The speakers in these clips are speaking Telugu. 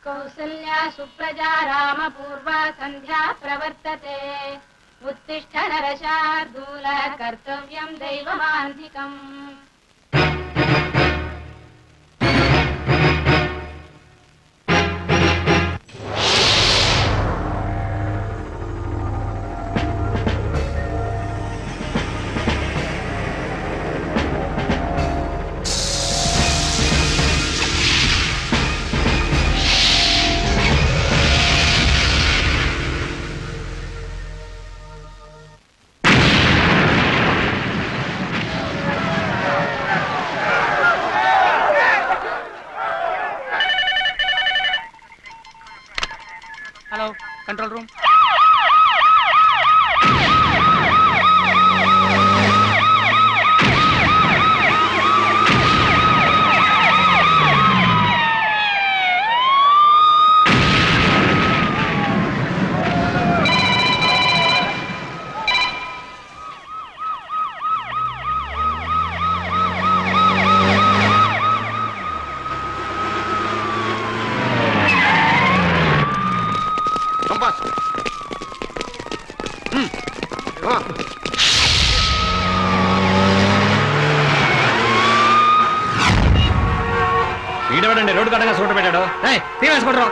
కౌసల్యా సుప్రజా రామ పూర్వా సంధ్యా ప్రవర్తతే ఉత్తిష్ట నరశార్దూల కర్తవ్యం దైవమాంధికం హలో కంట్రోల్ రూమ్ కంపాస్ వీడవాడండి రోడ్డు కట్టగా సూట పెట్టాడు తీవేసుకుంటారు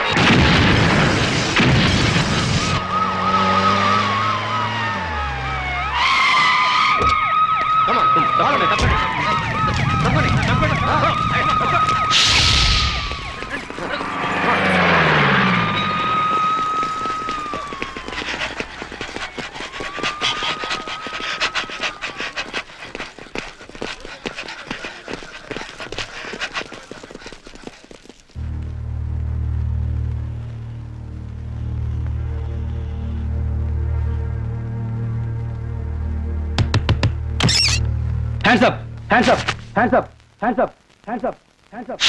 hands up hands up hands up hands up hands up hands up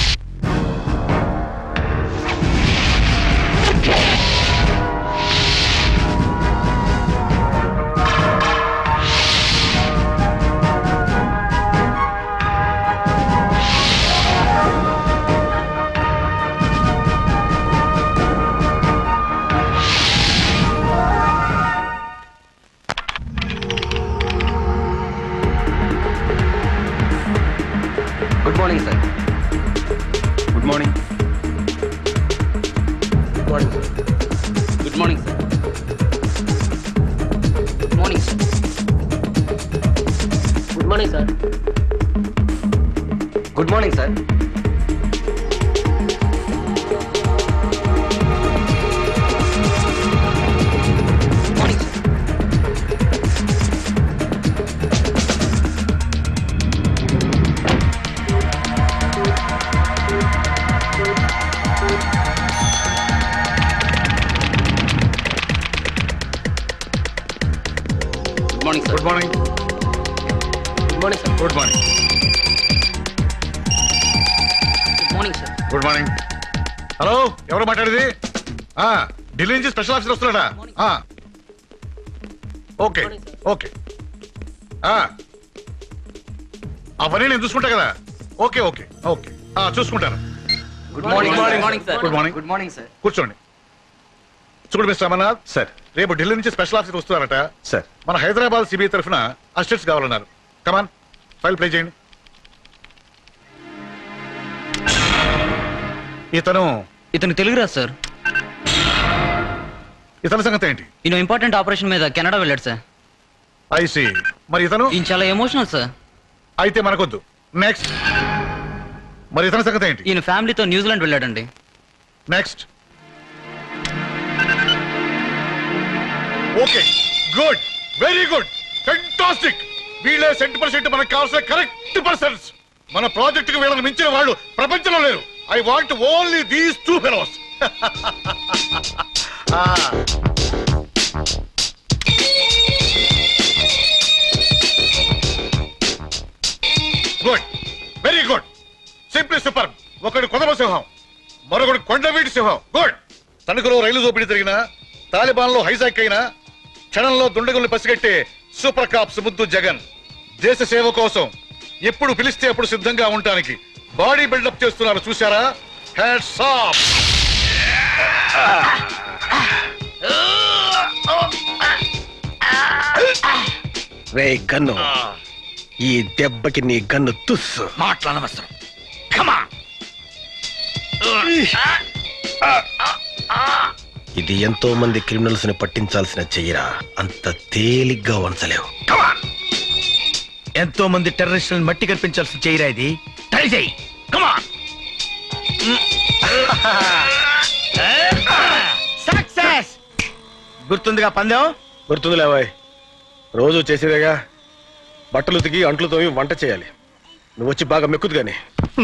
good morning sir good morning good morning sir good morning sir good morning sir good morning sir good morning sir morning sir good morning sir good morning good morning sir good morning good morning sir good morning hello ఎవరు మాట్లాడేది ఆ, ఢిల్లీ నుంచి స్పెషల్ ఆఫీసర్ వస్తున్నాడా ఆ. ఓకే ఓకే ఆ. అవన్నీ నేను చూసుకుంటా కదా ఓకే ఓకే ఓకే ఆ, చూసుకుంటాను good morning morning sir good morning good morning sir కూర్చోండి చూడండి మిస్టర్ అమర్నాథ్ సార్ రేపు ఢిల్లీ నుంచి స్పెషల్ ఆఫీసర్ వస్తున్నారట సార్ మన హైదరాబాద్ సిబిఐ తరఫున అసిస్టెంట్స్ కావాలన్నారు కమాన్ ఫైల్ ప్లే చేయండి ఇతను ఇతను తెలుగు రాదు సార్ ఇతని సంగతి ఏంటి ఈయన ఇంపార్టెంట్ ఆపరేషన్ మీద కెనడా వెళ్ళాడు సార్ ఐసి మరి ఇతను ఈయన చాలా ఎమోషనల్ సార్ అయితే మనకొద్దు నెక్స్ట్ మరి ఇతని సంగతి ఏంటి ఈయన ఫ్యామిలీతో న్యూజిలాండ్ వెళ్ళాడండి next okay good very good fantastic వీళ్ళే సెంట్ పర్సెంట్ మనకు కావాల్సిన కరెక్ట్ పర్సన్స్ మన ప్రాజెక్ట్ కి వీళ్ళని మించిన వాళ్ళు ప్రపంచంలో లేరు I want only these two fellows good very good simply super ఒకడు కొదమ సింహం మరొకడు కొండవీటి సింహం గుడ్ తణుకులో రైలు దోపిడీ జరిగిన తాలిబాన్ లో హైజాక్ అయిన క్షణంలో దుండగుల్ని పసిగట్టే సూపర్ కాప్స్ ముద్దు జగన్ దేశ సేవ కోసం ఎప్పుడు పిలిస్తే అప్పుడు సిద్ధంగా ఉండటానికి బాడీ బిల్డప్ చేస్తున్నారు చూసారా హెడ్స్ ఆఫ్ రే గన్ను ఈ దెబ్బకి నీ గన్ను తుస్సు మాట్లాడనవసరం కమా ఇది ఎంతో మంది క్రిమినల్స్ ని పట్టించాల్సిన చెయ్యరా అంత తేలిగ్గా వంచలేవు ఎంతో మంది టెర్రరిస్టులను మట్టి కనిపించాల్సి చేయరా ఇది ట్రై చేయి కమా సక్సెస్ గుర్తుందిగా పందెం గుర్తుందిలే బాయ్ రోజు చేసేదేగా బట్టలు ఉతికి అంట్లు తోమి వంట చేయాలి నువ్వు వచ్చి బాగా మెక్కుదు గాని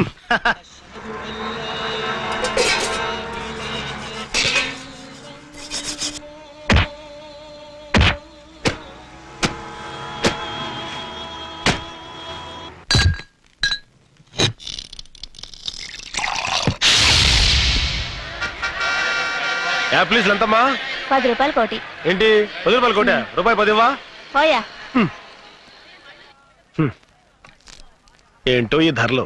యాప్లీస్ ఎంతమ్మా పది రూపాయలు కోటి ఏంటి పది రూపాయలు కోట రూపాయి పదివా పోయా ఏంటో ఈ ధరలు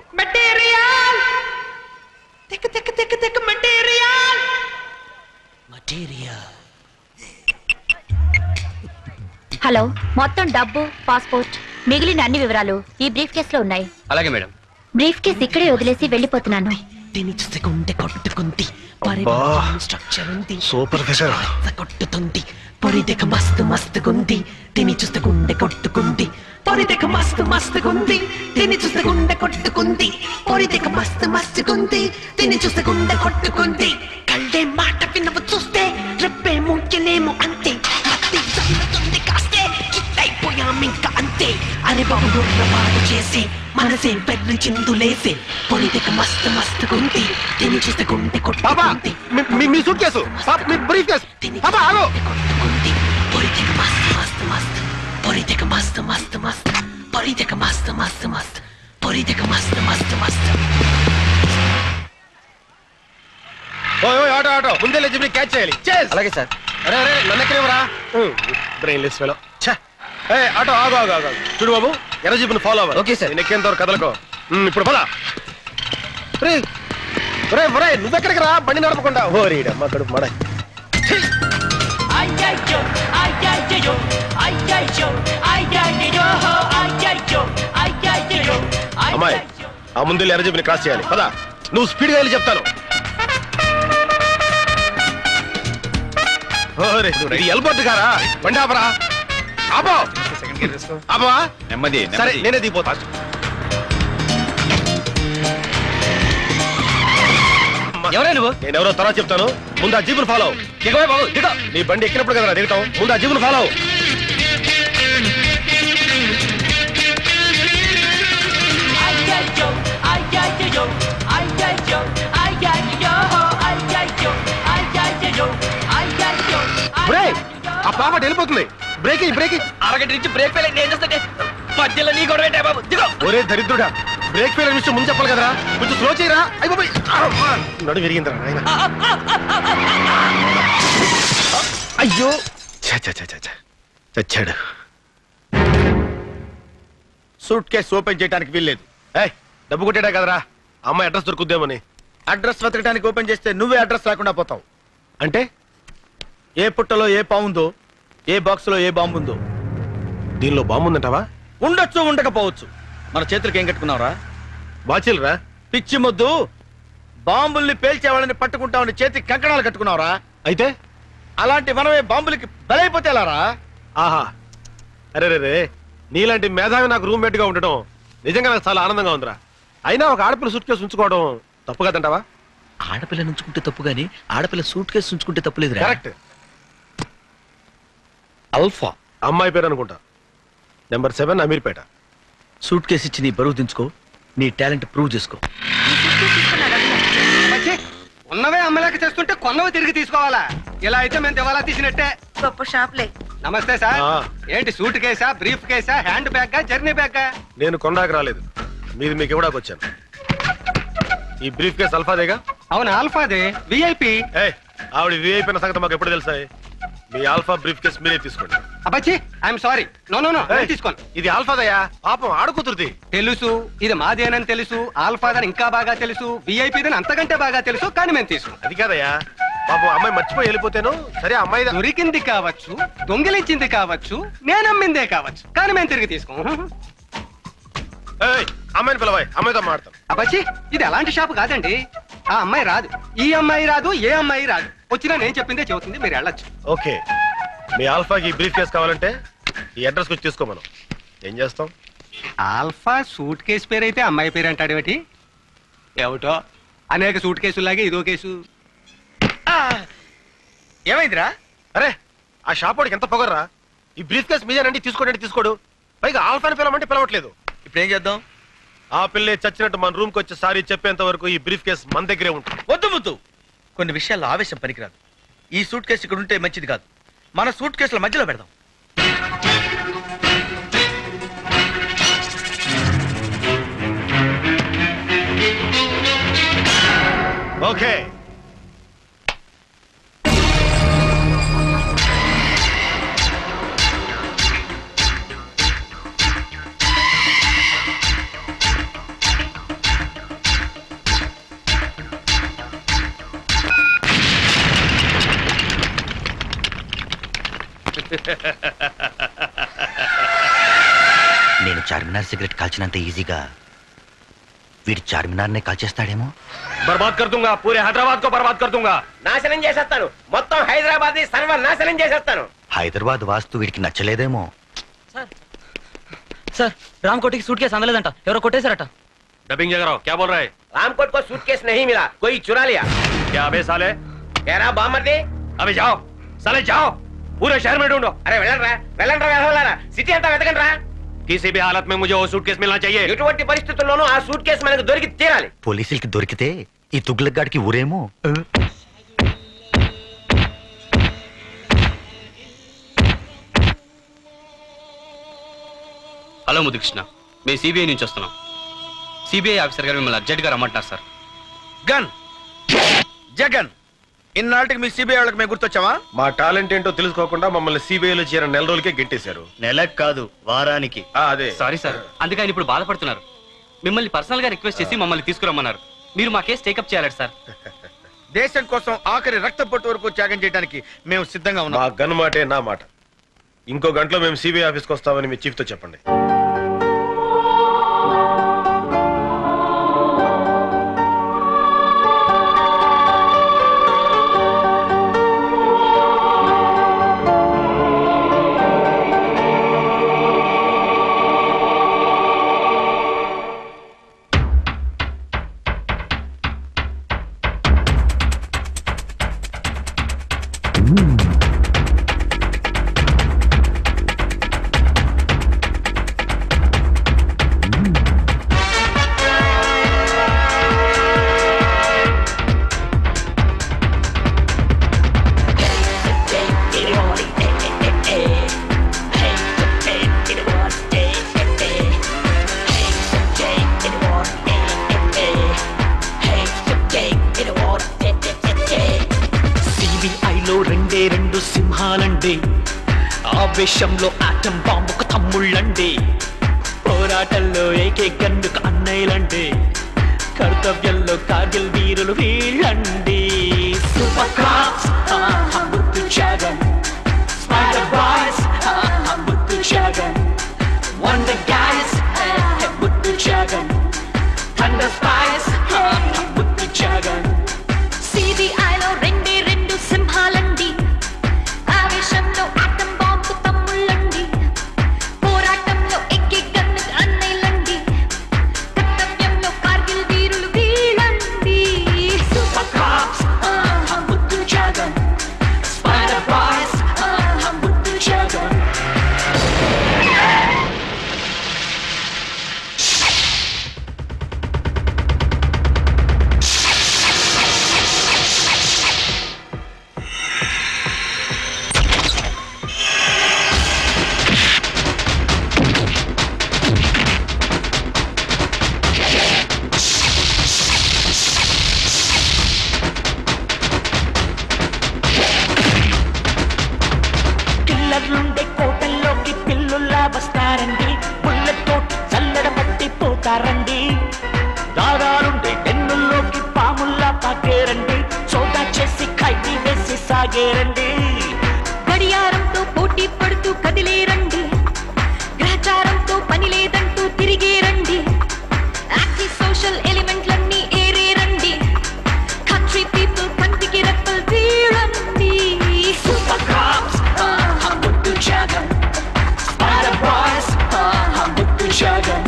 హలో మొత్తం డబ్బు పాస్పోర్ట్ మిగిలిన అన్ని వివరాలు ఈ బ్రీఫ్ కేస్ లో ఉన్నాయి అలాగే మేడం బ్రీఫ్ కేస్ ఇక్కడే వదిలేసి వెళ్ళిపోతున్నాను దీని చూస్తే గుండె కొట్టుకుంది అబ్బా. స్ట్రక్చర్ ఉంది సూపర్ ఫిగర్ రక్త కొట్టుతుంది పొరిదెక మస్తు మస్తుగుంది దీని చూస్తే గుండె కొట్టుకుంది పొరిదెక మస్తు మస్తుగుంది దీని చూస్తే గుండె కొట్టుకుంది పొరిదెక మస్తు మస్తుగుంది దీని చూస్తే గుండె కొట్టుకుంది కళ్ళే మాట వినవు చూస్తే రెప్పే ముంచెనేమో అంతే మత్తి చల్లుతుంది కాస్తే కిట్టయిపోయాం ఇంకా అంతే అరే బాబు గుర్రపాటు చేసి మనసే పెర్రి చిందులేసి పొరిదెక మస్తు మస్తుగుంది దీని చూస్తే గుండె కొట్టుకుంది మీ సూట్ కేసు మీ బ్రీఫ్ కేసు పాపా ఆగు కొట్టుకుంది పొరిదెక మస్తు మస్తు మస్తు పొరిదెక మస్తు మస్తు మస్తు పొరిదెక మస్తు మస్తు మస్తు పొరిదెక మస్తు మస్తు మస్తు ఓయ్ ఓయ్ ఆటో ఆటో ముందే లేచి మీరు క్యాచ్ చేయాలి చేస్ అలాగే సార్ అరే అరే నన్ను ఎక్కడేవరా బ్రెయిన్ లెస్ ఫెలో ఏ ఆటో ఆగు ఆగు ఆగు ఆగు. చూడు బాబు ఎర్ర జీపుని ఫాలో అవ్వాలి Okay, sir. నేను ఎక్కేంత వరకు కదలకో ఉమ్, ఇప్పుడు పద రే ఒరే ఒరే నువ్వెక్కడికి రా బండి నడపకుండా ఓరీడమ్మ కడుపు మడ అమ్మాయి ఆ ముందు ఎర్ర జీపుని క్రాస్ చేయాలి పద నువ్వు స్పీడ్గా వెళ్ళి చెప్తాను ఓరే ఇది ఎల్బోర్డ్ గారా బండి ఆపరా ఆపో ఆపవా నెమ్మది సరే నేనే దిగిపోతా ఎవరే నువ్వు నేను ఎవరో తర్వాత చెప్తాను ముందు ఆ జీపును ఫాలో దిగవే బాబు దిగ నీ బండి ఎక్కినప్పుడు కదా దిగటం ముందు ఆ జీపును ఫాలో బ్రేక్ ఆ పాప వెళ్ళిపోతుంది బ్రేక్ బ్రేక్ అరగంట నుంచి బ్రేక్ ఫెయిల్ నేను చేస్తుంటే మధ్యలో నీ గొడవ ఏంటే బాబు దిగో ఒరే దరిద్రుడా బ్రేక్ ఫెయిల్ విషయం ముందు చెప్పాలి కదరా కొంచెం స్లో చేయరా అయిపోయి నడు విరిగిందిరా నాయన అయ్యో ఛ, ఛ, ఛ, ఛ, ఛ. చచ్చాడు సూట్ కేసు ఓపెన్ చేయడానికి వీల్లేదు ఏయ్ డబ్బు కొట్టాడా కదరా అమ్మాయి అడ్రస్ దొరుకుద్దేమని అడ్రస్ వెతకడానికి ఓపెన్ చేస్తే నువ్వే అడ్రస్ రాకుండా పోతావు అంటే ఏ పుట్టలో ఏ పావుందో ఏ బాక్స్ లో ఏ బాంబు ఉందో దీనిలో బాంబు ఉందంటావా ఉండొచ్చు ఉండకపోవచ్చు మన చేతులకి ఏం కట్టుకున్నావురా బాచిల్రా పిచ్చి మొద్దు బాంబుల్ని పేల్చేవాళ్ళని పట్టుకుంటామని చేతికి కంకణాలు కట్టుకున్నావురా అయితే అలాంటి మనమే బాంబులకి బలైపోతే ఎలారా ఆహా అరే రే రే నీలాంటి మేధావి నాకు రూమ్మేట్ గా ఉండడం నిజంగా నాకు చాలా ఆనందంగా ఉందిరా అయినా ఒక ఆడపిల్ల సూట్ కేసు ఉంచుకోవడం తప్పు కదంటావా ఆడపిల్ల నుంచుకుంటే తప్పు గాని ఆడపిల్ల సూట్ కేసు ఉంచుకుంటే తప్పు లేదు కరెక్ట్ అల్ఫా అమ్మాయి పేరు అనుకుంటా number seven Ameerpet suitcase ఇచ్చి నీ బరువు దించుకో నీ టాలెంట్ ప్రూవ్ చేసుకో ఉన్నవే అమ్మలేక చేస్తుంటే కొన్నవి తిరిగి తీసుకోవాలా ఇలా అయితే మేము దివాలా తీసినట్టే గొప్ప షాప్లే నమస్తే సార్ ఆ. ఏంటి సూట్ కేసా బ్రీఫ్ కేసా హ్యాండ్ బ్యాగ్ జర్నీ బ్యాగ్ నేను కొండాకి రాలేదు మీది మీకు ఇవ్వడానికి వచ్చాను ఈ బ్రీఫ్ కేసు అల్ఫాదేగా అవును ఆల్ఫాది విఐపి ఏ ఆవిడ వి అయిపోయిన సంగతి మాకు ఎప్పుడు తెలుసా మీ ఆల్ఫా బ్రీఫ్ కేసు మీరే తీసుకోండి అబ్బాచి I'm sorry no no no ఏయ్, తీసుకోను ఇది ఆల్ఫాదయ్యా పాపం ఆడుకుతురుది తెలుసు ఇది మాదేనని తెలుసు ఆల్ఫాదని ఇంకా బాగా తెలుసు విఐపిదని అంతకంటే బాగా తెలుసు కానీ మేము తీసుకోం అది కాదయ్యా పాపం అమ్మాయి మర్చిపోయి వెళ్ళిపోతేను సరే అమ్మాయి దొరికింది కావచ్చు దొంగిలించింది కావచ్చు నేను అమ్మిందే కావచ్చు కానీ మేము తిరిగి తీసుకోం ఏయ్, అమ్మాయిని పిలవాయి అమ్మాయితో మాడతాం అబ్బాచి ఇది అలాంటి షాప్ కాదండి ఆ అమ్మాయి రాదు ఈ అమ్మాయి రాదు ఏ అమ్మాయి రాదు వచ్చినా నేను చెప్పిందే చెబుతుంది మీరు వెళ్ళొచ్చు ఓకే మీ ఆల్ఫాకి బ్రీఫ్ కేస్ కావాలంటే ఈ అడ్రస్ వచ్చి తీసుకో మనం ఏం చేస్తాం ఆల్ఫా సూట్ కేసు పేరు అయితే అమ్మాయి పేరు అంటాడు ఏమిటి ఏమిటో అనేక సూట్ కేసులాగే ఇదో కేసు ఆ, ఏమైందిరా అరే ఆ షాప్ వాడికి ఎంత పొగర్రా ఈ బ్రీఫ్ కేస్ మీదేనండి తీసుకోండి తీసుకోడు పైగా ఆల్ఫాని పిలవమంటే పిలవట్లేదు ఇప్పుడు ఏం చేద్దాం ఆ పిల్లే చచ్చినట్టు మన రూమ్ కి వచ్చి సారీ చెప్పేంత వరకు ఈ బ్రీఫ్ కేస్ మన దగ్గరే ఉంటుంది వద్దు ముద్దు కొన్ని విషయాల్లో ఆవేశం పనికిరాదు ఈ సూట్ కేసు ఇక్కడ ఉంటే మంచిది కాదు మన సూట్ కేసుల మధ్యలో పెడదాం ఓకే నేను చార్మినార్ సిగరెట్ కాల్చినంత ఈజీగా వీడు చార్మినార్నే కాల్చేస్తాడేమో బర్బాద్ కర్ దూంగా పూరే హైదరాబాద్ కో బర్బాద్ కర్ దూంగా నాశనం చేసేస్తాను మొత్తం హైదరాబాద్ ని సర్వనాశనం చేసేస్తాను హైదరాబాద్ వాస్తు వీడికి నచ్చలేదేమో సార్ రామ్ కోటికి సూట్ కేసు అందలేదంట ఎవరో కొట్టేశారట डबिंग जगह रहो क्या बोल रहा है रामकोट को सूटकेस नहीं मिला कोई चुरा लिया क्या अबे साले कह रहा बामर्दी अबे जाओ साले जाओ पूरे शहर में ढूंढो అరే వెళ్ళండి రా వెళ్ళండి రా వెళ్ళారా సిటీ అంతా వెతకండి రా किसी भी हालत में मुझे वो सूटकेस मिलना चाहिए ఎటువంటి పరిస్థితుల్లోనూ ఆ సూట్ కేసు మనకు దొరికి తీరాలి పోలీసులకి దొరికితే ఈ తుగ్లక్గాడికి ఊరేమో హలో ముదుకృష్ణ మేము సిబిఐ నుంచి వస్తున్నాం సిబిఐ ఆఫీసర్ గారు మిమ్మల్ని అర్జెంట్గా రమ్మంటున్నారు సార్ గన్ జగన్ ఇన్నాళ్ళకి మీ సిబిఐ వాళ్ళకి మేము గుర్తొచ్చామా మా టాలెంట్ ఏంటో తెలుసుకోకుండా మమ్మల్ని సిబిఐలో చేరిన నెల రోజులకే గెట్టేశారు నెలకు కాదు వారానికి ఆ, అదే సారీ సార్ అందుకే ఆయన ఇప్పుడు బాధపడుతున్నారు మిమ్మల్ని పర్సనల్ గా రిక్వెస్ట్ చేసి మమ్మల్ని తీసుకురమ్మన్నారు మీరు మా కేసు టేకప్ చేయాలి సార్ దేశం కోసం ఆఖరి రక్త పొట్టు వరకు త్యాగం చేయడానికి మేము సిద్ధంగా మా ఉన్నాం గన్ మాటే నా మాట ఇంకో గంటలో మేము సిబిఐ ఆఫీస్కి వస్తామని మీ చీఫ్ తో చెప్పండి సిబిఐలో రెండే రెండు సింహాలండి ఆవేశంలో ఆటం బాంబుకు తమ్ముళ్ళండి పోరాటంలో ఏకే గన్నుకు అన్నయ్యలండి కర్తవ్యంలో కార్గిల్ వీరులు వీళ్ళండి సూపర్ క్రాఫ్ట్స్ ముద్దు త్యాగం స్పైడర్ బాయ్స్ ముద్దు త్యాగం వండర్ గైస్ ముద్దు త్యాగం థండర్ స్పైస్ ముద్దు త్యాగం సిబిఐలో రెండే రెండు సింహాలండి ఆవేశంలో ఆటం బాంబు తమ్ముళ్ళండి పోరాటంలో ఎక్కి గన్ను అన్నయ్యలండి కర్తవ్యంలో కార్గిల్ వీరులు వీళ్ళండి Super cops, uh, ముద్దు త్యాగం Spider boys, సాగేరండి గడియారంతో పోటీ పడుతూ కదిలేరండి గ్రహచారంతో పని లేదంటూ తిరిగేరండి యాక్టివ్ సోషల్ ఎలిమెంట్లన్నీ ఏరేరండి కంట్రీ పీపుల్ కంటికి రెప్పలు తీరండి సూపర్ కాప్స్ ముద్దు జగన్ స్పైడర్ బాయ్స్ ముద్దు జగన్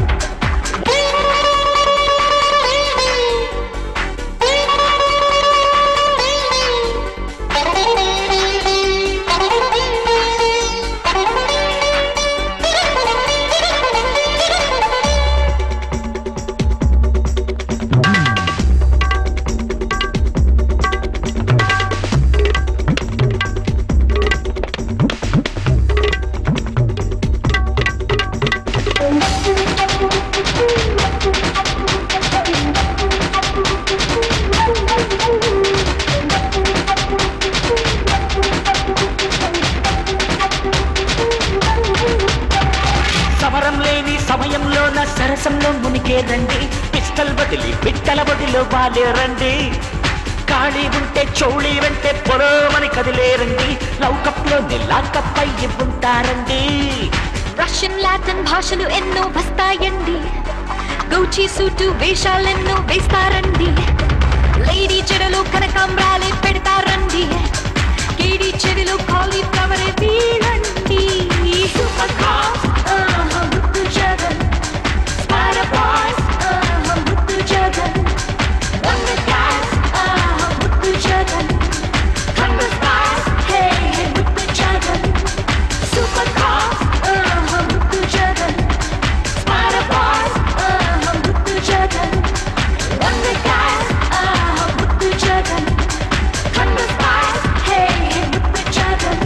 సమరం లేని సమయంలోన సరసంలో మునిగేరండి పిస్టల్ బదిలి పిట్టల బదిలో వాలేరండి ఖాళీ ఉంటే చౌళి వెంటే పొలమని కదిలేరండి లౌకప్లో లాకప్ అయ్యి ఉంటారండి రష్యన్ లాటిన్ భాషలు ఎన్నో వస్తాయండి గౌచి సూటు వేషాలెన్నో వేస్తారండి లేడీ చెడలు కనకాంబ్రాలే పెడతారండి కేడీ చెవిలో కాలీఫ్లవరే వీడండి సూపర్ కాప్స్ ఆహా, ముద్దు జగన్ స్పైడర్ బాయ్స్ ఆహా, ముద్దు జగన్ వండర్ క్యాట్స్ ఆహా, ముద్దు Jagan hunter stars hey hey ముద్దు జగన్ సూపర్ కాప్స్ ఆహా, ముద్దు జగన్ స్పైడర్ బాయ్స్ ఆహా, ముద్దు జగన్ వండర్ క్యాట్స్ ఆహా, ముద్దు Jagan hunter stars hey hey ముద్దు జగన్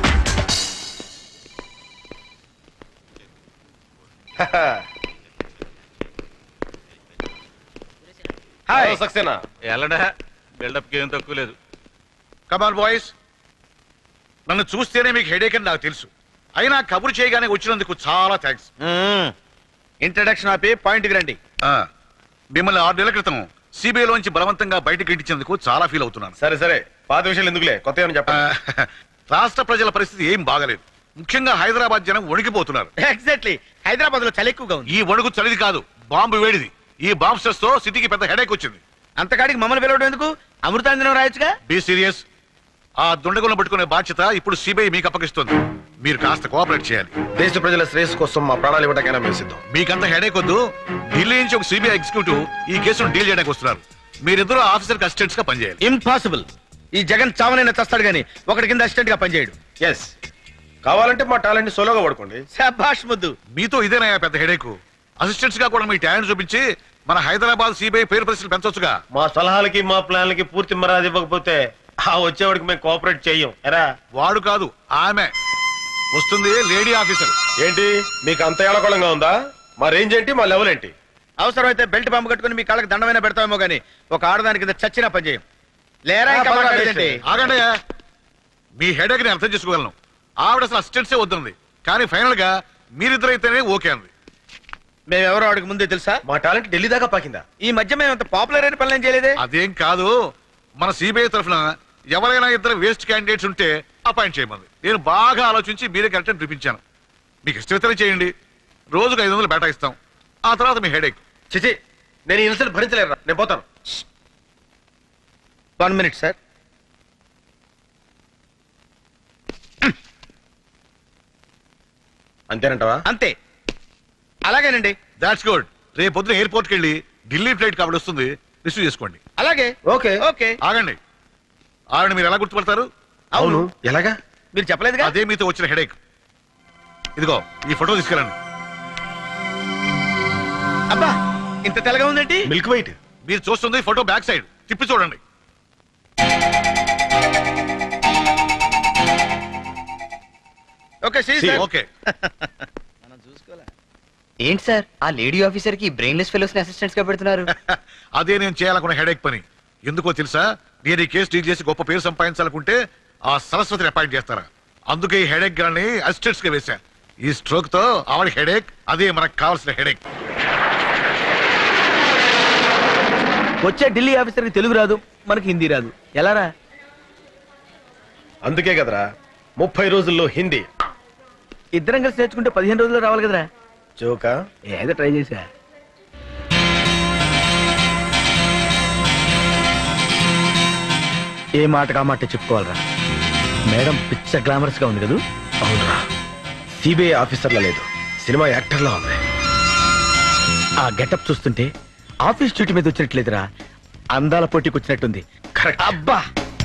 హాయ్ సక్సేనా ఎల్లడా బిల్డప్ కి ఏం తక్కువ లేదు కమాన్ బాయ్స్ నన్ను చూస్తేనే మీకు హెడేక్ అని నాకు తెలుసు అయినా కబురు చేయగానే వచ్చినందుకు చాలా థ్యాంక్స్ ఇంట్రడక్షన్ ఆపి పాయింట్కి రండి మిమ్మల్ని ఆరు నెలల క్రితం సిబిఐలోంచి బలవంతంగా బయటకు ఇంటించేందుకు చాలా ఫీల్ అవుతున్నాను సరే సరే పాత విషయాలు ఎందుకులే కొత్త ఏమని ఆ, చెప్పండి రాష్ట్ర ప్రజల పరిస్థితి ఏం బాగలేదు ముఖ్యంగా హైదరాబాద్ జనం వణికిపోతున్నారు ఎగ్జాక్ట్లీ హైదరాబాద్ లో చలి ఎక్కువగా ఉంది ఈ వణుకు చలిది కాదు బాంబు వేడిది ఈ బాంబ్ స్ట్రెస్ తో సిటీకి పెద్ద హెడేక్ వచ్చింది అంతకాడికి మమ్మల్ని పిలవడం ఎందుకు అమృతాంజనం రాయొచ్చుగా బీ సీరియస్ ఆ దుండగులను పట్టుకునే బాధ్యత ఇప్పుడు సిబిఐ మీకు అప్పగిస్తుంది మీరు కాస్త కోఆపరేట్ చేయాలి దేశ ప్రజల శ్రేయస్ కోసం మా ప్రాణాలు ఇవ్వడానికైనా మేము సిద్ధం మీకంత హెడేక్ వద్దు ఢిల్లీ నుంచి ఒక సిబిఐ ఎగ్జిక్యూటివ్ ఈ కేసును డీల్ చేయడానికి వస్తున్నారు మీరిద్దరు ఆఫీసర్ అసిస్టెంట్స్ గా పనిచేయాలి ఇంపాసిబుల్ ఈ జగన్ చావనైనా చస్తాడు గాని ఒకటి కింద అసిస్టెంట్ గా పనిచేయడు ఎస్ కావాలంటే మా టాలెంట్ ని సోలోగా పడుకోండి శభాష్ ముద్దు మీతో ఇదేనా పెద్ద హెడేక్ అసిస్టెంట్స్ గా కూడా మీ టాలెంట్ చూపించి మన హైదరాబాద్ సిబిఐ పేరు ప్రశ్నలు పెంచొచ్చుగా మా సలహాలకి మా ప్లాన్లకి పూర్తి మర్యాద ఇవ్వకపోతే ఆ వచ్చేవాడికి మేము కోఆపరేట్ చెయ్యం ఎరా వాడు కాదు ఆమె వస్తుంది లేడీ ఆఫీసర్ ఏంటి మీకు అంత ఏడకోళంగా ఉందా మా రేంజ్ ఏంటి మా లెవెల్ ఏంటి అవసరమైతే బెల్ట్ పంపు కట్టుకుని మీ కాళ్ళకి దండమైనా పెడతామేమో గానీ ఒక ఆడదాని కింద చచ్చినా పనిచేయం లేరా ఇంకా ఆ, పదరా, మాట్లాడేదేంటి? లేచి. ఆగండి మీ హెడేక్ ని అర్థం చేసుకోగలను ఆవిడ అసలు అసిస్టెంట్సే వద్దుంది కానీ ఫైనల్ గా మీరిద్దరైతేనే ఓకే అంది మేమెవరో ఆడికి ముందే తెలుసా మా టాలెంట్ ఢిల్లీ దాకా పాకిందా ఈ మధ్య మేము అంత పాపులర్ అయిన పనులు ఏం చేయలేదే అదేం కాదు మన సిబిఐ తరఫున ఎవరైనా ఇద్దరు వేస్ట్ క్యాండిడేట్స్ ఉంటే అపాయింట్ చేయమంది నేను బాగా ఆలోచించి మీరే కరెక్ట్ అని చూపించాను మీకు ఇష్టమైతేనే చేయండి రోజుకు ఐదు వందలు బేటా ఇస్తాం ఆ తర్వాత మీ హెడేక్ చిచి నేను ఈ ఇన్సల్ట్ భరించలేరా నేను పోతాను వన్ మినిట్ సార్ అంతేనంటావా అంతే అలాగేనండి దాట్స్ గుడ్ రేపు పొద్దున ఎయిర్పోర్ట్కి వెళ్ళి ఢిల్లీ ఫ్లైట్ కాబట్టి వస్తుంది రిసీవ్ చేసుకోండి అలాగే ఓకే ఓకే ఆగండి ఆవిడ మీరు ఎలా గుర్తుపడతారు అవును ఎలాగా మీరు చెప్పలేదుగా అదే మీతో వచ్చిన హెడేక్ ఇదిగో ఈ ఫోటో తీసుకురండి అబ్బా ఇంత తెల్లగా ఉందేంటి మిల్క్ వైట్ మీరు చూస్తుంది ఫోటో బ్యాక్ సైడ్ తిప్పి చూడండి okay see you, See, sir. Okay మనం చూసుకోలే ఏంటి సార్ ఆ లేడీ ఆఫీసర్ కి బ్రెయిన్లెస్ ఫెలోస్ ని అసిస్టెంట్స్ గా పెడుతున్నారు అదే నేను చేయాలనుకున్న హెడేక్ పని ఎందుకో తెలుసా నేను ఈ కేసు డీల్ చేసి గొప్ప పేరు సంపాదించాలనుకుంటే ఆ సరస్వతిని అపాయింట్ చేస్తారా అందుకే ఈ హెడేక్ గాని అసిస్టెంట్స్ గా వేశా ఈ స్ట్రోక్ తో ఆవిడ హెడేక్ అదే మనకు కావాల్సిన హెడేక్ వచ్చే ఢిల్లీ ఆఫీసర్ కి తెలుగు రాదు మనకి హిందీ రాదు ఎలారా అందుకే కదరా ముప్పై రోజుల్లో హిందీ ఇద్దరం కలిసి నేర్చుకుంటే పదిహేను రోజుల్లో రావాలి కదరా జోకా ఏదో ట్రై చేసా ఏ మాట కా మాట చెప్పుకోవాలరా మేడం పిచ్చ గ్లామరస్ గా ఉంది కదూ అవునరా సిబిఐ ఆఫీసర్లా లేదు సినిమా యాక్టర్లా ఉంది ఆ గెటప్ చూస్తుంటే ఆఫీస్ డ్యూటీ మీద వచ్చినట్లేదురా అందాల పోటీకి వచ్చినట్టుంది కరెక్ట్ అబ్బా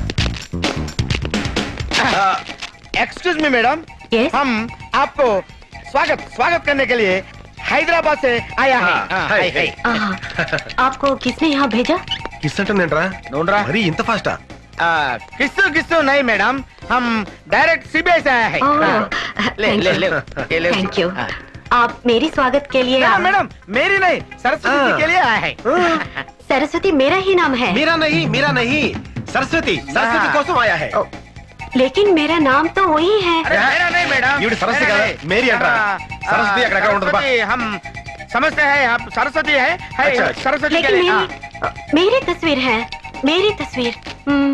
एक्सक्यूज मी मैडम Yes? हम आपको स्वागत स्वागत करने के लिए हैदराबाद से आया है हाँ, हाय, हाय। आहा, आपको किसने यहाँ भेजा కిస్ అంటుందేంట్రా नोंडरा మరీ ఇంత ఫాస్టా किस्तु किस्तु नहीं मैडम हम डायरेक्ट सीबीआई से आया है ओह, हाँ, ले thank ले you. ले ये ले थैंक यू हाँ। आप मेरी स्वागत के लिए मैडम मैडम मेरी नहीं सरस्वती जी हाँ। के लिए आया है सरस्वती मेरा ही नाम है మీరా నహీ మీరా నహీ సరస్వతి సరస్వతి కోసం ఆయా హై ओ, लेकिन मेरा नाम तो वही है अरे मेरा नहीं मैडम ఈవిడ సరస్వతి मेरा కదా, नहीं। మేరీ అంటారా? हाँ, సరస్వతి हाँ, అక్కడెక్కడ ఉంటుంది బా. सरस्वती हम समझते हैं आप सरस्वती है, है अच्छा, अच्छा। सरस्वती के लेकिन लिए हाँ। मेरी मेरी तस्वीर है मेरी तस्वीर हम्म,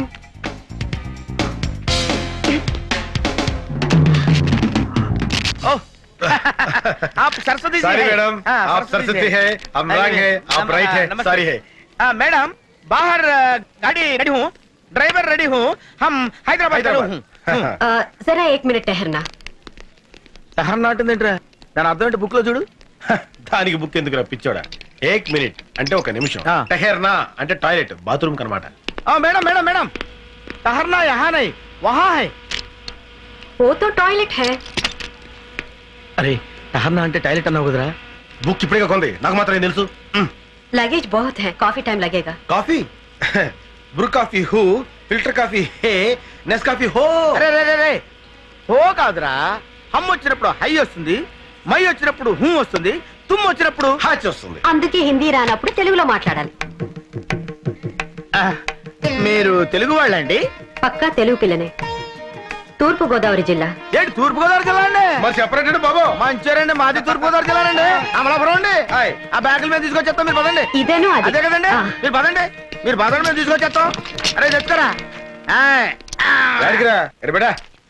ओह, आप सरस्वती जी सारी हैं? मैडम हाँ, आप सरस्वती जी है हम अरे, रंग है आप नम- राइट हाँ, है नमस्ते। सारी है हाँ, मैडम बाहर अ, गाड़ी रेडी हूँ ड्राइवर रेडी हूँ हम हैदराबाद चलो हूँ अ, जरा एक मिनट ठहरना సహనం నాటుందేంట్రా దాని అర్థం ఏంటి బుక్ లో చూడు దానికి బుక్ ఎందుకు పిచ్చోడా ఏక్ మినిట్ అంటే ఒక నిమిషం ఆ. టహెర్నా అంటే టాయిలెట్ బాత్రూమ్ కనమాట हाँ मैडम मैडम मैडम ठहरना यहाँ नहीं वहाँ है वो तो टॉयलेट है అరే ठहरना అంటే టాయిలెట్ అన్నావు కదరా బుక్ ఇప్పుడే కొంది నాకు మాత్రం ఏం తెలుసు మ్, लगेज बहुत है काफी टाइम लगेगा కాఫీ బ్రూ కాఫీ హూ ఫిల్టర్ కాఫీ హే నెస్ కాఫీ హో అరే రే రే రే ఓ కాదురా హమ్ వచ్చినప్పుడు హై వస్తుంది మై వచ్చినప్పుడు హూ వస్తుంది తుమ్ వచ్చినప్పుడు హాచ్ వస్తుంది అందుకే హిందీ రానప్పుడు తెలుగులో మాట్లాడాలి ఆ, మీరు తెలుగు వాళ్ళండి పక్కా తెలుగు పిల్లనే తూర్పు గోదావరి జిల్లా ఏంటి తూర్పు గోదావరి జిల్లా అండి మరి చెప్పరేంటండి బాబు మంచిర్యాలండి మాది తూర్పు గోదావరి జిల్లా అండి అమలాపురం అండి హాయ్. ఆ బ్యాగుల మీద తీసుకొచ్చేస్తాం మీరు పదండి ఇదేను అది అదే కదండి ఆ. మీరు పదండి మీరు పదండి మేము తీసుకొచ్చేస్తాం అరే చెప్తారా యాడికిరా ఎరబెడా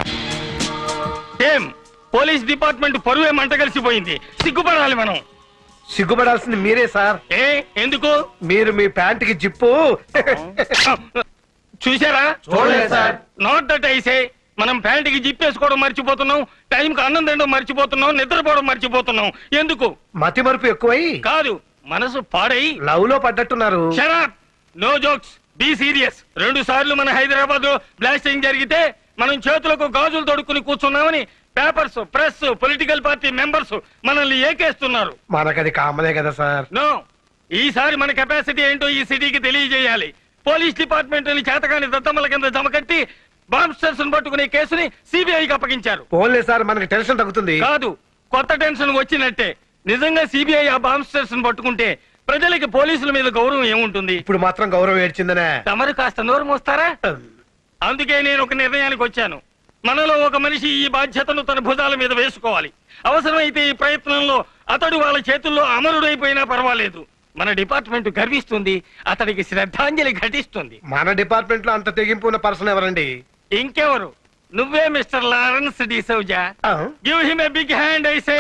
ఏం పోలీస్ డిపార్ట్మెంట్ పరువే మంట కలిసిపోయింది సిగ్గుపడాలి మనం సిగ్గుపడాల్సింది మీరే సార్ ఏ ఎందుకు మీరు మీ ప్యాంట్ కి జిప్పు చూసారా చూడలేదు సార్. నాట్ దట్ ఐసే మనం ప్యాంటుకి జిప్పేసుకోవడం మర్చిపోతున్నాం టైంకి అన్నం తినడం మర్చిపోతున్నాం నిద్రపోవడం మర్చిపోతున్నాం ఎందుకు మతి మరుపు ఎక్కువై కాదు మనసు పాడై లవ్ లో పడ్డట్టున్నారు shut up no jokes be serious రెండు సార్లు మన హైదరాబాద్ బ్లాస్టింగ్ జరిగితే మనం చేతులకు గాజులు తొడుక్కుని కూర్చున్నామని papers press political party members మనల్ని ఏకేస్తున్నారు మనకది కామనే కదా సార్ నో ఈసారి మన కెపాసిటీ ఏంటో ఈ సిటీకి తెలియజేయాలి పోలీస్ డిపార్ట్మెంట్ చేతకాని దద్దమ్మల కింద జమకట్టి బాంబ్స్టర్స్ పట్టుకునే కేసుని సిబిఐకి అప్పగించారు పోన్లే సార్ మనకి టెన్షన్ తగ్గుతుంది కాదు కొత్త టెన్షన్ వచ్చినట్టే నిజంగా సిబిఐ ఆ బాంబ్స్టర్స్ పట్టుకుంటే ప్రజలకి పోలీసుల మీద గౌరవం ఏముంటుంది ఇప్పుడు మాత్రం గౌరవం ఏడ్చిందనే తమరు కాస్త నోరు మోస్తారా అందుకే నేను ఒక నిర్ణయానికి వచ్చాను మనలో ఒక మనిషి ఈ బాధ్యతను తన భుజాల మీద వేసుకోవాలి అవసరమైతే ఈ ప్రయత్నంలో అతడు వాళ్ళ చేతుల్లో అమరుడైపోయినా పర్వాలేదు మన డిపార్ట్మెంట్ గర్విస్తుంది అతడికి శ్రద్ధాంజలి ఘటిస్తుంది మన డిపార్ట్మెంట్ లో అంత తెగింపు ఉన్న పర్సన్ ఎవరండి ఇంకెవరు నువ్వే mister Lawrence D'Souza give him a big hand I say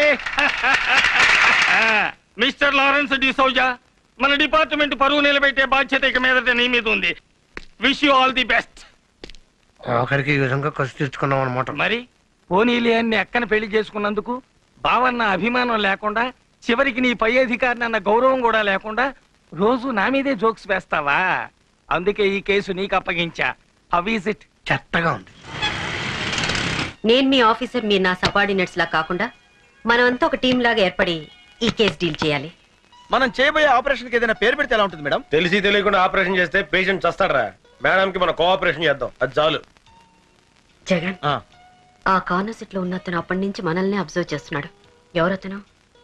mister Lawrence D'Souza మన డిపార్ట్మెంట్ పరువు నిలబెట్టే బాధ్యత ఇక మీదట నీ మీద ఉంది wish you all the best ఆఖరికి ఈ విధంగా కసి తెచ్చుకున్నాం అనమాట మరి పోనీలే అని అక్కన పెళ్లి చేసుకున్నందుకు బావన్న అభిమానం లేకుండా చివరికి నీ పై అధికారిని అన్న గౌరవం కూడా లేకుండా రోజు నా మీదే జోక్స్ వేస్తావా అందుకే ఈ కేసు నీకు అప్పగించా హౌ ఈజ్ ఇట్ చెత్తగా ఉంది నేను మీ ఆఫీసర్ మీరు నా సబార్డినేట్స్ లా కాకుండా మనమంతా ఒక టీం లాగా ఏర్పడి ఈ కేసు డీల్ చేయాలి మనం చేయబోయే ఆపరేషన్ కి ఏదైనా పేరు పెడితే ఎలా ఉంటుంది మేడం తెలిసి తెలియకుండా ఆపరేషన్ చేస్తే పేషెంట్ చస్తాడరా మేడం కి మనం కోఆపరేషన్ చేద్దాం అది చాలు జగన్ ఆ కార్నర్ సీట్ లో ఉన్న అతను అప్పటి నుంచి మనల్ని అబ్జర్వ్ చేస్తున్నాడు ఎవరతను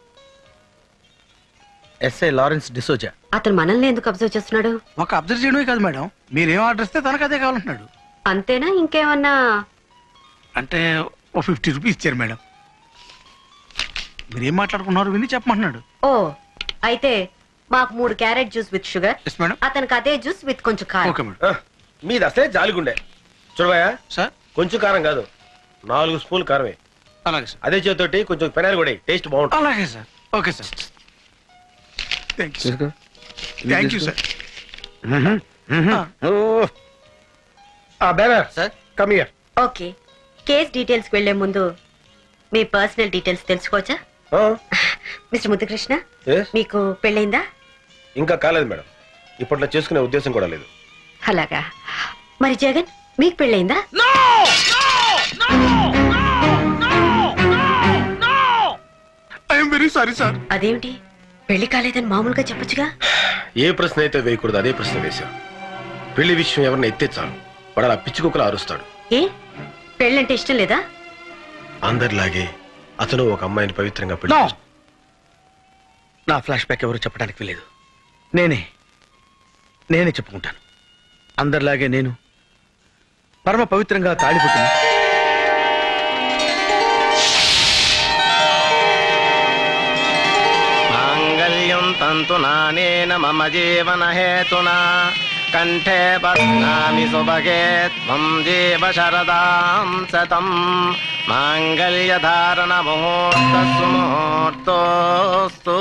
ఎస్ఐ లారెన్స్ డిసోజా అతను మనల్ని ఎందుకు అబ్జర్వ్ చేస్తున్నాడు ఒక అబ్జర్వ్ చేయడమే కాదు మేడం మీరేం ఆర్డర్ ఇస్తే తనకు అదే కావాలంటున్నాడు అంతేనా ఇంకేమన్నా అంటే ఓ ఫిఫ్టీ రూపీస్ ఇచ్చారు మేడం మీరేం మాట్లాడుకున్నారు విని చెప్పమంటున్నాడు ఓ అయితే మాకు మూడు carrot juice with sugar yes madam అతనికి అదే జ్యూస్ విత్ కొంచెం కారం ఓకే మేడం ఆ, మీది అసలే జాలిగుండే చూడబాయా సార్ కొంచెం కారం కాదు నాలుగు స్పూన్లు కారమే అలాగే సార్ అదే చేతోటి కొంచెం పెనాలు కూడా వేయి. టేస్ట్ బాగుంటుంది అలాగే sir okay sir thank you sir thank you sir banner sir come here okay case details వెళ్లే ముందు మీ పర్సనల్ డీటెయిల్స్ తెలుసుకోవచ్చా మిస్టర్ ముద్దుకృష్ణ మీకు పెళ్ళైందా ఇంకా కాలేదు మేడం ఇప్పట్లో చేసుకునే ఉద్దేశం కూడా లేదు అలాగా మరి జగన్ మీకు పెళ్ళైందా ఐఎమ్ వెరీ సారీ సార్ అదేమిటి పెళ్లి కాలేదని మామూలుగా చెప్పొచ్చుగా ఏ ప్రశ్న అయితే వేయకూడదు అదే ప్రశ్న వేశాం పెళ్లి విషయం ఎవరిని ఎత్తే చాలు వాడు అలా పిచ్చి కుక్కలు అరుస్తాడు ఏ పెళ్ళంటే ఇష్టం లేదా అందరిలాగే అతను ఒక అమ్మాయిని పవిత్రంగా పెళ్లి No. చేసుకున్నాడు. నా ఫ్లాష్ బ్యాక్ ఎవరు చెప్పడానికి వెళ్ళలేదు నేనే నేనే చెప్పుకుంటాను అందరిలాగే నేను పరమ పవిత్రంగా తాళిపుట్టిన మాంగళ్యం తంతు నానేన మమ జీవన హేతునా కంఠే బధ్నామి సుభగే త్వం జీవ శరదాం శతం మాంగళ్య ధారణ ముహూర్త సుముహూర్తోస్తు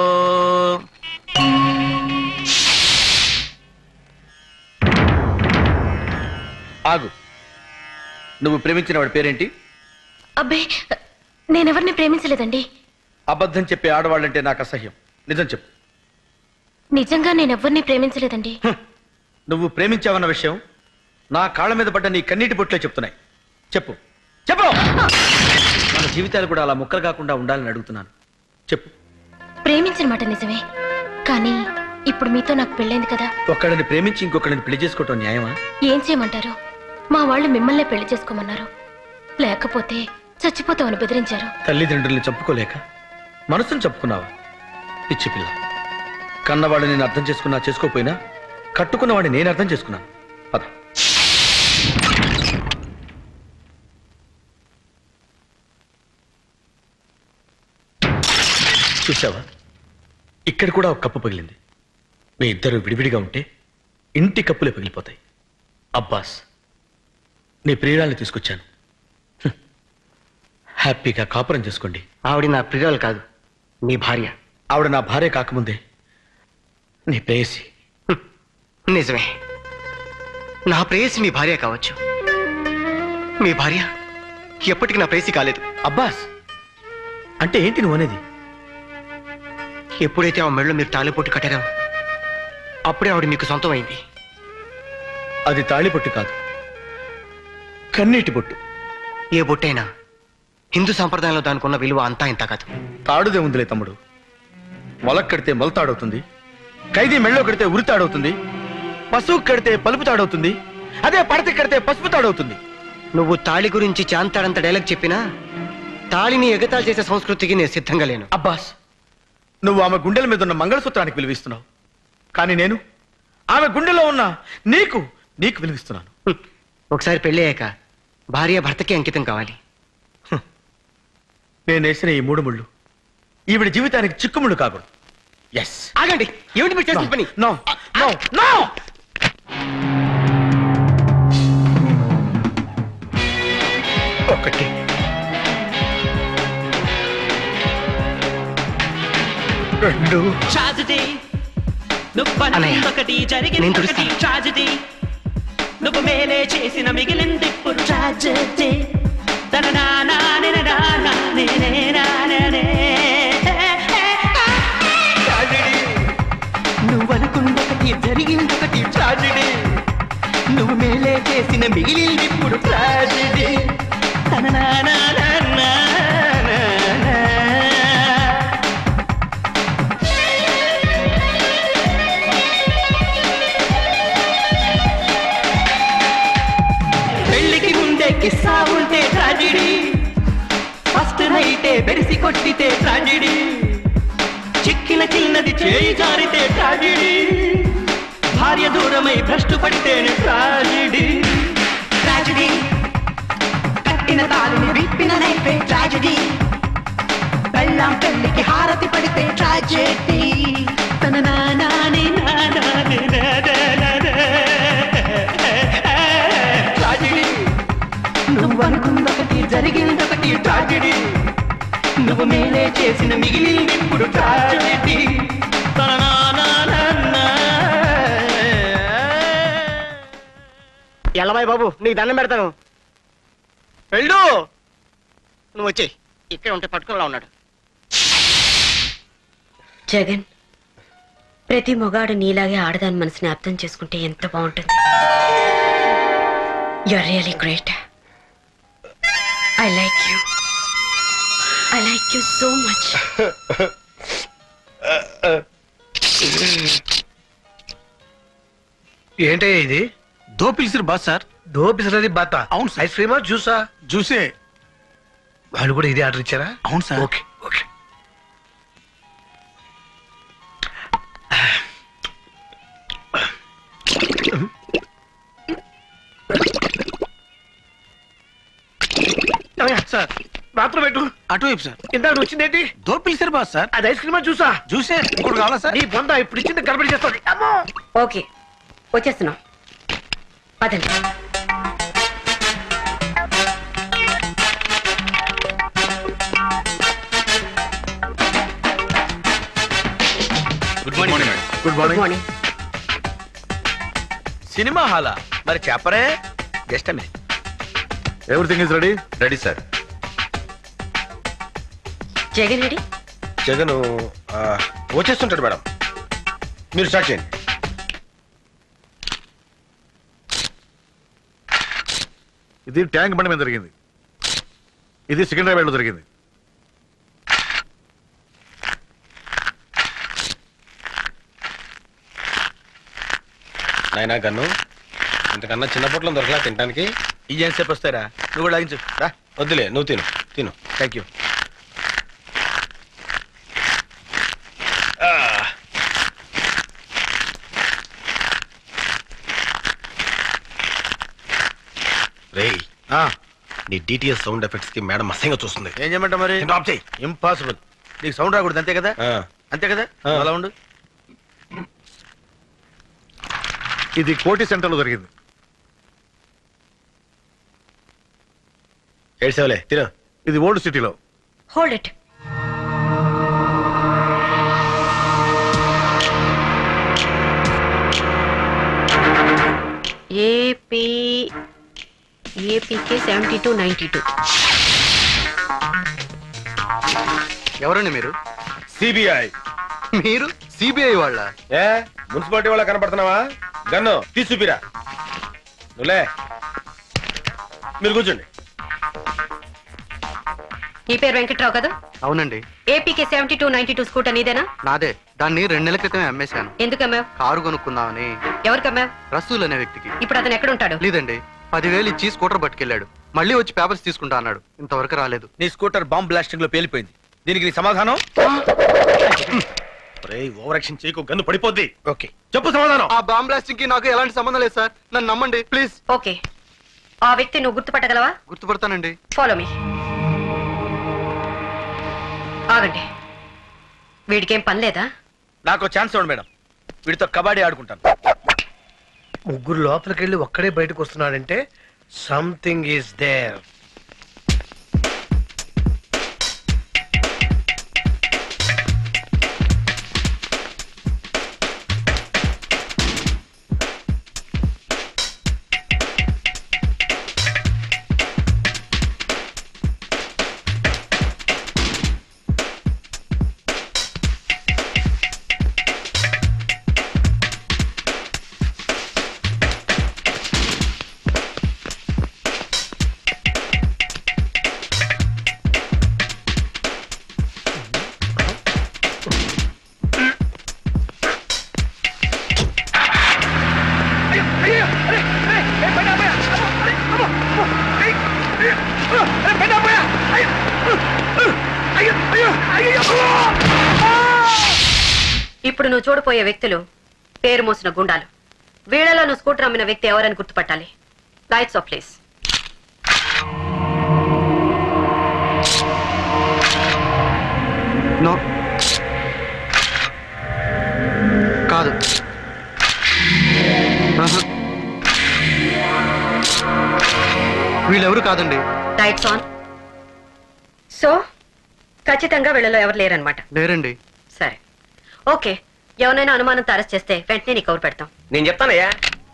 ఆగు నువ్వు ప్రేమించిన వాడి పేరేంటి అబ్బే నేనెవరిని ప్రేమించలేదండి అబద్ధం చెప్పే ఆడవాళ్ళంటే నాకు అసహ్యం నిజం చెప్పు నిజంగా నేనెవ్వరిని ప్రేమించలేదండి నువ్వు ప్రేమించావన్న విషయం నా కాళ్ళ మీద పడ్డ నీ కన్నీటి బొట్లే చెప్తున్నాయి చెప్పు చెప్పు మన జీవితాలు కూడా అలా ముక్కలు కాకుండా ఉండాలని అడుగుతున్నాను చెప్పు ప్రేమించిన మాట నిజమే కానీ ఇప్పుడు మీతో నాకు పెళ్ళైంది కదా ఒక్కడిని ప్రేమించి ఇంకొకడిని పెళ్లి చేసుకోవటం న్యాయమా ఏం చేయమంటారు మా వాళ్ళు మిమ్మల్నే పెళ్లి చేసుకోమన్నారు లేకపోతే చచ్చిపోతామని బెదిరించారు తల్లిదండ్రుల్ని చంపుకోలేక మనసును చంపుకున్నావా పిచ్చి పిల్ల కన్నవాడు నేను అర్థం చేసుకున్నా చేసుకోపోయినా కట్టుకున్నవాడిని నేను అర్థం చేసుకున్నాను పద చూసావా ఇక్కడ కూడా ఒక కప్పు పగిలింది మీ ఇద్దరు విడివిడిగా ఉంటే ఇంటి కప్పులే పగిలిపోతాయి అబ్బాస్ నీ ప్రియురాల్ని తీసుకొచ్చాను హ్మ్. హ్యాపీగా కాపురం చేసుకోండి ఆవిడ నా ప్రియురాలు కాదు మీ భార్య ఆవిడ నా భార్య కాకముందే నీ ప్రేయసి నిజమే నా ప్రేయసి మీ భార్య కావచ్చు మీ భార్య ఎప్పటికీ నా ప్రేయసి కాలేదు అబ్బాస్ అంటే ఏంటి నువ్వు అనేది ఎప్పుడైతే ఆ మెళ్ళో మీరు తాలిపోటు కట్టారో అప్పుడే ఆవిడ మీకు సొంతం అయింది అది తాళిపొట్టు కాదు కన్నీటి బొట్టు ఏ బొట్టైనా హిందూ సంప్రదాయంలో దానికి ఉన్న విలువ అంతా ఇంత కాదు తాడుదే ఉందిలే తమ్ముడు మొలక్ కడితే మొలతాడవుతుంది ఖైదీ మెళ్ళో కడితే ఉరితాడవుతుంది పశువు కడితే పలుపు తాడవుతుంది అదే పడత కడితే పసుపు తాడవుతుంది నువ్వు తాళి గురించి చాంతాడంత డైలాగ్ చెప్పినా తాళిని ఎగతాళి చేసే సంస్కృతికి నేను సిద్ధంగా లేను అబ్బాస్ నువ్వు ఆమె గుండెల మీద ఉన్న మంగళసూత్రానికి విలువిస్తున్నావు కానీ నేను ఆమె గుండెలో ఉన్న నీకు నీకు విలువిస్తున్నాను హ్మ్. ఒకసారి పెళ్ళయ్యాక భార్య భర్తకి అంకితం కావాలి నేను వేసిన ఈ మూడు ముళ్ళు ఈవిడ జీవితానికి చిక్కుముళ్ళు కాకూడదు ఎస్ ఆగండి ఏమిటి మీరు చేసిన పని నో నో నో ఒకటి రెండు ట్రాజడీ నువ్వు అన్నయ్య, ఒకటి నేను జరిగింది ఒకటి తుడుస్తాను. ట్రాజడీ నువ్వు మేలే చేసిన మిగిలింది ఇప్పుడు ట్రాజడీ నువ్వు అనుకున్నొకటి జరిగింది ఒకటి ట్రాజడీ నువ్వు మేలే చేసిన మిగిలింది ఇప్పుడు ట్రాజడీ పెళ్లికి ముందే కిస్సా ఉంటే ట్రాజడీ ఫస్ట్ నైటే బెరిసి కొట్టితే ట్రాజడీ చిక్కిన చిన్నది చేయి జారితే ట్రాజడీ భార్య దూరమై భ్రష్టు పడితేనే ట్రాజడీ ట్రాజడీ కట్టిన తాళిని విప్పిన నైపే ట్రాజడీ బెల్లం పెళ్లికి హారతి పడితే ట్రాజడీ తన నానాని నానాని నానాని ట్రాజడీ నువ్వు అనుకుందొకటి జరిగిందొకటి ట్రాజెడీ నువ్వు మేలే చేసిన మిగిలింది ఇప్పుడు ట్రాజెడీ ఎల్లబాయ్ బాబు నీకు దండం పెడతాను వెళ్ళు నువ్వు వచ్చేయ్ ఇక్కడ ఉంటే పట్టుకునేలా ఉన్నాడు జగన్ ప్రతి మొగాడు నీలాగే ఆడదాని మనసుని అర్థం చేసుకుంటే ఎంత బాగుంటుంది you really great I like you I like you so much ఏంటే ఇది దో పిలిచిరు బాస్ సార్ దో పిసరది బాత అవును సార్. ఐస్ క్రీమా జ్యూసా చూసే వాళ్ళు కూడా ఇదే ఆర్డర్ ఇచ్చారా అవును సార్ ఓకే ఓకే సార్ మాత్రం పెట్టు అటువైపు సార్ ఇందాక వచ్చిందేంటి దో పిలిచిరు బాస్ సార్ అది ఐస్ క్రీమా జ్యూసా చూసే ఇంకోటి కావాలా సార్ నీ బొంద ఇప్పుడు ఇచ్చింది గడబడి చేస్తుంది అమ్మో ఓకే వచ్చేస్తున్నాం పదండి good morning good good morning morning cinema హాలా మరి చెప్పరే just minute everything is ready ready sir Jagan ready Jagan వచ్చేస్తుంటాడు మేడం మీరు స్టార్ట్ చేయండి ఇది ట్యాంక్ బండి మీద జరిగింది ఇది సికింద్రాబాద్ లో జరిగింది నాయనా గన్ను ఇంతకన్నా చిన్న పొట్లం దొరకలా తినడానికి ఈ సేపు వస్తారా నువ్వు కూడా లాగించు రా వద్దులే నువ్వు తిను తిను థ్యాంక్ యూ రేయ్ నీ డిటిఎస్ సౌండ్ ఎఫెక్ట్స్ కి మేడం అసహ్యంగా చూస్తుంది ఏం చేయమంటావు మరి డ్రాప్ చేయి ఇంపాసిబుల్ నీకు సౌండ్ రాకూడదు అంతే కదా ఆ, అంతే కదా ఆ. అలా ఉండు ఇది కోటి సెంటర్ లో జరిగింది ఏడ్చావులే తిను ఇది ఓల్డ్ సిటీలో hold it AP APK seventy two ninety two ఎవరండి మీరు సిబిఐ మీరు సిబిఐ వాళ్ళ ఏ మున్సిపాలిటీ వాళ్ళ కనపడుతున్నావా గన్ను తీసుపిరా నువ్వులే మీరు కూర్చోండి నీ పేరు వెంకట్రావు కదా అవునండి APK seventy two ninety two scooter నీదేనా నాదే దాన్ని రెండు నెలల క్రితమే అమ్మేశాను ఎందుకు అమ్మావు కారు కొనుక్కుందామని ఎవరికి అమ్మావు రసూల్ అనే వ్యక్తికి ఇప్పుడు అతను ఎక్కడ ఉంటాడు లేదండి పదివేలు ఇచ్చి స్కూటర్ పట్టుకెళ్ళాడు మళ్ళీ వచ్చి పేపర్స్ తీసుకుంటా అన్నాడు ఇంతవరకు రాలేదు నీ స్కూటర్ బాంబ్ బ్లాస్టింగ్ లో పేలిపోయింది దీనికి నీ సమాధానం రేయ్ ఓవర్ యాక్షన్ చేయకు గన్ను పడిపోద్ది ఓకే చెప్పు సమాధానం ఆ బాంబ్ బ్లాస్టింగ్ కి నాకు ఎలాంటి సంబంధం లేదు సార్ నన్ను నమ్మండి ప్లీజ్ ఓకే ఆ వ్యక్తి నువ్వు గుర్తుపట్టగలవా గుర్తుపడతానండి ఫాలో మీ ఆగండి వీడికేం పని లేదా నాకు ఛాన్స్ ఇవ్వండి మేడం వీడితో కబడ్డీ ఆడుకుంటాను ముగ్గురు లోపలికి వెళ్ళి ఒక్కడే బయటకు వస్తున్నాడంటే సంథింగ్ ఈస్ దేర్ ఇప్పుడు నువ్వు చూడపోయే వ్యక్తులు పేరు మోసిన గుండాలు వీళ్ళలో నువ్వు స్కూటర్ అమ్మిన వ్యక్తి ఎవరని గుర్తుపట్టాలి లైట్స్ ఆఫ్ ప్లేస్ నో కాదు ఆహా. వీళ్ళెవరు కాదండి లైట్స్ ఆన్ సో ఖచ్చితంగా వీళ్ళలో ఎవరు లేరనమాట లేరండి సరే ఓకే ఎవరైనా అనుమానంతో అరెస్ట్ చేస్తే వెంటనే నీకు కవర్ పెడతాం నేను చెప్తానయ్యా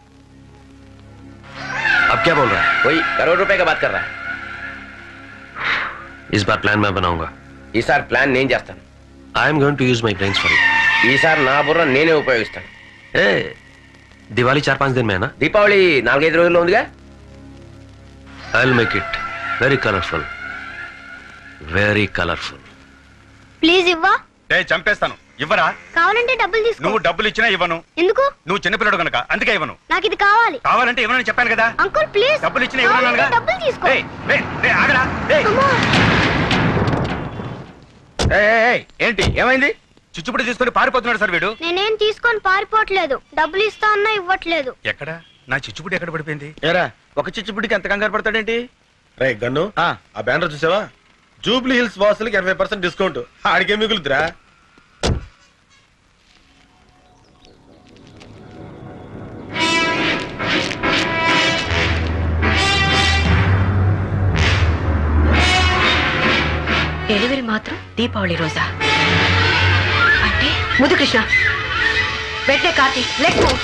अब क्या बोल रहा है పోయి కరోడ్ రూపాయ కా బాత్ కర్రా इस बार प्लान मैं बनाऊंगा ఈసారి ప్లాన్ నేను చేస్తాను I am going to use my brains for it ఈసారి నా బుర్ర నేనే ఉపయోగిస్తాను ए दिवाली चार पांच दिन में है ना దీపావళి నాలుగైదు రోజుల్లో ఉందిగా I will make it very colourful very colourful please ఇవ్వా ఏ చంపేస్తాను ఇవ్వరా కావాలంటే డబ్బులు తీసుకో నువ్వు డబ్బులు ఇచ్చినా ఇవ్వను ఎందుకు నువ్వు చిన్నపిల్లడు కనుక అందుకే ఇవ్వను నాకు ఇది కావాలి కావాలంటే ఇవ్వనని చెప్పాను కదా అంకుల్ ప్లీజ్ డబ్బులు ఇచ్చినా ఇవ్వనన్నానుగా డబ్బులు తీసుకో ఏయ్, ఏయ్, ఏయ్, ఆగరా ఏయ్. ఏయ్, ఏయ్, ఏయ్, ఏంటి ఏమైంది చిచ్చుపుడి తీసుకొని పారిపోతున్నాడు సార్ వీడు నేనేం తీసుకొని పారిపోవట్లేదు డబ్బులు ఇస్తా అన్నా ఇవ్వట్లేదు ఎక్కడ నా చిచ్చుపుడి ఎక్కడ పడిపోయింది ఏరా ఒక చిచ్చుపుడికి ఎంత కంగారు పడతాడేంటి రే గన్ను ఆ బ్యానర్ చూసావా జూబ్లీ హిల్స్ వాసులకి ఇరవై పర్సెంట్ డిస్కౌంట్ ఆడికే మిగులుతురా డెలివరీ మాత్రం దీపావళి రోజా అంటే ముదు కృష్ణ వెంటనే కార్తీ లెట్ మూవ్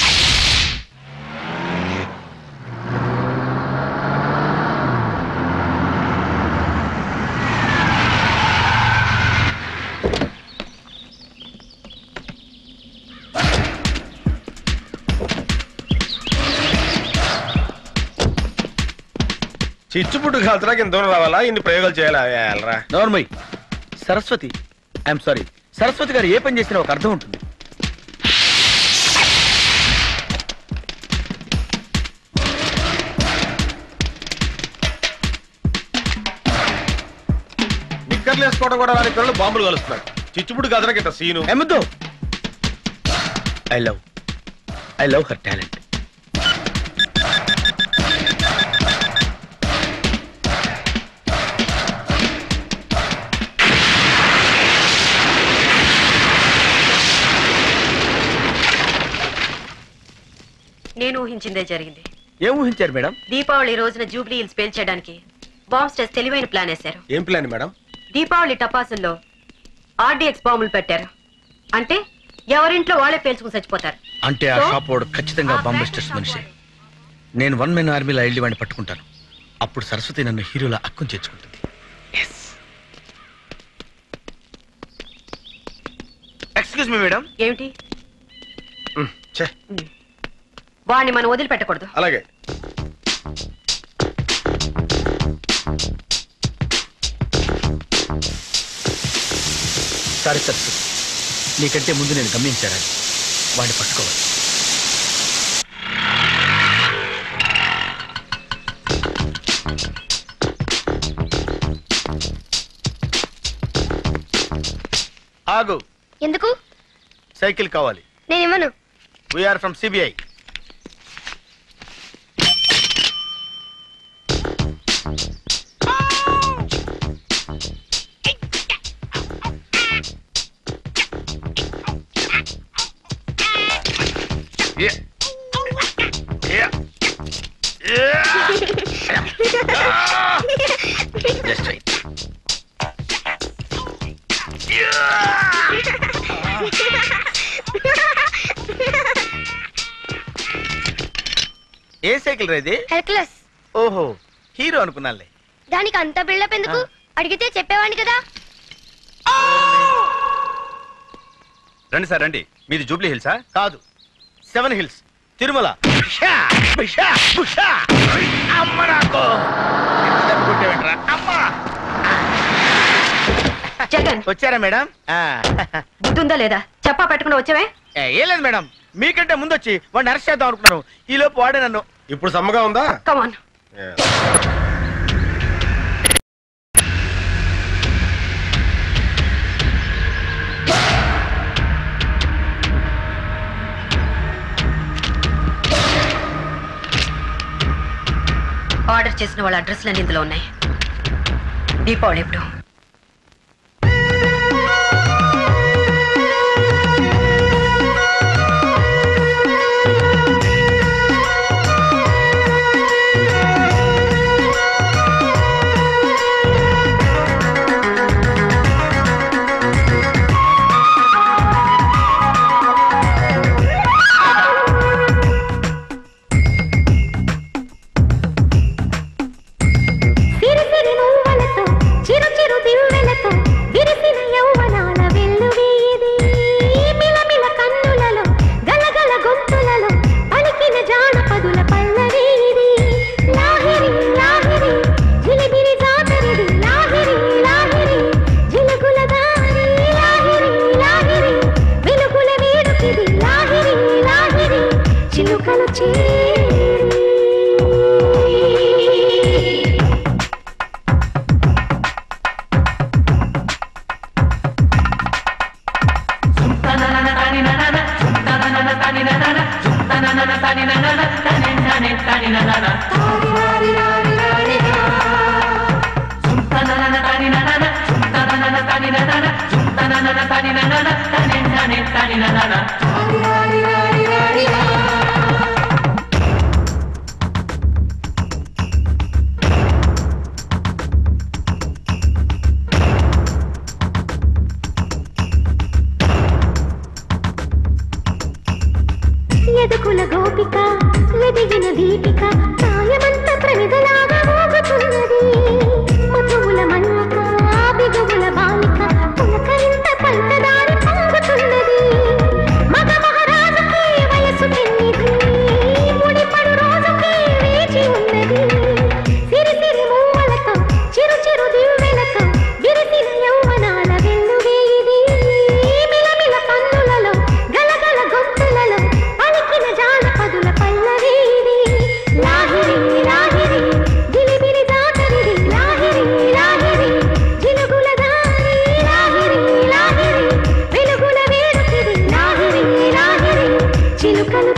చిచ్చుపుట్టు కాల్చడానికి ఇంత దూరం రావాలా ఇన్ని ప్రయోగాలు చేయాలా వెళ్ళరా నోర్మయ్ సరస్వతి ఐఎమ్ సారీ సరస్వతి గారు ఏ పని చేసినా ఒక అర్థం ఉంటుంది నిక్కర్లు వేసుకోవడం కూడా రాని పిల్లలు బాంబులు కలుస్తున్నారు చిచ్చుపుట్టు కాల్చడానికి ఇంత సీను ఎమ్మద్దు I love I love her talent నేను ఊహించిందే జరిగింది ఏం ఊహించారు మేడం దీపావళి రోజున జూబ్లీ హిల్స్ పేల్చేయడానికి బాంబ్ స్టేస్ తెలివైన ప్లాన్ వేశారు ఏం ప్లాన్ మేడం దీపావళి టపాసుల్లో ఆర్డీఎక్స్ బాంబులు పెట్టారు అంటే ఎవరింట్లో వాళ్ళే పేల్చుకుని చచ్చిపోతారు అంటే ఆ So, షాప్ వాడు ఖచ్చితంగా బాంబెస్టర్స్ మనిషి నేను వన్ మెన్ ఆర్మీలో వెళ్ళి వాడిని పట్టుకుంటాను అప్పుడు సరస్వతి నన్ను హీరోలా అక్కం చేర్చుకుంటుంది ఎక్స్క్యూజ్ మీ మేడం ఏమిటి ఛే వాడిని మనం వదిలిపెట్టకూడదు అలాగే సారీ సరస్వతి నీకంటే ముందు నేను గమనించాను వాడిని పట్టుకోవాలి ఆగు ఎందుకు సైకిల్ కావాలి నేను ఇవ్వను we are from CBI just right a cycle రేది హెల్క్లెస్ ఓహో హీరో అనుకున్నానులే దానికి అంత బిల్డప్ ఎందుకు అడిగితే చెప్పేవాడిని కదా రండి సార్ రండి మీది జూబ్లీ హిల్సా కాదు సెవెన్ హిల్స్ తిరుమల షా, షా, షా. అమ్మ నాకు ఎంత దెబ్బ కొట్టావేంట్రా? అమ్మా జగన్ వచ్చారా మేడం ఆ. బుద్ధుందా లేదా చెప్పా పెట్టకుండా వచ్చావే ఏ, ఏం లేదు మేడం మీకంటే ముందు వచ్చి వాడిని అరెస్ట్ చేద్దాం అనుకున్నాను ఈ లోపు వాడే నన్ను ఇప్పుడు సమ్మగా ఉందా కమాన్ ఆర్డర్ చేసిన వాళ్ళ అడ్రస్లన్నీ ఇందులో ఉన్నాయి దీపావళి ఎప్పుడు దివ్వెలతో విరిసిన యౌవనాల వెల్లువేది మిలమిల కన్నులలో గలగల గొంతులలో పలికిన జానపదుల పల్లవీది లాహిరి లాహిరి జిలిబిలి జాతరిది లాహిరి లాహిరి జిలుగుల దారి లాహిరి లాహిరి వెలుగుల వేడుకిది లాహిరి లాహిరి చిలుకలు చేరి ఎదుకుల గోపిక ఎదిగిన దీపిక ప్రాయమంత ప్రమిదలాగా మోగుతున్నది మధువుల మన్మక బిగువుల బాలిక పులకరింత పంటదారి పొంగుతున్నది మగ మహారాజుకి వయసు పెన్నిది ముడిపడు రోజుకి వేచి ఉన్నది సిరి సిరి మూవలతో చిరు చిరు దివ్వెలతో విరిసిన యౌవనాల వెన్నువేది మిలమిల పన్నులలో గలగల గొంతులలో పలికిన జానపదుల పల్లవీది లాహిరి లాహిరి జిలిబిలి జాతరిది లాహిరి లాహిరి జిలుగుల దారి లాహిరి లాహిరి వెలుగుల వేడుకిది లాహిరి లాహిరి చిలుకలు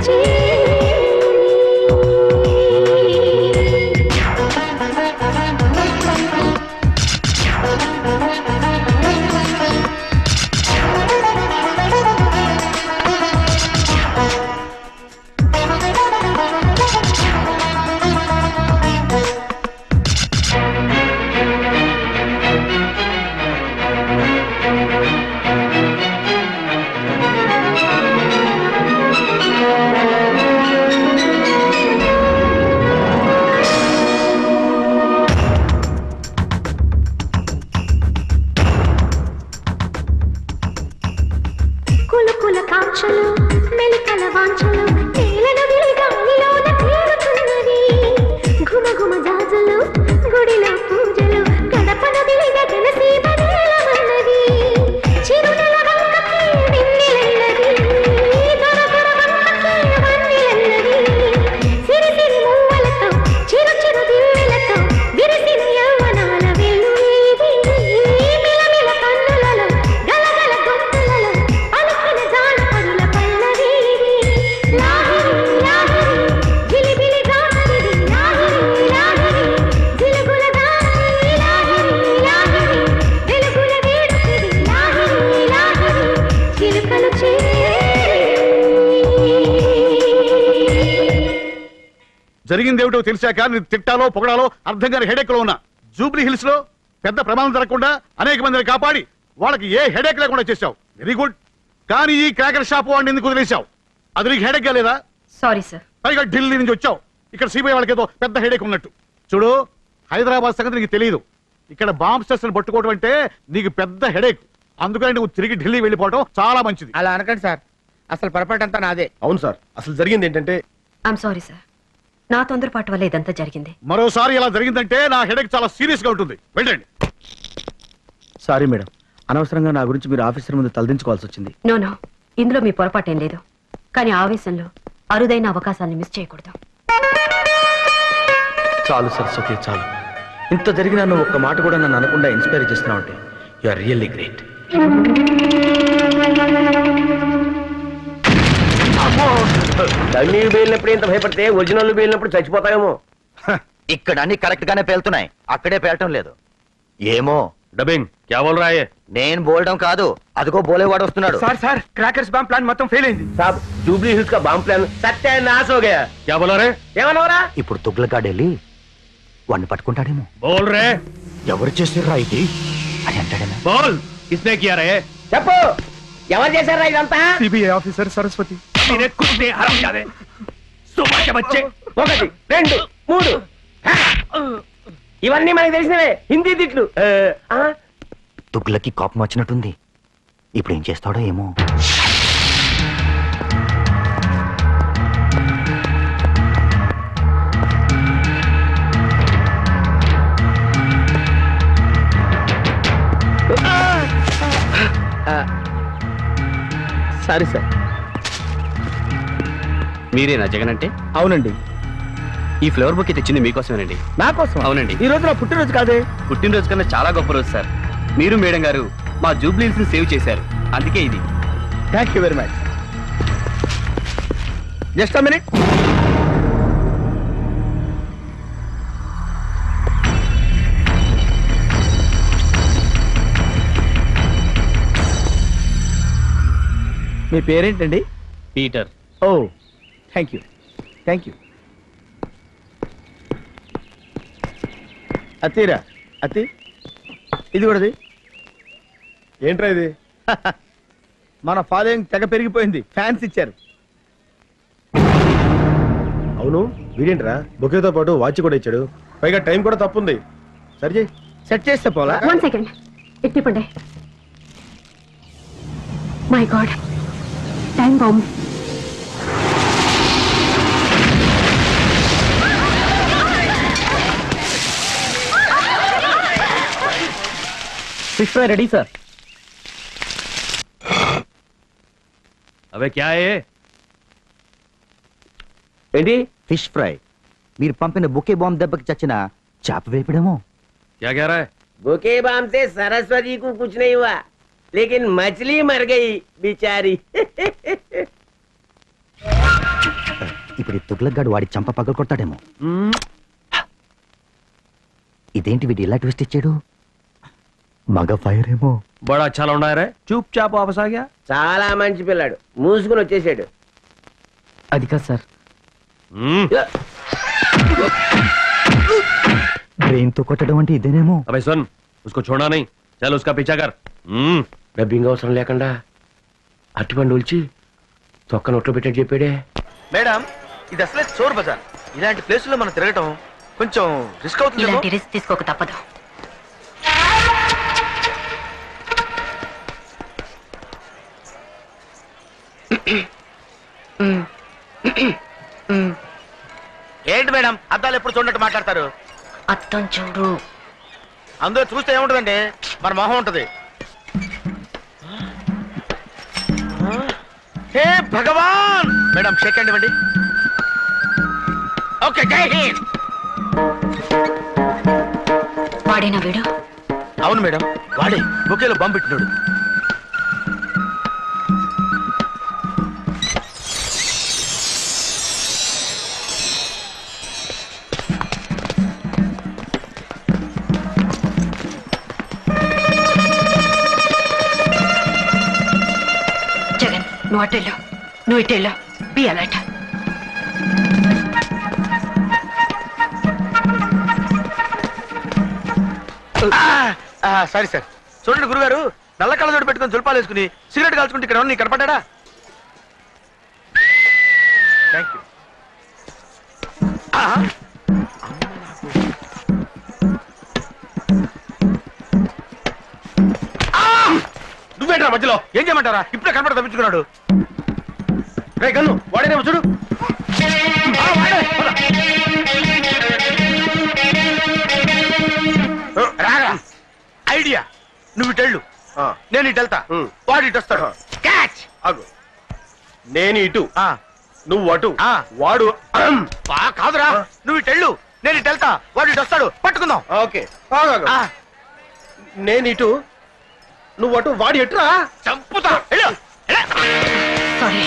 కులుకుల కాంక్షలు మెలికల వాంఛలు నేలను గాలిలోన తేలుతున్నది ఘుమ ఘుమ జాజులు గుడిలో పూజలు గడపన వెలిగ గనసీమ నీలమన్నది చిరునల వంకకి వెన్నెలన్నది దొరదొర వంకకి వన్నెలన్నది సిరి సిరి మువ్వలతో చిరు చిరు దివ్వెలతో విరిసిన యౌవనాల వెల్లువేది మిలమిల కన్నులలో గలగల గొంతులలో పలికిన జానపదుల పల్లవీది లాహిరి లాహిరి జిలిబిలి జాతరిది లాహిరి లాహిరి జిలుగుల దారి లాహిరి లాహిరి వెలుగుల వేడుకిది లాహిరి లాహిరి చిలుకలు జరిగిందేమిటో తెలిసాక నేను తిట్టాలో పొగడాలో అర్థం కాని హెడేక్ లో ఉన్నా జూబ్లీ హిల్స్ లో పెద్ద ప్రమాదం జరగకుండా అనేక మందిని కాపాడి వాళ్ళకి ఏ హెడేక్ లేకుండా చేశావు వెరీ గుడ్ కానీ ఈ క్రాకర్ షాప్ వాడిని ఎందుకు వదిలేశావు అది నీకు హెడేక్ లేదా సారీ సార్ పైగా ఢిల్లీ నుంచి వచ్చావు ఇక్కడ సిబిఐ వాళ్ళకి ఏదో పెద్ద హెడేక్ ఉన్నట్టు చూడు హైదరాబాద్ సంగతి నీకు తెలియదు ఇక్కడ బాంబ్ స్టేషన్ పట్టుకోవడం అంటే నీకు పెద్ద హెడేక్ అందుకని నువ్వు తిరిగి ఢిల్లీ వెళ్ళిపోవడం చాలా మంచిది అలా అనకండి సార్ అసలు పొరపాటు అంతా నాదే అవును సార్ అసలు జరిగింది ఏంటంటే ఐమ్ సారీ సార్ నా తొందరపాటు వల్ల ఇదంతా జరిగింది మరోసారి ఇలా జరిగిందంటే నా హెడేక్ చాలా సీరియస్ గా ఉంటుంది వెళ్ళండి సారీ మేడం అనవసరంగా నా గురించి మీరు ఆఫీసర్ ముందు తలదించుకోవాల్సి వచ్చింది నో నో ఇందులో మీ పొరపాటేం లేదు కానీ ఆవేశంలో అరుదైన అవకాశాన్ని మిస్ చేయకూడదు చాలు సరస్వతి చాలు ఇంత జరిగినా నువ్వు ఒక్క మాట కూడా నన్ను అనకుండా ఇన్స్పైర్ చేస్తున్నావు అంటే you are really great dummy పేలినప్పుడు ఇంత భయపడితే ఒరిజినల్ పేలినప్పుడు చచ్చిపోతాయేమో ఇక్కడ అన్ని కరెక్ట్ గానే పేలుతున్నాయి అక్కడే పేలటం లేదు ఏమో డబింగ్ కేవలం రాయే నేను బోలడం కాదు అదిగో బోలేవాడు వస్తున్నాడు sir sir crackers bomb plan మొత్తం ఫెయిల్ అయింది సాబ్ జూబ్లీ హిల్స్ కా బాంబ్ ప్లాన్ సత్యానాశ हो गया क्या बोला रे ఏమన్నావురా ఇప్పుడు తుగ్లకాడు వెళ్ళి వాడిని పట్టుకుంటాడేమో बोल रे ఎవరు చేసిర్రా ఇది అని అంటాడేమో बोल किसने किया रे చెప్పు ఎవరు చేశారా ఇదంతా సిబిఐ ఆఫీసర్ సరస్వతి तेरे कुत्ते हरामजादे सुबह के बच्चे ఒకటి రెండు మూడు హా! ఇవన్నీ మనకి తెలిసినవే హిందీ తిట్లు ఆ, ఆ, తుగ్లకి కోపం వచ్చినట్టుంది ఇప్పుడు ఏం చేస్తాడో ఏమో సారీ సార్ మీరేనా జగన్ అంటే అవునండి ఈ ఫ్లవర్ బుక్ తెచ్చింది మీకోసమేనండి నా కోసం అవునండి ఈ రోజు నా పుట్టినరోజు కాదే పుట్టినరోజు కన్నా చాలా గొప్ప రోజు సార్ మీరు మేడం గారు మా జూబ్లీస్ ని సేవ్ చేశారు అందుకే ఇది thank you very much just minute మీ పేరేంటండి పీటర్ ఓ థ్యాంక్ యూ థ్యాంక్ యూ అత్తిరా అత్తి ఇది కూడాది ఏంట్రా ఇది మన ఫాలోయింగ్ తెగ పెరిగిపోయింది ఫ్యాన్స్ ఇచ్చారు అవును వీడేంట్రా బొకేతో పాటు వాచ్ కూడా ఇచ్చాడు పైగా టైం కూడా తప్పుంది సరి చేయి సెట్ చేస్తే పోలా వన్ సెకండ్ ఎట్టిపండి my god time bomb fish fry ready sir అవే క్యా ఏంటి ఫిష్ ఫ్రై మీరు పంపిన బుకే బాంబ్ దెబ్బకి చచ్చిన చేప వేపడేమో क्या कह रहा है बुके बाम से सरस्वती को कुछ नहीं हुआ लेकिन मछली मर गई बेचारी ఇప్పుడు ఈ తుగ్లక్గాడు వాడి చంప పగలు కొడతాడేమో ఇదేంటి వీడు ఇలా ట్విస్ట్ ఇచ్చాడు మగ ఫైర్ ఏమో बड़ा अच्छा लौंडा है रे चुपचाप वापस आ गया చాలా మంచి పిల్లాడు మూసుకుని వచ్చేసాడు అది కాదు సార్ బ్రెయిన్ తో కొట్టడం అంటే ఇదేనేమో अबे सुन उसको छोड़ना नहीं चल उसका पीछा कर हम्म డబ్బింగ్ అవసరం లేకుండా అట్టుపండు ఉల్చి తొక్క నోట్లో పెట్టాడు చెప్పాడే మేడం ఇది అసలే చోర్ బజార్ ఇలాంటి ప్లేసుల్లో మనం తిరగటం కొంచెం రిస్క్ అవుతుంది ఇలాంటి రిస్క్ తీసుకోక తప్పదు ఏంటి మేడం అద్దాలు ఎప్పుడు చూడట్టు మాట్లాడతారు అత్తం చూడు అందులో చూస్తే ఏముంటదండి మన మొహం ఉంటది హే భగవాన్ మేడం షేక్ హ్యాండ్ ఇవ్వండి ఓకే జై హింద్ వాడేనా వీడు అవును మేడం వాడే బొకేలో బాంబు పెట్టినాడు జగన్ నువ్వు అటు వెళ్ళు నువ్వు ఇటు వెళ్ళు బి అలర్ట్ సారీ సార్ చూడండి గురుగారు నల్ల కళ్ళజోడు పెట్టుకొని జుల్పాలు వేసుకుని సిగరెట్ కాల్చుకుంటే ఇక్కడ నీకు కనపడ్డా థ్యాంక్ యూ నువ్వేంట్రా మధ్యలో ఏం చేయమంటారా ఇప్పుడే కనపడ తప్పించుకున్నాడు రే గన్ను వాడేనేమో చూడు ఆ, వాడే, పద. రారా ఐడియా నువ్వు ఇటు వెళ్ళు నేను ఇటు వెళ్తా వాడు ఇటు వస్తాడు క్యాచ్ ఆగు నేను ఇటు నువ్వు అటు వాడు బా కాదురా నువ్వు ఇటు వెళ్ళు నేను ఇటు వెళ్తా వాడు ఇటు వస్తాడు పట్టుకుందాం ఓకే ఆగు, ఆగు. నేను ఇటు నువ్వు అటు వాడి ఎటురా చంపుతా వెళ్ళు సారీ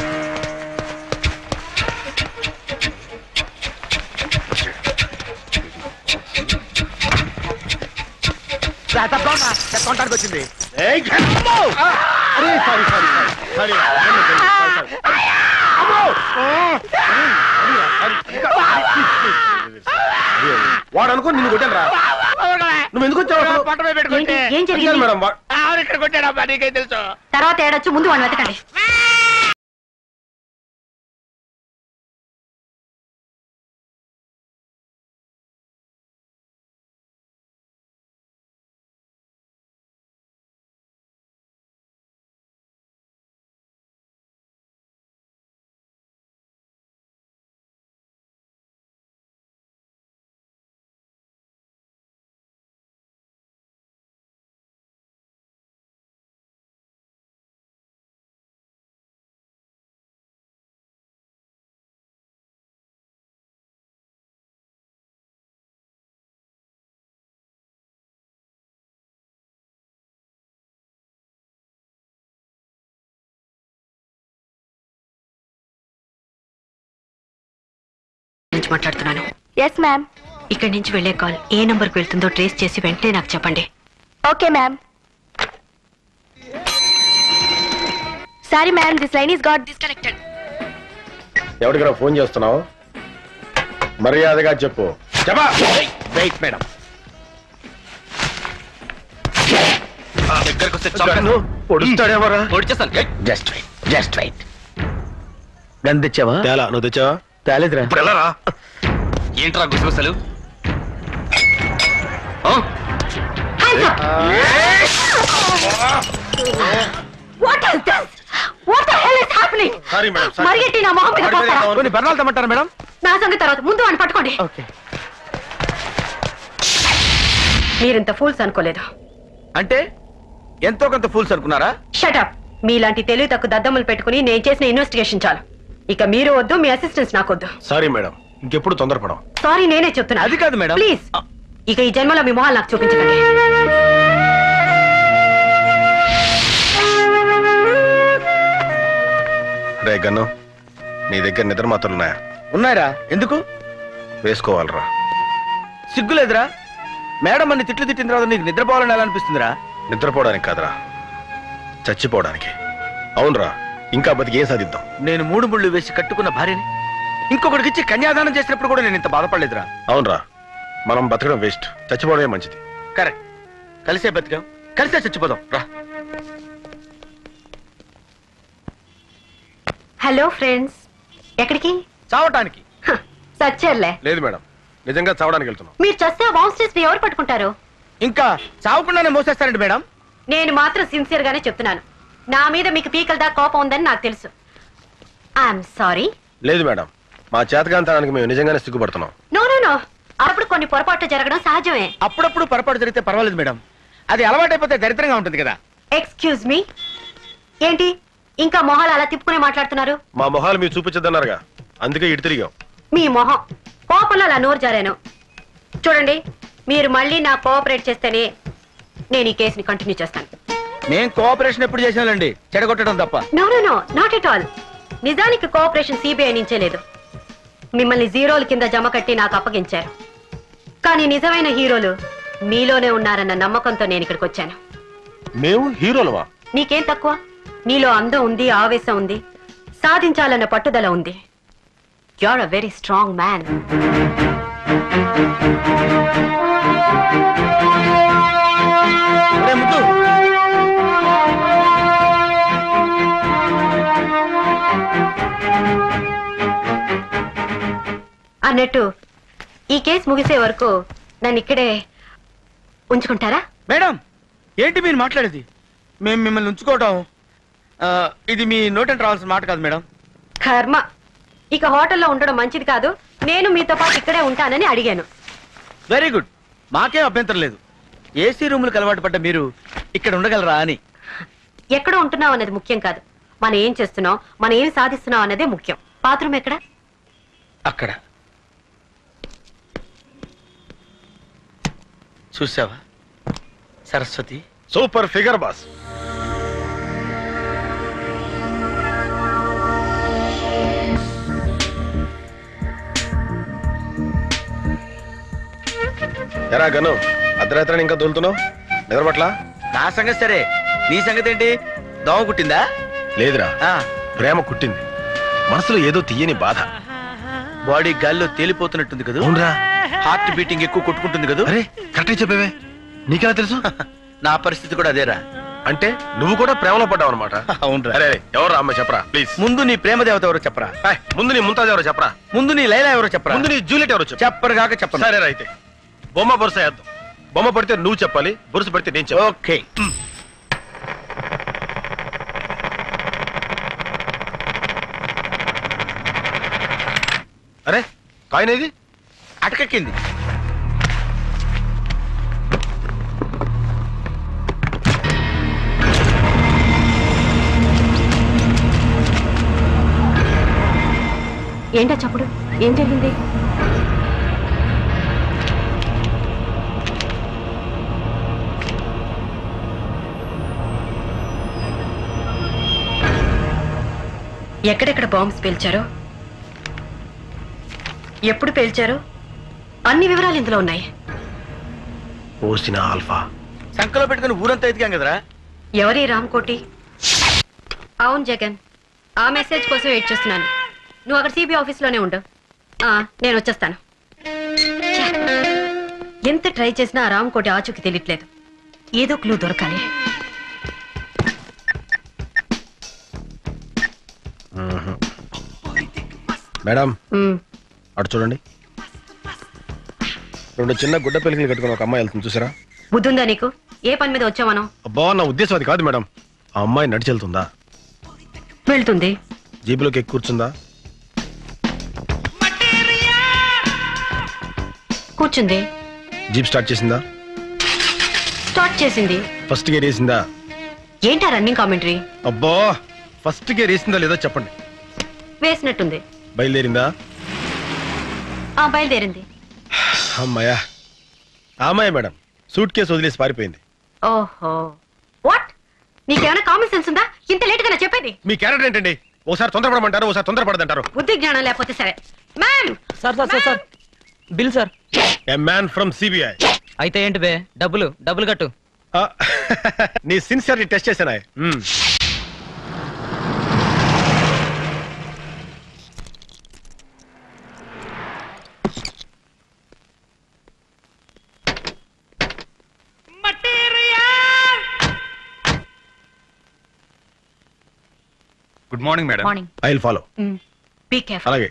తొంటానికి వచ్చింది అరే సారీ సారీ సారీ వాడు అనుకో నిన్ను కొట్టాను రా నువ్వు ఎందుకు వచ్చావు అసలు? పట్టమే పెట్టుకుంటే ఏంటి? ఏం జరిగింది? అడిగాను మేడం వా- ఆవిడ ఇక్కడ కొట్టాడమ్మా నీకేం తెలుసు తర్వాత ఏడొచ్చు ముందు వాడిని వెతకండి నుంచి మాట్లాడుతున్నాను ఎస్ మ్యామ్ ఇక్కడి నుంచి వెళ్లే కాల్ ఏ నంబర్కి వెళ్తుందో ట్రేస్ చేసి వెంటనే నాకు చెప్పండి okay ma'am sorry ma'am this line is got disconnected ఎవరికైనా ఫోన్ చేస్తున్నావు మర్యాదగా చెప్పు చెప్పా వెయిట్ మేడం దగ్గరకు వస్తే పొడుస్తాడేమరా పొడిచేస్తాను just wait just wait gun తెచ్చావా తేలా నువ్వు తెచ్చావా తేలేదురా ఇప్పుడు వెళ్ళరా ఏంట్రా గుసగుసలు ఆ? What is this what the hell is happening sorry madam మరిగెట్టి నా మొహం మీద పోస్తారా కొన్ని బెర్నాలు తెమ్మంటారా మేడం నా సంగతి తర్వాత ముందు అని పట్టుకోండి ఓకే మీరింత ఫూల్స్ అనుకోలేదు అంటే ఎంతో కొంత ఫూల్స్ అనుకున్నారా షటప్ మీలాంటి తెలివి తక్కువ దద్దమ్మలు పెట్టుకుని నేను చేసిన ఇన్వెస్టిగేషన్ చాలు ఇక మీరు వద్దు మీ అసిస్టెంట్స్ నాకొద్దు సారీ మేడం ఇంకెప్పుడు తొందరపడం సారీ నేనే చెప్తున్నా అది కాదు మేడం ప్లీజ్ ఇక ఈ జన్మలో మీ మొహాలు నాకు చూపించకండి రే గన్ను నీ దగ్గర నిద్ర మాత్రలు ఉన్నాయా ఉన్నాయరా ఎందుకు వేసుకోవాలరా సిగ్గులేదురా మేడం అన్ని తిట్లు తిట్టిన తర్వాత నీకు నిద్రపోవాలని ఎలా అనిపిస్తుందిరా నిద్రపోవడానికి కాదురా చచ్చిపోవడానికి అవునరా ఇంకా బతికి ఏం సాధిద్దాం నేను మూడు ముళ్ళు వేసి కట్టుకున్న భార్యని ఇంకొకటికి ఇచ్చి కన్యాదానం చేసినప్పుడు కూడా నేను ఇంత బాధపడలేదురా అవునరా మనం బతకడం వేస్ట్ చచ్చిపోవడమే మంచిది కరెక్ట్ కలిసే బతికాం కలిసే చచ్చిపోదాం రా హలో ఫ్రెండ్స్ ఎక్కడికి చావటానికి సచ్చేర్లే లేదు మేడం నిజంగా చావడానికి వెళ్తున్నాం మీరు చస్తే వాన్స్టేస్ ఎవరు పట్టుకుంటారు ఇంకా చావకుండానే మోసేస్తారండి మేడం నేను మాత్రం సిన్సియర్ గానే చెప్తున్నాను నా మీద మీకు పీకల దాకా కోపం ఉందని నాకు తెలుసు ఐఎమ్ సారీ లేదు మేడం మా చేతకాంతనానికి మేము నిజంగానే సిగ్గుపడుతున్నాం నో నో నో అప్పుడు కొన్ని పొరపాట్లు జరగడం సహజమే అప్పుడప్పుడు పొరపాటు జరిగితే పర్వాలేదు మేడం అది అలవాటైపోతే దరిద్రంగా ఉంటుంది కదా ఎక్స్క్యూజ్ మీ ఏంటి ఇంకా మొహాలు అలా తిప్పుకునే మాట్లాడుతున్నారు మా మొహాలు మీరు చూపించద్దన్నారుగా అందుకే ఇటు తిరిగాం మీ మొహం కోపంలో అలా నోరు జారాను చూడండి మీరు మళ్ళీ నా కోఆపరేట్ చేస్తేనే నేను ఈ కేసుని కంటిన్యూ చేస్తాను మేం కోఆపరేషన్ ఎప్పుడు చేసానండి చెడగొట్టడం తప్ప no no no not at all నిజానికి కోఆపరేషన్ సిబిఐ నుంచే లేదు మిమ్మల్ని జీరోల కింద జమ కట్టి నాకు అప్పగించారు కానీ నిజమైన హీరోలు మీలోనే ఉన్నారన్న నమ్మకంతో నేను ఇక్కడికి వచ్చాను మేము హీరోలవా నీకేం తక్కువ నీలో అందం ఉంది ఆవేశం ఉంది సాధించాలన్న పట్టుదల ఉంది you are a very strong man ఒరే ముద్దు అన్నట్టు ఈ కేసు ముగిసే వరకు నన్ను ఇక్కడే ఉంచుకుంటారా మేడం ఏంటి మీరు మాట్లాడేది మేము మిమ్మల్ని ఉంచుకోవటం ఆ, ఇది మీ నోటంటే రావాల్సిన మాట కాదు మేడం కర్మ ఇక హోటల్లో ఉండడం మంచిది కాదు నేను మీతో పాటు ఇక్కడే ఉంటానని అడిగాను వెరీ గుడ్ మాకేం అభ్యంతరం లేదు ఏసీ రూములకు అలవాటు పడ్డ మీరు ఇక్కడ ఉండగలరా అని ఎక్కడ ఉంటున్నాం అన్నది ముఖ్యం కాదు మనం ఏం చేస్తున్నాం మనం ఏం సాధిస్తున్నాం అన్నదే ముఖ్యం బాత్రూమ్ ఎక్కడ అక్కడ చూసావా సరస్వతి సూపర్ ఫిగర్ బాస్ ఎరా గను అర్ధరాత్రి ఇంకా దొలుతున్నావు నిద్రపట్ల నా సంగతి సరే నీ సంగతి ఏంటి దోమ కుట్టిందా లేదురా ప్రేమ కుట్టింది మనసులో ఏదో తీయని బాధ బాడీ గాల్లో తేలిపోతున్నట్టుంది కదా అవునరా హార్ట్ బీటింగ్ ఎక్కువ కొట్టుకుంటుంది కదా అరే కరెక్ట్ చెప్పేవే నీకెలా తెలుసు నా పరిస్థితి కూడా అదేరా అంటే నువ్వు కూడా ప్రేమలో పడ్డావు అనమాట అవునరా అరే ఎవరు అమ్మ చెప్పరా ప్లీజ్ ముందు నీ ప్రేమ దేవత ఎవరో చెప్పరా ముందు నీ ముంతాజ్ ఎవరో చెప్పరా ముందు నీ లైలా ఎవరో చెప్పరా ముందు నీ జూలియట్ ఎవరో చెప్పు చెప్పరు కాక చెప్పను సరే అయితే బొమ్మ బొరుస వేద్దాం బొమ్మ పడితే నువ్వు చెప్పాలి బొరుస పడితే నేను చెప్పాలి ఓకే అరే కాయిన్ ఏది అటకెక్కింది ఏంటో చప్పుడు ఏం జరిగింది ఎక్కడెక్కడ బాంబ్స్ పేల్చారో ఎప్పుడు పేల్చారు అన్ని వివరాలు ఇందులో ఉన్నాయి పోసిన ఆల్ఫా సంకలో పెట్టుకుని ఊరంతా ఎదిగాం కదరా ఎవరి రామ్కోటి అవును జగన్ ఆ మెసేజ్ కోసం వెయిట్ చేస్తున్నాను నువ్వు అక్కడ సిబి ఆఫీస్లోనే ఉండు ఆ, నేను వచ్చేస్తాను ఛే, ఎంత ట్రై చేసినా ఆ రామ్కోటి ఆచూకి తెలియట్లేదు ఏదో క్లూ దొరకాలి మేడం ఉమ్, అటు చూడండి రెండు చిన్న గుడ్డ పెలికలు కట్టుకుని ఒక అమ్మాయి వెళ్తుంది చూసారా బుద్ధుందా నీకు ఏ పని మీద వచ్చావు మనం అబ్బా నా ఉద్దేశం అది కాదు మేడం ఆ అమ్మాయి నడిచి వెళ్తుందా వెళ్తుంది జీబులోకి ఎక్కి కూర్చుందా కూర్చుంది జీప్ స్టార్ట్ చేసిందా స్టార్ట్ చేసింది ఫస్ట్ గేర్ వేసిందా ఏంటా రన్నింగ్ కామెంటరీ అబ్బా ఫస్ట్ గేర్ వేసిందా లేదా చెప్పండి వేసినట్టుంది బయలుదేరిందా ఆ బయలుదేరింది అమ్మాయా ఆ అమ్మాయి మేడం సూట్ కేసు వదిలేసి పారిపోయింది ఓహో వాట్ నీకేమైనా కామన్ సెన్స్ ఉందా ఇంత లేట్ గా చెప్పేది మీ క్యారెక్టర్ ఏంటండి ఓసారి తొందరపడమంటారు ఓసారి తొందరపడదంటారు బుద్ధి జ్ఞానం లేకపోతే సరే ma'am sir sir sir sir bill sir a man from CBI అయితే ఏంటి బే డబ్బులు డబ్బులు కట్టు నీ సిన్సియర్ని టెస్ట్ చేశానా మ్మ్. Good morning madam morning I will follow be careful అలాగే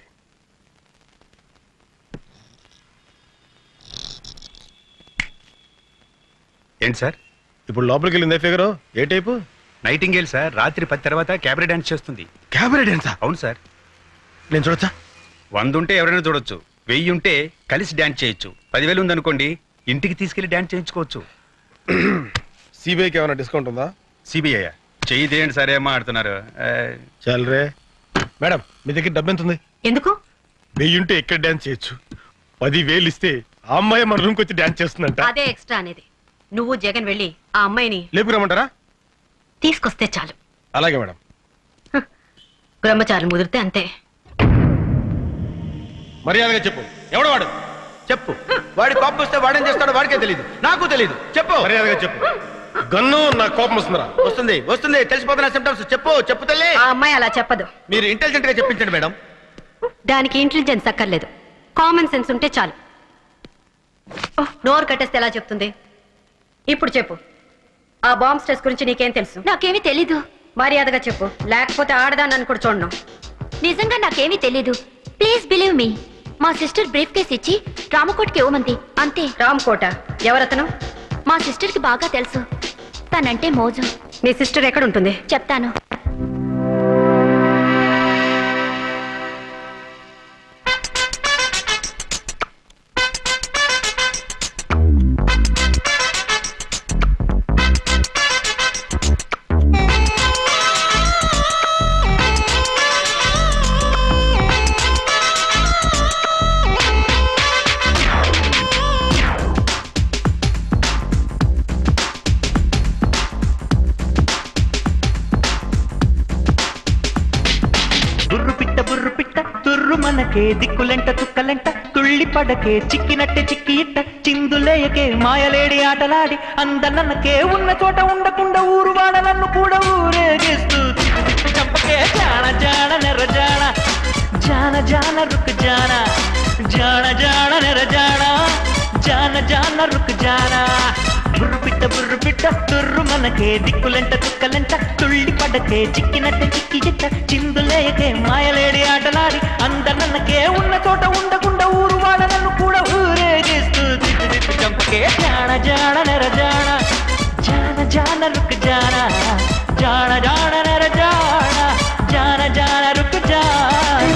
ఏంటి సార్ ఇప్పుడు లోపలికి వెళ్ళిందే ఫిగర్ ఏ టైపు నైటింగేల్ సార్ రాత్రి పది తర్వాత క్యాబరే డాన్స్ చేస్తుంది క్యాబరే డాన్సా అవును సార్ నేను చూడొచ్చా వంద ఉంటే ఎవరైనా చూడొచ్చు వెయ్యి ఉంటే కలిసి డాన్స్ చేయొచ్చు పదివేలు ఉందనుకోండి ఇంటికి తీసుకెళ్లి డాన్స్ చేయించుకోవచ్చు సిబిఐకి ఏమైనా డిస్కౌంట్ ఉందా సిబిఐ చెయ్యి తీయండి సరే మాడుతున్నారు చాలరే మేడం మీ దగ్గర డబ్బు ఎంత ఉంది ఎందుకు వెయ్యి ఉంటే ఎక్కడ డాన్స్ చేయొచ్చు పది వేలు ఇస్తే ఆ అమ్మాయి మన రూమ్కి వచ్చి డాన్స్ చేస్తుందంట అదే ఎక్స్ట్రా అనేది నువ్వు జగన్ వెళ్ళి ఆ అమ్మాయిని లేపుకురమ్మంటారా తీసుకొస్తే చాలు అలాగే మేడం బ్రహ్మచారులు ముదిరితే అంతే మర్యాదగా చెప్పు ఎవడు వాడు చెప్పు వాడి కోపం వస్తే వాడేం చేస్తాడో వాడికే తెలియదు నాకు తెలియదు చెప్పు మర్యాదగా చెప్పు గన్ను నా కోపం వస్తుందిరా వస్తుంది వస్తుంది తెలిసిపోతున్న సిమ్టమ్స్ చెప్పు చెప్పు తల్లి ఆ అమ్మాయి అలా చెప్పదు మీరు ఇంటెలిజెంట్ గా చెప్పించండి మేడం దానికి ఇంటెలిజెన్స్ అక్కర్లేదు కామన్ సెన్స్ ఉంటే చాలు ఓహ్, నోరు కట్టేస్తే ఎలా చెప్తుంది ఇప్పుడు చెప్పు ఆ బాంబ్ స్ట్రెస్ గురించి నీకేం తెలుసు నాకేమీ తెలీదు మర్యాదగా చెప్పు లేకపోతే ఆడదాన్ని కూడా చూడను నిజంగా నాకేమీ తెలీదు ప్లీజ్ బిలీవ్ మీ మా సిస్టర్ బ్రీఫ్ కేస్ ఇచ్చి రామకోట్కి ఇవ్వమంది అంతే రామ్కోట ఎవరతను మా సిస్టర్ కి బాగా తెలుసు తనంటే మోజు మీ సిస్టర్ ఎక్కడ ఉంటుంది చెప్తాను బుర్రు పిట్ట బుర్రు పిట్ట తుర్రు మనకే దిక్కులెంట తుక్కలెంట తుళ్ళి పడకే చిక్కినట్టే చిక్కి ఇట్ట చిందులేయకే మాయలేడి ఆటలాడి అందనన్నకే ఉన్న చోట ఉండకుండా ఊరు వాడ నన్ను కూడా ఊరేగిస్తూ తిట్టు తిట్టు చంపకే జాన జాన నెర జాన జాన జాన రుక్ జాన జాన జాన నెర జాన జాన జాన రుక్ జాన బుర్రు పిట్ట బుర్రు పిట్ట తుర్రు మనకే దిక్కులెంట తుక్కలెంట తుళ్ళి పడకే చిక్కినట్టే చిక్కి చిట్ట చిందులేయకే మాయలేడి ఆటలాడి అందనన్నకే ఉన్న చోట ఉండకుండా ఊరు వాడ నన్ను కూడా ఊరేగిస్తూ తిట్టు తిట్టు చంపకే జాన జాన నెర జాన జాన జాన రుక్ జాన జాన జాన నెర జాన జాన జాన రుక్ జాన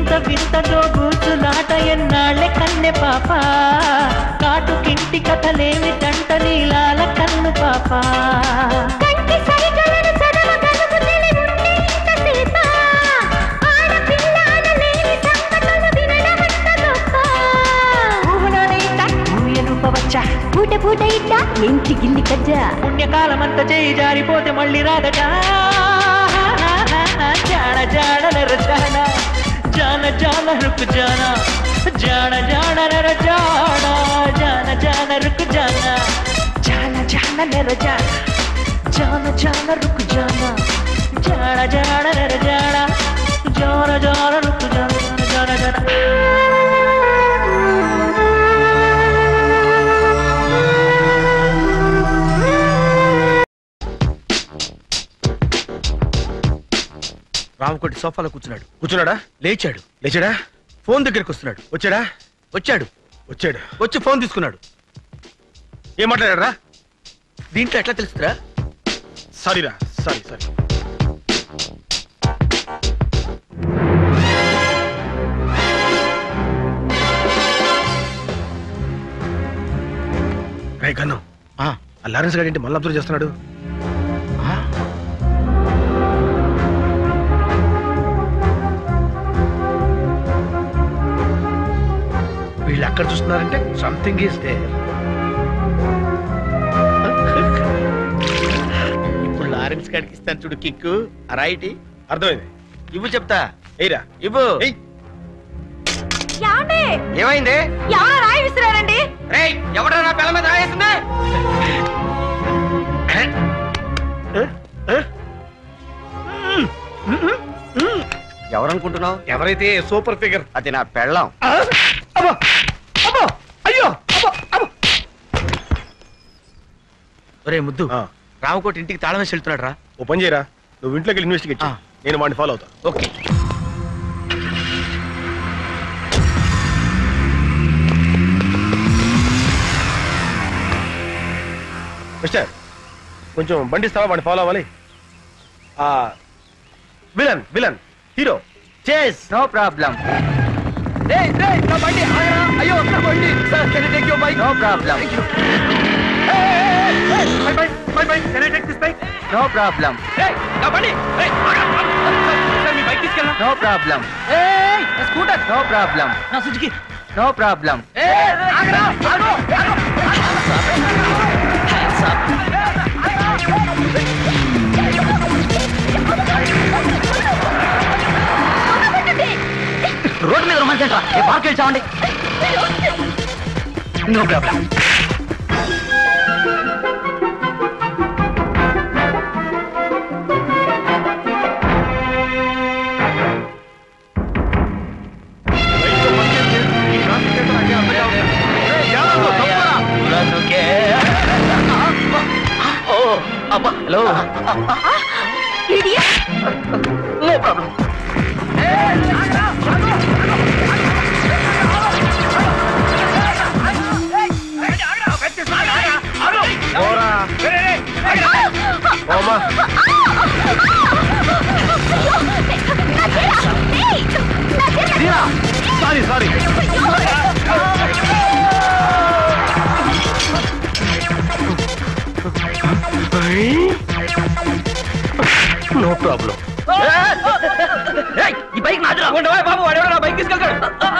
వింత వింతదో గూచులాట ఎన్నాళ్ళే కన్నె పాప కాటుకింటి కథలేమిటంట నీలాల కన్ను పాప కంటి సైగలను చదవగలుగు తెలివుంటే ఇంతసేప. ఆడపిల్ల అనలేని సంగతులు వినడమంత గొప్ప. ఊయలుపవచ్చా పూట పూట ఇట్ట ఇంటి గిల్లి కజ్జ పుణ్యకాలమంతా చేయి జారిపోతే మళ్ళీ రాదట జాడ జాడ నర జాడ జాన జాన రుకు జాన జాన జాన నర జాడ జాన జాన రుకు జాన జాన జాన నర జాన జాన జాన రుకు జాన జాడ జాడ నర జాడ జాన జాన రుకు జాన జాన జాన రామకోటి సోఫాలో కూర్చున్నాడు కూర్చున్నాడా లేచాడు లేచాడా ఫోన్ దగ్గరికి వస్తున్నాడు వచ్చాడా వచ్చాడు వచ్చాడు వచ్చి ఫోన్ తీసుకున్నాడు ఏం మాట్లాడారా దీంట్లో ఎట్లా తెలుస్తుందా సారీరా సారీ సారీ రే కన్ను ఆ లారెన్స్ గారి ఏంటి మళ్ళీ అబ్జర్వ్ చేస్తున్నాడు వీళ్ళు ఎక్కడ చూస్తున్నారంటే సంథింగ్ ఈస్ దేర్ ఇప్పుడు లారెన్స్ గారికి ఇస్తాను చూడు కిక్కు రైట్ అర్థమైంది ఇవ్వు చెప్తా ఎయిరా ఇవ్వు యాండి ఏమైంది ఎవరో రాయి విసిరారండి రేయ్ ఎవడరా నా పిల్ల మీద రాయేసింది ఎవరనుకుంటున్నావు ఎవరైతే సూపర్ ఫిగర్ అది నా పెళ్ళం అయ్యో ఒరే ముద్దు రామకోటి ఇంటికి తాళం వేసి వెళ్తున్నాడు రా ఓ పని చేయరా నువ్వు ఇంట్లోకి వెళ్ళి ఇన్వెస్టిగేట్ చేయి. నేను వాడిని ఫాలో అవుతా ఓకే మిస్టర్ కొంచెం బండి ఇస్తావా వాడిని ఫాలో అవ్వాలి ఆ villain villain hero chase no problem అయ్యో నా బండి sir can take your bike no problem my bike my bike can I take this bike no problem ఏయ్ నా బండి ఏయ్ సార్ మీ బైక్ తీసుకెళ్ళనా నో ప్రాబ్లం ఏయ్ నా స్కూటర్ నో ప్రాబ్లం నా సుజుకి నో ప్రాబ్లం ఏయ్ ఆగరా ఆగు రోడ్డు మీద రొమాన్స్ ఏంట్రా ఏ పార్క్ వెళ్ళి చావండి no problem hello no problem sorry sorry no problem ఈ బైక్ నాది ఉండవా బాబు వాడు నా బైక్ తీసుకెళ్తాడు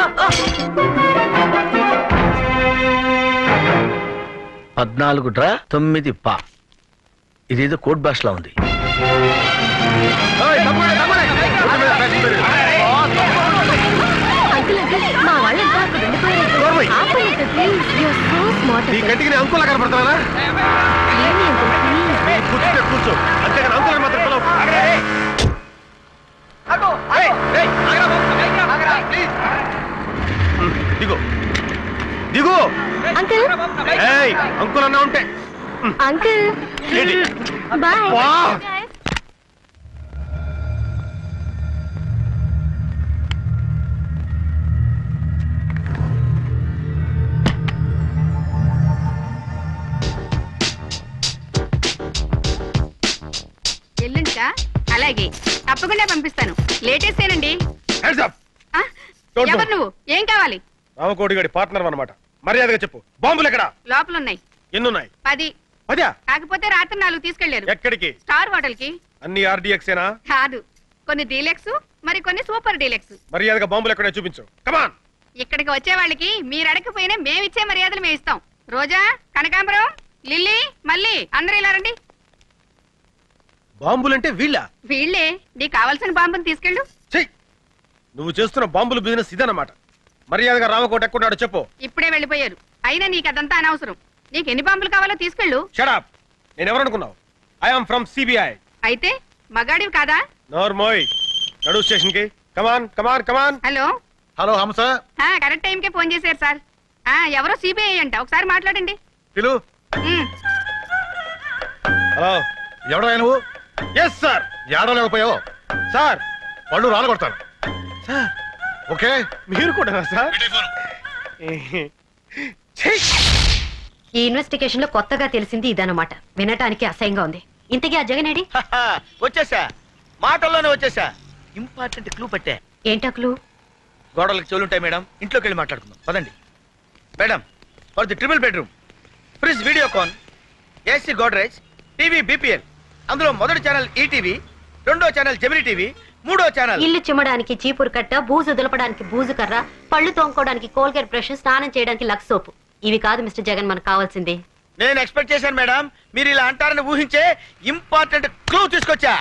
పద్నాలుగు డ్రా తొమ్మిది పా ఇదేదో కోడ్ భాషలో ఉంది అంకుల్ అంకుల్ మా వాళ్ళు ఇంకా అక్కడ ఉండిపోయారు ఆపండి uncle please you're so smart నీ కంటికి నేను అంకులా కనపడతానా కూర్చుంటే కూర్చో అంతేగాని అంకుల్ మాత్రం పిలవు దిగు దిగు అంకుల్ ఏయ్ అంకుల్ అన్నా ఉంటే అంకుల్ ఏంటి? బాయ్ వా! ఎల్లుండికా అలాగే తప్పకుండా పంపిస్తాను లేటెస్ట్ ఏనండి Don't ఎవరు move. నువ్వు ఏం కావాలి రామకోటి గడి పార్ట్నర్ అన్నమాట మర్యాదగా చెప్పు బాంబులు ఎక్కడ లోపల ఉన్నాయి ఎన్నున్నాయి పది పదా కాకపోతే రాత్రి నాలుగు తీసుకెళ్లారు ఎక్కడికి స్టార్ హోటల్ కి అన్ని ఆర్డీఎక్సేనా కాదు కొన్ని డీలెక్స్ మరి కొన్ని సూపర్ డీలెక్స్ మర్యాదగా బాంబులు ఎక్కడే చూపించు కమాన్ ఇక్కడికి వచ్చే వాళ్ళకి మీరు అడగకపోయినా మేమిచ్చే మర్యాదలు మేము ఇస్తాం రోజా కనకాంబరం లిల్లీ మళ్ళీ అందరూ ఇలా రండి బాంబులంటే వీళ్ళ వీళ్ళే నీకు కావాల్సిన బాంబుని తీసుకెళ్ళు నువ్వు చేస్తున్న బాంబుల బిజినెస్ ఇదన్నమాట మర్యాదగా రామకోట ఎక్కడున్నాడో చెప్పు ఇప్పుడే వెళ్ళిపోయారు అయినా నీకు అదంతా అనవసరం నీకు ఎన్ని బాంబులు కావాలో తీసుకెళ్ళు షడాప్ నేను ఎవరనుకున్నావు ఐఎమ్ ఫ్రమ్ సిబిఐ అయితే మగాడివి కాదా నోర్మోయ్ నడు స్టేషన్ కి కమాన్ కమాన్ కమాన్ హలో హలో హంస ఆ, కరెక్ట్ టైంకే ఫోన్ చేశారు సార్ ఆ, ఎవరో సిబిఐ అంట ఒకసారి మాట్లాడండి పిలు ఉమ్, హలో ఎవడా నువ్వు ఎస్ సార్ ఏడలేకపోయావు సార్ పళ్ళు రాలగొడతాను సార్ ఓకే మీరు కూడా సార్ ఈ ఇన్వెస్టిగేషన్ లో కొత్తగా తెలిసింది ఇదన్నమాట వినటానికి అసహ్యంగా ఉంది ఇంతకీ ఆ జగనేడి వచ్చేసా మాటల్లోనే వచ్చేసా ఇంపార్టెంట్ క్లూ పట్టే ఏంటక్లు గోడలకు చెవులుంటాయి మేడం ఇంట్లోకి వెళ్ళి మాట్లాడుకుందాం పదండి madam for the triple bedroom fridge Videocon AC Godrej TV BPL అందులో మొదటి ఛానల్ ఈటీవీ రెండో ఛానల్ జమిని టీవీ మూడో ఛానల్ ఇల్లు చిమ్మడానికి చీపురు కట్ట బూజు దులపడానికి బూజు కర్ర పళ్ళు తోముకోవడానికి కోల్గేట్ బ్రష్ స్నానం చేయడానికి లక్స్ సోపు ఇవి కాదు మిస్టర్ జగన్ మనకు కావాల్సింది నేను ఎక్స్పెక్ట్ చేశాను మేడం మీరు ఇలా అంటారని ఊహించే ఇంపార్టెంట్ క్లూ తీసుకొచ్చా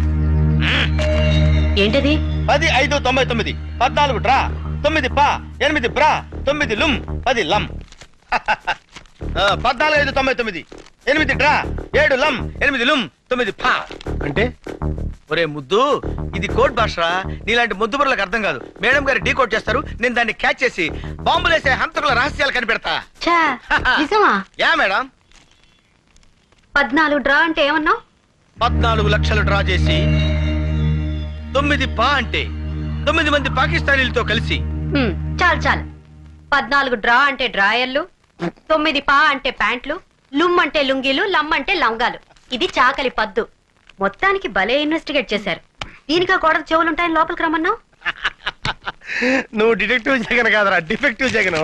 ఏంటది పది ఐదు తొంభై తొమ్మిది పద్నాలుగు డ్రా తొమ్మిది పా ఎనిమిది బ్రా తొమ్మిది లుమ్ పది లమ్ ఆ, పద్నాలుగు ఐదు తొంభై తొమ్మిది ఎనిమిది డ్రా ఏడు లమ్ ఎనిమిది లుమ్ తొమ్మిది పా అంటే ఒరే ముద్దు ఇది కోడ్ భాషరా నీలాంటి ముద్దు బుర్రలకు అర్థం కాదు మేడం గారు డీ కోడ్ చేస్తారు నేను దాన్ని క్యాచ్ చేసి బాంబులేసే హంతకుల రహస్యాలు కనిపెడతా ఛా, నిజమా యా మేడం పద్నాలుగు డ్రా అంటే ఏమన్నావు పద్నాలుగు లక్షలు డ్రా చేసి తొమ్మిది పా అంటే తొమ్మిది మంది పాకిస్తానీలతో కలిసి హ్మ్, చాలు చాలు పద్నాలుగు డ్రా అంటే డ్రాయర్లు తొమ్మిది పా అంటే ప్యాంట్లు లుమ్ అంటే లుంగీలు లమ్ అంటే లంగాలు ఇది చాకలి పద్దు మొత్తానికి భలే ఇన్వెస్టిగేట్ చేశారు దీనికి ఆ గోడకు చెవులుంటాయని లోపలికి రమ్మన్నావు నువ్వు డిటెక్టివ్ జగన్ కాదరా డిఫెక్టివ్ జగన్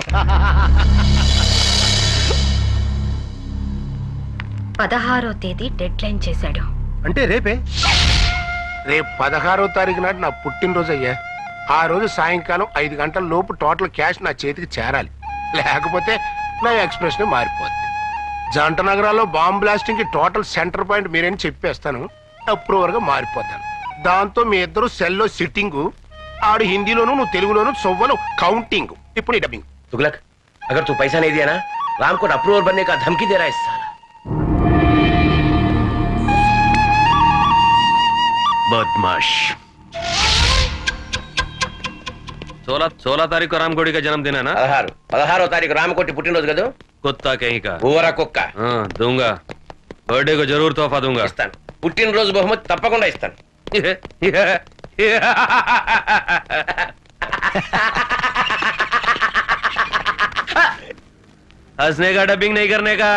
పదహారో తేదీ డెడ్ లైన్ చేశాడు అంటే రేపే రేపు పదహారో తారీఖు నాడు నా పుట్టినరోజు అయ్యా ఆ రోజు సాయంకాలం ఐదు గంటల లోపు టోటల్ క్యాష్ నా చేతికి చేరాలి లేకపోతే నా ఎక్స్ప్రెషన్ మారిపోద్ది జంట నగరాల్లో బాంబ్ బ్లాస్టింగ్ కి టోటల్ సెంటర్ పాయింట్ మీరేని చెప్పేస్తాను అప్రూవర్ గా మారిపోతాను దాంతో మీ ఇద్దరు సెల్లో సిట్టింగ్ ఆడు హిందీలోను నువ్వు తెలుగులోను సొవ్వలు కౌంటింగ్ ఇప్పుడు ఈ డబ్బింగ్ तुगलक अगर तू पैसा नहीं दिया ना राम को अप्रूवर बनने का धमकी दे रहा है इस साला बदमाश सोलह सोलह तारीख को रामकोड़ी का जन्मदिन है ना పదహారు పదహారో తారీఖు రామకోటి పుట్టినరోజు కదా कुत्ता कहीं का ఊర కుక్క हाँ दूंगा बर्थडे को जरूर तोहफा दूंगा ఇస్తాను పుట్టినరోజు బహుమతి తప్పకుండా ఇస్తాను हंसने का डबिंग नहीं करने का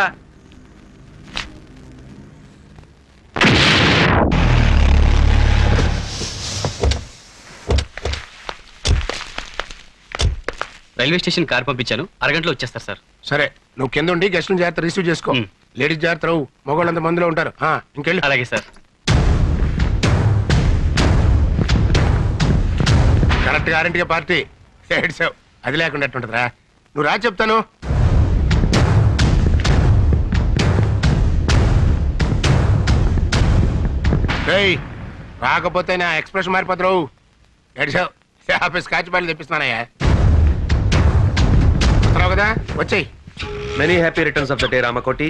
రైల్వే స్టేషన్ కార్ పంపించాను అరగంటలో వచ్చేస్తారు సార్ సరే నువ్వు కింద ఉండి గెస్ట్లను జాగ్రత్త రిసీవ్ చేసుకో లేడీస్ జాగ్రత్త రావు మగవాళ్ళంత మందిలో ఉంటారు ఆ, ఇంకెళ్ళు అలాగే సార్ కరెక్ట్ గ్యారంటీగా పార్టీ ఏడ్చావు అది లేకుండా ఎట్టుంటదిరా నువ్వు రా చెప్తాను రేయ్ రాకపోతే నా ఎక్స్ప్రెషన్ మారిపోతావు ఏడ్చావు ఆఫీస్ కాచి బయలు తెప్పిస్తున్నానయ్యా వస్తున్నావు కదా వచ్చేయ్ many happy returns of the day Ramakoti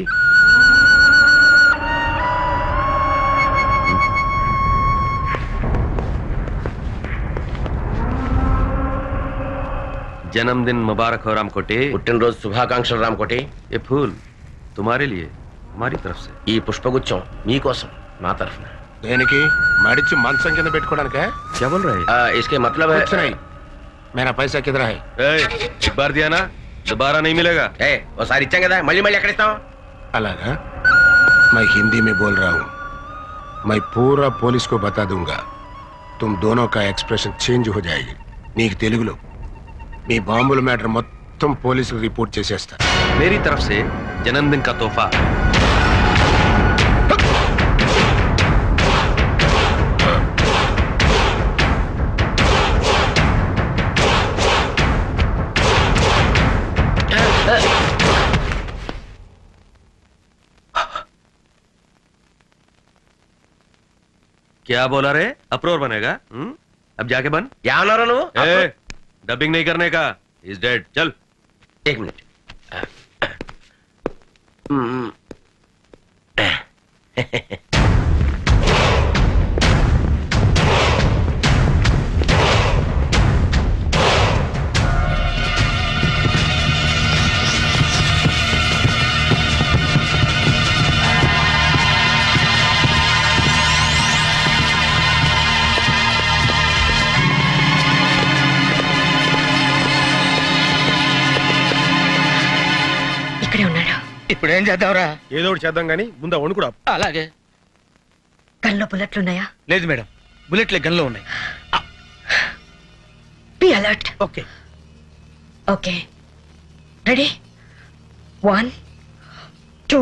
जन्मदिन मुबारक हो रामकोटी పుట్టినరోజు శుభాకాంక్షలు రామకోటి ये फूल तुम्हारे लिए हमारी तरफ से ఈ పుష్పగుచ్చం మీకోసం నా తరఫున దేనికి మడిచి మంచం కింద పెట్టుకోవడానికా क्या बोल रहे ఆ, ఇస్కే మతలబ్ హై- कुछ नहीं मेरा पैसा किधर है एक बार दिया ना दोबारा नहीं मिलेगा ఏ ఓసారి ఇచ్చాం కదా మళ్ళీ మళ్ళీ ఎక్కడ ఇస్తాం అలాगा मैं हिंदी में बोल रहा हूँ मैं पूरा पुलिस को बता दूंगा तुम दोनों का एक्सप्रेशन चेंज हो जाएगी నీకు తెలుగులో మీ బాంబుల మ్యాటర్ మొత్తం పోలీసులు రిపోర్ట్ చేసేస్తారు मेरी तरफ से जन्मदिन का तोहफा क्या बोला रे अप्रोर बनेगा हुँ? अब जाके बन क्या बना रहा हूँ? ए, डबिंग नहीं करने का इज डेड चल एक मिनट हम्म। ఇక్కడే ఉన్నాడు ఇప్పుడు ఏం చేద్దాంరా ఏదో ఒకటి చేద్దాం కానీ ముందు వణుకుడా అలాగే గన్లో బుల్లెట్లున్నాయా లేదు మేడం బుల్లెట్లే గన్లో ఉన్నాయి be alert okay okay ready one two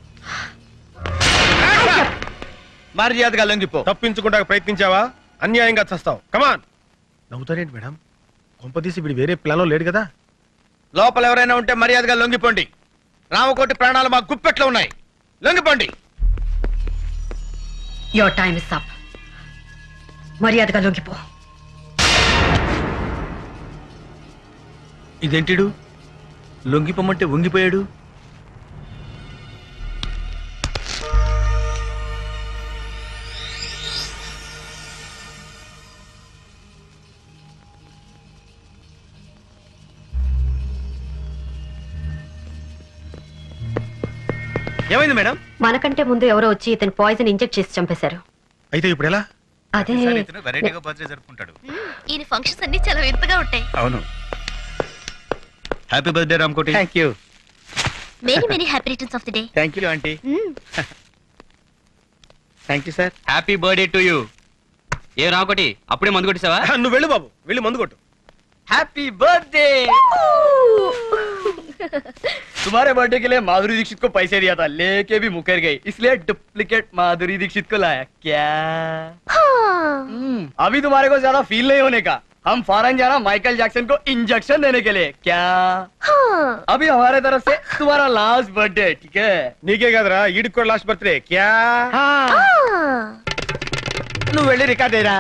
మర్యాదగా లొంగిపో తప్పించుకుంటా ప్రయత్నించావా అన్యాయంగా చస్తావు కమాన్ నవ్వుతారేంటి మేడం కొంపదీసి వీడు వేరే ప్లాన్లో లేడు కదా లోపల ఎవరైనా ఉంటే మర్యాదగా లొంగిపోండి రామకోటి ప్రాణాలు మా గుప్పెట్లో ఉన్నాయి లొంగిపోండి యోర్ టైమ్ ఇస్ అప్ మర్యాదగా లొంగిపో ఇదేంటిడు లొంగిపోమంటే వంగిపోయాడు ఏమైంది మేడం మనకంటే ముందు ఎవరో వచ్చి ఇతను పాయిజన్ ఇంజెక్ట్ చేసి చంపేశారు అయితే ఇప్పుడు ఎలా అదే వెరైటీగా బర్త్డే జరుపుకుంటాడు ఈయన ఫంక్షన్స్ అన్ని చాలా వింతగా ఉంటాయి అవును happy birthday Ramkoti thank you many many happy returns of the day thank you aunty thank you sir happy birthday to you ఏ రాకొటి అప్పుడే మందు కొట్టేసావా నువ్వు వెళ్ళు బాబు వెళ్ళి మందు కొట్టు హ్యాపీ బర్త్డే तुम्हारे बर्थडे के लिए माधुरी दीक्षित को पैसे दिया था लेके भी मुकर गई इसलिए डुप्लीकेट माधुरी दीक्षित को लाया क्या हम्म, अभी तुम्हारे को ज्यादा फील नहीं होने का हम फॉरन जाना माइकल जैक्सन को इंजेक्शन देने के लिए क्या अभी हमारे तरफ से तुम्हारा लास्ट बर्थडे ठीक है నీకే కదరా ఈడికి కూడా లాస్ట్ బర్త్డే క్యా నువ్వు వెళ్ళి రికార్డ్ అయ్యరా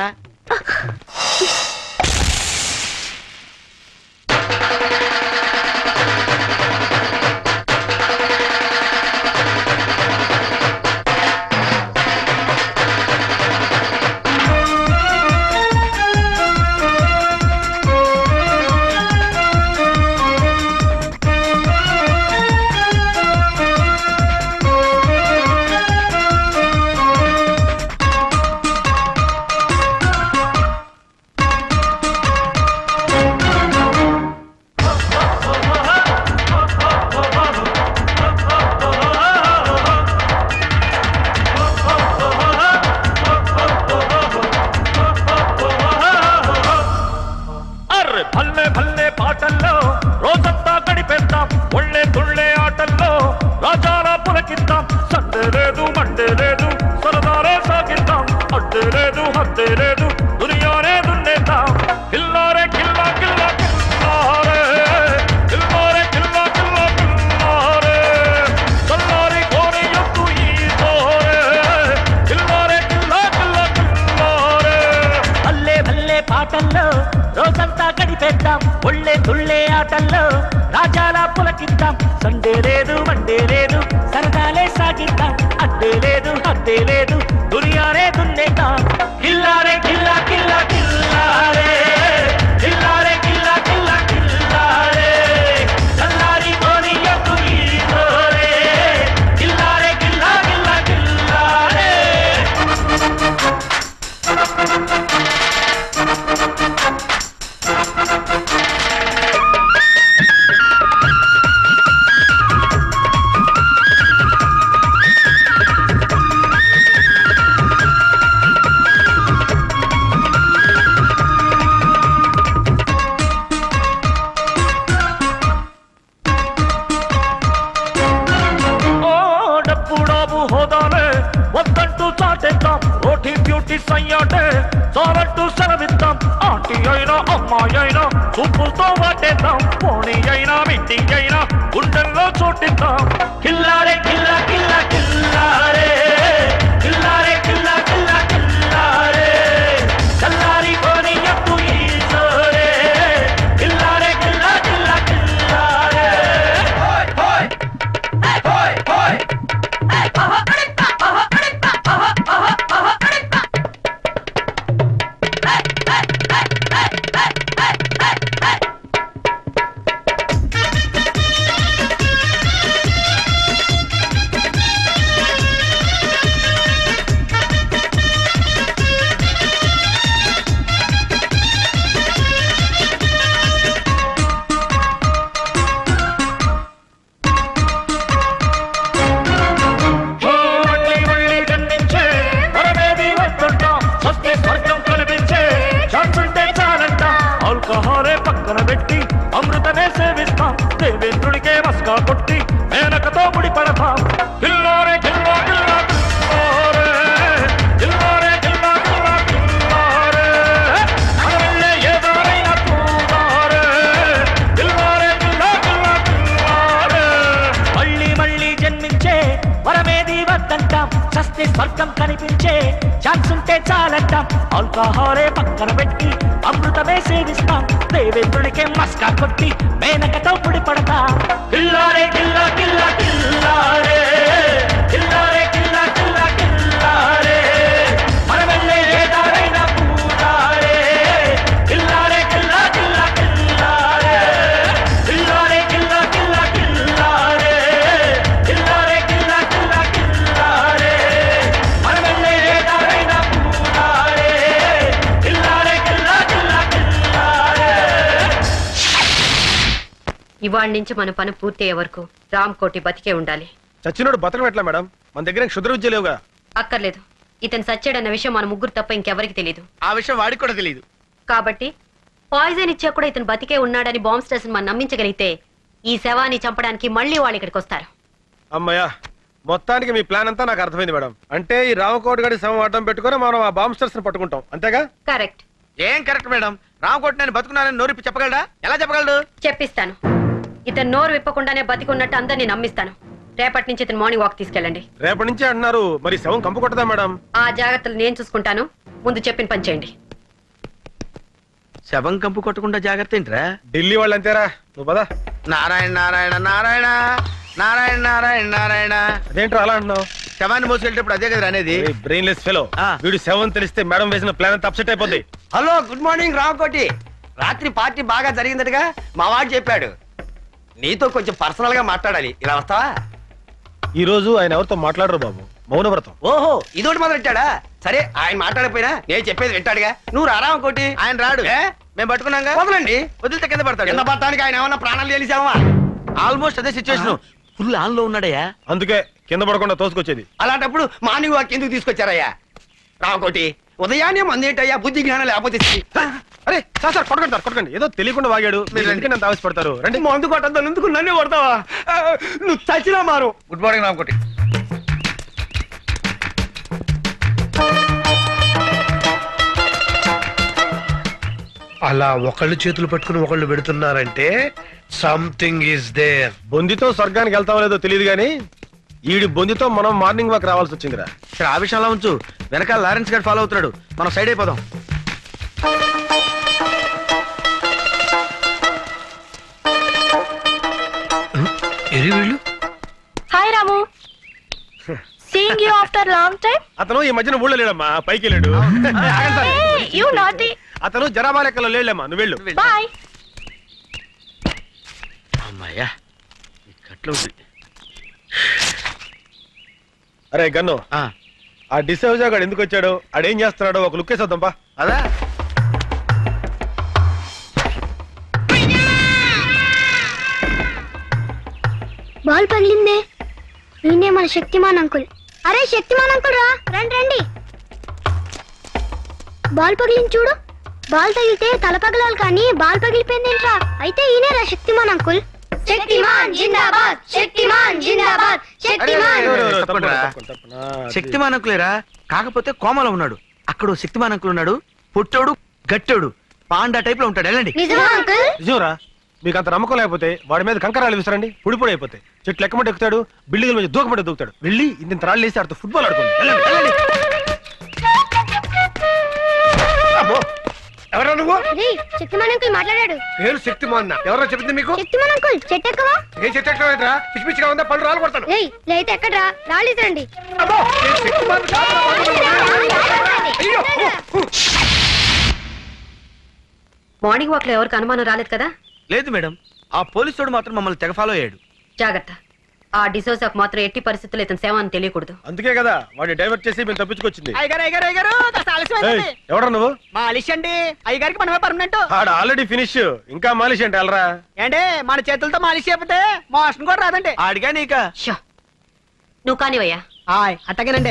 అర్రె భల్లే భల్లే పాటల్లో రోజంతా గడిపేద్దాం ఒళ్ళే తుళ్ళే ఆటల్లో రాజాల పులకిద్దాం సండే లేదు మండే లేదు సరదాలే సాగిద్దాం అడ్డే లేదు హద్దే లేదు దునియానే దున్నేద్దాం కిల్లారే కిల్లా కిల్లా కిల్లారే కిల్లారే కిల్లా కిల్లా కిల్లారే సల్లారి కోరి ఎత్తు ఈ తోరే కిల్లారే కిల్లా కిల్లా కిల్లారే భల్లే భల్లే పాటల్లో రోజంతా గడిపేద్దాం ఒళ్ళే తుళ్ళే ఆటల్లో రాజాల పులకిద్దాం సండే లేదు మండే లేదు సరదాలే సాగిద్దాం అడ్డే లేదు హద్దే లేదు దునియానే దున్నేద్దాం కిల్లారే కిల్లా కిల్లా కిల్లారే కిల్లారే కిల్లా కిల్లా కిల్లారే సల్లారి కోని ఎత్తు ఈ తోరే కిల్లారే కిల్లా కిల్లా కిల్లారే చూపులతో వాటేద్దాం పోనీ అయినా మీటింగ్ అయినా గుండెల్లో చోటిద్దాం కిల్లారే కిల్లా కిల్లా కిల్లారే కిల్లారే కిల్లా కిల్లా కిల్లారే చల్లారి పోని ఎత్తు ఈ జోరే కిల్లారే కిల్లా కిల్లా కిల్లారే హోయ్ హోయ్ హోయ్ హోయ్ మళ్ళీ మళ్ళీ జన్మించే వరమేది వస్తుంటాం వస్తే స్వర్గం కనిపించే చాటుంటే చాలంటాం ఆల్కహాలే పక్కన పెట్టి అమృతమే సేవిస్తాం దేవేంద్రుడికే మస్కా కొట్టి మేనకతో ముడి పడతాం కిల్లారే కిల్లా కిల్లా కిల్లారే కిల్లారే కిల్లా కిల్లా కిల్లారే మన వెళ్ళే ఏ దారైనా తూగారే కిల్లారే కిల్లా కిల్లా కిల్లారే మళ్ళీ మళ్ళీ జన్మించే వరమేది వద్దంటాం చస్తే స్వర్గం కనిపించే ఛాన్స్ ఉంటే చాలంటాం ఆల్కహాలే పక్కన పెట్టి అమృతమే సేవిస్తాం దేవేంద్రుడికే మస్కా కొట్టి మేనకతో పుడి పడతాం కిల్లారే కిల్లా కిల్లా కిల్లారే కిల్లారే కిల్లా కిల్లా కిల్లారే మన వెళ్ళే ఏ దారైనా పూజారే కిల్లారే కిల్లా కిల్లా కిల్లారే కిల్లారే కిల్లా కిల్లా కిల్లారే కిల్లారే కిల్లా కిల్లా కిల్లారే మన వెళ్ళే ఏ దారైనా పూజారే కిల్లారే కిల్లా కిల్లా కిల్లారే ఇవాళ నుంచి మన పని పూర్తయ్యే వరకు రామ్ కోటి బతికే ఉండాలి చచ్చినోడు బతకం ఎట్లా మేడం మన దగ్గర క్షుద్ర విద్య లేవుగా అక్కర్లేదు ఇతను సచ్చాడన్న విషయం మన ముగ్గురు తప్ప ఇంకెవరికి తెలియదు ఆ విషయం వాడికి కూడా తెలియదు కాబట్టి పాయిజన్ ఇచ్చా కూడా ఇతను బతికే ఉన్నాడని బాంబ్ స్టేషన్ మనం నమ్మించగలిగితే ఈ శవాన్ని చంపడానికి మళ్ళీ వాళ్ళు ఇక్కడికి వస్తారు అమ్మయ్యా మొత్తానికి మీ ప్లాన్ అంతా నాకు అర్థమైంది మేడం అంటే ఈ రామకోటి గడి సమం అడ్డం పెట్టుకొని మనం ఆ బాంబ్స్టర్స్ ని పట్టుకుంటాం అంతేగా కరెక్ట్ ఏం కరెక్ట్ మేడం రామకోటి నేను బతుకున్నానని నోరిప్పి చెప్పగలడా ఎలా చెప్పగలడు చెప్పిస్తాను ఇతను నోరు విప్పకుండానే బతికున్నట్టు అందరినీ నమ్మిస్తాను రేపటి నుంచి ఇతను మార్నింగ్ వాక్ తీసుకెళ్ళండి రేపటి నుంచే అంటున్నారు మరి శవం కంపు కొట్టదా మేడం ఆ జాగ్రత్తలు నేను చూసుకుంటాను ముందు చెప్పిన పని చేయండి శవం కంపు కొట్టకుండా జాగ్రత్త ఏంట్రా ఢిల్లీ వాళ్ళు అంతేరా నువ్వు పదా నారాయణ నారాయణ నారాయణ నారాయణ నారాయణ నారాయణ అదేంట్రా అలా అంటున్నావు శవాన్ని మోసుకెళ్ళేటప్పుడు అదే కదా అనేది బ్రెయిన్లెస్ ఫెలో వీడు శవం తెలిస్తే మేడం వేసిన ప్లాన్ అంతా అప్సెట్ అయిపోద్ది హలో గుడ్ మార్నింగ్ రామకోటి రాత్రి పార్టీ బాగా జరిగిందటగా మా వాడు చెప్పాడు నీతో కొంచెం పర్సనల్ గా మాట్లాడాలి ఇలా వస్తావా ఈ రోజు ఆయన ఎవరితో మాట్లాడరు బాబు మౌనవ్రతం ఓహో ఇదోటి మొదలెట్టాడా సరే ఆయన మాట్లాడకపోయినా నేను చెప్పేది వింటాడుగా నువ్వు రారా కోటి ఆయన రాడు మేము పట్టుకున్నాగా వదలండి వదిలితే కింద పడతాడు కింద పడటానికి ఆయన ఏమన్నా ప్రాణాలు తెలిసావా ఆల్మోస్ట్ అదే సిచ్యువేషన్ ఫుల్ ఆన్ లో ఉన్నాడయ్యా అందుకే కింద పడకుండా తోసుకొచ్చేది అలాంటప్పుడు మార్నింగ్ వాక్ ఎందుకు తీసుకొచ్చారయ్యా రామకోటి ఉదయాన్నే మందేటయ్యా బుద్ధి జ్ఞానం లేకపోతే అరే సార్ సార్ కొట్టకండి సార్ కొట్టకండి ఏదో తెలియకుండా వాగాడు మీరు ఎందుకు నన్ను ఆవేశపడతారు రండి మందు కొట్టద్దు ఎందుకు నన్నే కొడతావా ఆ, నువ్వు చచ్చినా మారు గుడ్ మార్నింగ్ రామకోటి అలా ఒకళ్ళు చేతులు పట్టుకుని ఒకళ్ళు పెడుతున్నారంటే సంథింగ్ ఈస్ దేర్ బొందితో స్వర్గానికి వెళ్తామో లేదో తెలియదు కానీ ఈడి బొందితో మనం మార్నింగ్ వాక్ రావాల్సి వచ్చిందిరా సరే ఆ విషయంలో ఉంచు వెనకాల లారెన్స్ గారు ఫాలో అవుతున్నాడు మనం సైడ్ అయిపోదాం ఎరి వీళ్ళు hi Ramu seeing you after long time అతను ఈ మధ్యన ఊళ్ళో లేడమ్మా పైకి వెళ్ళాడు యూ నాటి అతను జనాభా లెక్కలో లేడమ్మా నువ్వు వెళ్ళు బాయ్ అమ్మాయ్యా ఈ కట్లో ఉంది. అరే గన్ను ఆ డిసౌజా గాడు ఎందుకు వచ్చాడు ఆడేం చేస్తున్నాడో ఒక లుక్ వేసేద్దాంపా అదా బాల్ పగిలిందే నేనే మన శక్తిమాన్ అంకుల్ అరే శక్తిమాన్ అంకుల్ రా రండి రండి బాల్ పగిలింది చూడు బాల్ తగిలితే తల పగలాలి కానీ బాల్ పగిలిపోయిందేంట్రా అయితే ఈయనేరా శక్తిమాన్ అంకుల్ శక్తిమాన్ జిందాబాద్ శక్తిమాన్ జిందాబాద్ శక్తిమాన్ తప్పకుండా. శక్తిమాన్ అంకులేరా కాకపోతే కోమలో ఉన్నాడు అక్కడ ఓ శక్తిమాన్ అంకుల్ ఉన్నాడు పొట్టోడు గట్టోడు పాండా టైప్ లో ఉంటాడు వెళ్ళండి నిజమా అంకుల్ నిజంరా మీకు అంత నమ్మకం లేకపోతే వాడి మీద కంకరాలు విసరండి పొడి పొడి అయిపోతాయి చెట్లు ఎక్కమంటే ఎక్కుతాడు బిల్డింగ్ల మీద దూకమంటే దూకుతాడు వెళ్ళి ఇంత రాళ్ళు వేసి ఆడితో ఫుట్బాల్ ఆడుకోండి వెళ్ళండి వెళ్ళండి అమ్మో ఎవరా నువ్వు రే శక్తిమాన్ అంకుల్ మాట్లాడాడు పేరు శక్తిమాన్ ఎవరో చెప్పింది మీకు శక్తిమాన్ అంకుల్ చెట్టు ఎక్కవా ఏ చెట్టు ఎక్కడరా పిచ్చి పిచ్చిగా ఉందా పళ్ళు రాలు కొడతాను రేయ్ లేతే ఎక్కడ్రా రాళ్ళు ఇసరండి అమ్మో నేను శక్తిమాన్ కాదురా, అయ్యో మార్నింగ్ వాక్ లో ఎవరికి అనుమానం రాలేదు కదా లేదు మేడం ఆ పోలీసుడు మాత్రం మమ్మల్ని తెగ ఫాలో అయ్యాడు జాగ్రత్త ఆ డిసోజాకు మాత్రం ఎట్టి పరిస్థితుల్లో ఇతని సేవ అని తెలియకూడదు అందుకే కదా వాడిని డైవర్ట్ చేసి మేము తప్పించుకొచ్చింది అయ్యగారు అయ్యగారు అయ్యగారు కాస్త ఆలస్యమైందండి. ఏయ్, ఎవడ్రా నువ్వు మాలిష్ అండి అయ్యగారికి మనమే పర్మనెంట్ ఆడ ఆల్రెడీ ఫినిష్ ఇంకా మాలిష్ అంటే వెళ్ళరా ఏంటి మన చేతులతో మాలిష్ చేయకపోతే మోషన్ కూడా రాదండి ఆడిగా నీక నువ్వు కానివయ్యా హాయ్ అట్టగేనండి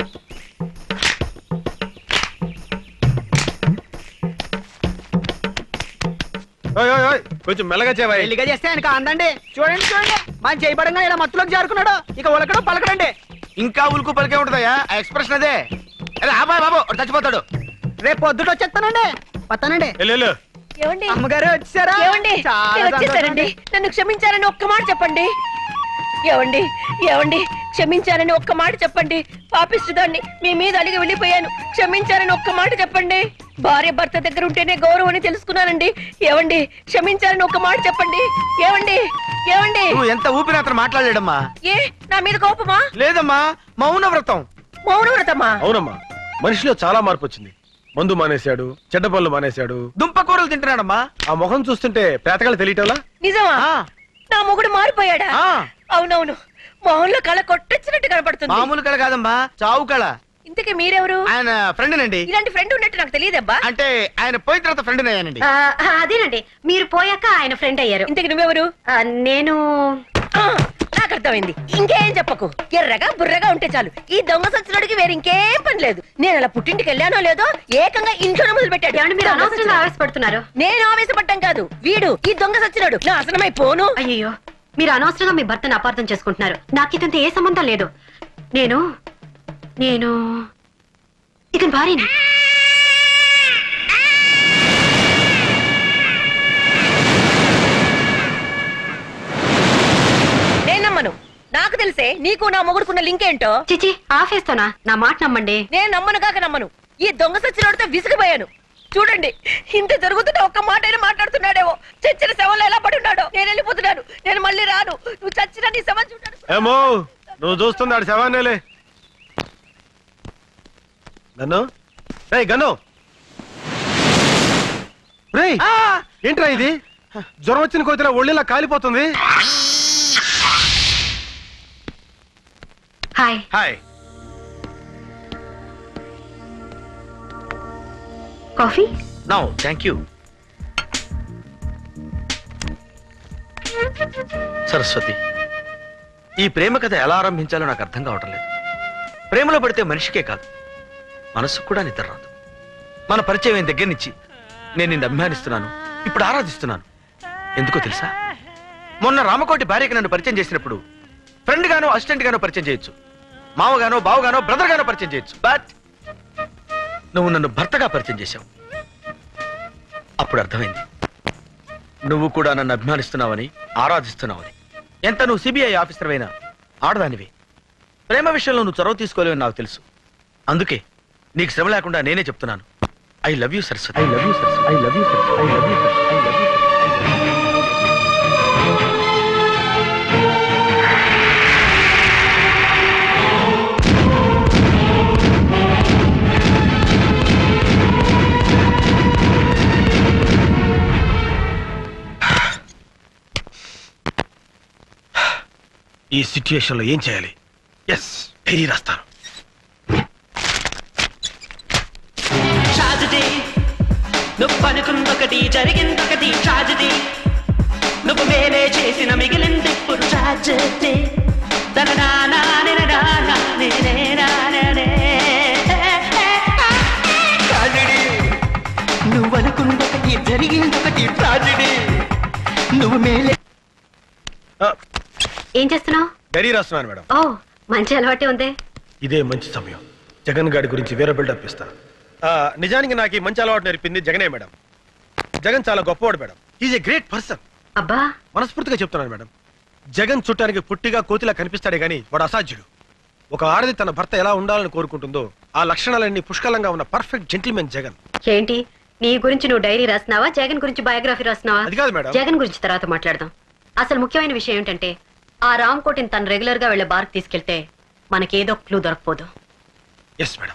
ఓయ్, ఓయ్, ఓయ్, కొంచెం మెల్లగా చేవా పెళ్లిగా చేస్తే ఆయనకు అందండి చూడండి చూడండి మన చేయబడంగా ఇలా మత్తులోకి జారుకున్నాడు ఇక ఉలకడం పలకడండి ఇంకా ఉలుకు పలికే ఉంటుందయ్యా ఆ ఎక్స్ప్రెషన్ అదే అరే అబ్బాయి బాబు వాడు చచ్చిపోతాడు రేపు పొద్దుట వచ్చేస్తానండి వస్తానండి వెళ్ళు ఏమండి అమ్మగారు వచ్చారా ఏమండి చాలా నేను వచ్చేసారండి సంతోషం నన్ను క్షమించారని ఒక్క మాట చెప్పండి ఏమండి ఏమండి క్షమించారని ఒక్క మాట చెప్పండి పాపిస్తుదాన్ని మీ మీద అలిగి వెళ్ళిపోయాను క్షమించారని ఒక్క మాట చెప్పండి భార్య భర్త దగ్గర ఉంటేనే గౌరవం అని తెలుసుకున్నానండి ఏమండి క్షమించారని ఒక్క మాట చెప్పండి ఏమండి ఏమండి నువ్వు ఎంత ఊపిరి అతను మాట్లాడలేడమ్మా ఏ నా మీద కోపమా లేదమ్మా మౌన వ్రతం మౌన వ్రతమా అవునమ్మా మనిషిలో చాలా మార్పు వచ్చింది మందు మానేశాడు చెడ్డ పనులు మానేశాడు దుంప కూరలు తింటున్నాడమ్మా ఆ ముఖం చూస్తుంటే పేతకాలు తెలియటంలా నిజమా నా మొగుడు మారిపోయాడా అవునవును మొహంలో కళ కొట్టొచ్చినట్టు కనపడుతుంది మామూలు కళ కాదమ్మా చావు కళ ఇంతకీ మీరెవరు ఆయన ఫ్రెండ్ నండి ఇలాంటి ఫ్రెండ్ ఉన్నట్టు నాకు తెలియదబ్బా అంటే ఆయన పోయిన తర్వాత ఫ్రెండ్ అయ్యానండి ఆ, ఆ, అదేనండి మీరు పోయాక ఆయన ఫ్రెండ్ అయ్యారు ఇంతకి నువ్వెవరు నేను ఆ, నాకు అర్థమైంది ఇంకేం చెప్పకు ఎర్రగా బుర్రగా ఉంటే చాలు ఈ దొంగ సచ్చినోడికి వేరే ఇంకేం పని లేదు నేను అలా పుట్టింటికి వెళ్ళానో లేదో ఏకంగా ఇంట్లోనే మొదలు పెట్టాడు ఏమండి మీరు దొంగ అనవసరంగా సచ్చినోడు. ఆవేశపడుతున్నారు నేను ఆవేశపడ్డం కాదు వీడు ఈ దొంగ సచ్చినోడు నా అసలమై పోను అయ్యో మీరు అనవసరంగా మీ భర్తను అపార్థం చేసుకుంటున్నారు నాకు ఇతంత ఏ సంబంధం లేదు నేను నేను ఇతని భార్యని నేను నమ్మను నాకు తెలిసే నీకు నా మొగుడుకున్న లింక్ ఏంటో చిచి ఆఫేస్తోనా నా మాట నమ్మండి నేను నమ్మను కాక నమ్మను ఈ దొంగ సచ్చినోడితో విసిగిపోయాను చూడండి ఇంత జరుగుతున్న ఒక్క మాట అయినా మాట్లాడుతున్నాడేమో చచ్చిన శవంలో ఎలా పడి ఉన్నాడో నేను వెళ్ళిపోతున్నాను నేను మళ్ళీ రాను నువ్వు చచ్చిన నీ శవం చూడాను ఏమో నువ్వు చూస్తుంది ఆడు శవాన్నేలే గన్ను రేయ్ గన్ను రేయ్ ఏంట్రా ఇది జ్వరం వచ్చిన కోతిలా ఒళ్ళిలా కాలిపోతుంది hi hi coffee no thank you Saraswati ఈ ప్రేమ కథ ఎలా ఆరంభించాలో నాకు అర్థం కావటం లేదు ప్రేమలో పడితే మనిషికే కాదు మనసుకు కూడా నిద్ర రాదు మన పరిచయం అయిన దగ్గర నుంచి నేను నిన్ను అభిమానిస్తున్నాను ఇప్పుడు ఆరాధిస్తున్నాను ఎందుకో తెలుసా మొన్న రామకోటి భార్యకి నన్ను పరిచయం చేసినప్పుడు ఫ్రెండ్ గానో అసిస్టెంట్ గానో పరిచయం చేయొచ్చు మావగానో బావగానో బ్రదర్ గానో పరిచయం చేయొచ్చు బట్ నువ్వు నన్ను భర్తగా పరిచయం చేశావు అప్పుడు అర్థమైంది నువ్వు కూడా నన్ను అభిమానిస్తున్నావని ఆరాధిస్తున్నావని ఎంత నువ్వు సిబిఐ ఆఫీసర్ అయినా ఆడదానివి ప్రేమ విషయంలో నువ్వు చొరవ తీసుకోలేవని నాకు తెలుసు అందుకే నీకు శ్రమ లేకుండా నేనే చెప్తున్నాను I love you Saraswati I love you Saraswati I love you I love you I love you ఈ సిచ్యుయేషన్ లో ఏం చేయాలి ఎస్ డైరీ రాస్తాను ట్రాజడీ నువ్వు అనుకుందొకటి జరిగిందొకటి ట్రాజడీ నువ్వు మేలే చేసిన మిగిలింది ఇప్పుడు ట్రాజడీ నువ్వు అనుకుందొకటి జరిగిందొకటి ట్రాజడీ నువ్వు మేలే ఏం చేస్తున్నావు డైరీ రాస్తున్నాను మేడం ఓ మంచి అలవాటే ఉందే ఇదే మంచి సమయం జగన్ గారి గురించి వేరే బిల్డప్ ఇస్తా ఆ, నిజానికి నాకు ఈ మంచి అలవాటు నేర్పింది జగనే మేడం జగన్ చాలా గొప్పవాడు madam is a great person అబ్బా మనస్ఫూర్తిగా చెప్తున్నాను మేడం జగన్ చుట్టానికి పుట్టిగా కోతిలా కనిపిస్తాడే గాని వాడు అసాధ్యుడు ఒక ఆడది తన భర్త ఎలా ఉండాలని కోరుకుంటుందో ఆ లక్షణాలన్నీ పుష్కలంగా ఉన్న పర్ఫెక్ట్ జెంటిల్మెన్ జగన్ ఏంటి నీ గురించి నువ్వు డైరీ రాస్తున్నావా జగన్ గురించి బయోగ్రఫీ రాస్తున్నావా అది కాదు మేడం. జగన్ గురించి తర్వాత మాట్లాడదాం అసలు ముఖ్యమైన విషయం ఏంటంటే ఆ రామ్ కోటిని తను రెగ్యులర్ గా వెళ్లే బార్కి తీసుకెళ్తే మనకేదో క్లూ దొరకపోదు ఎస్ మేడం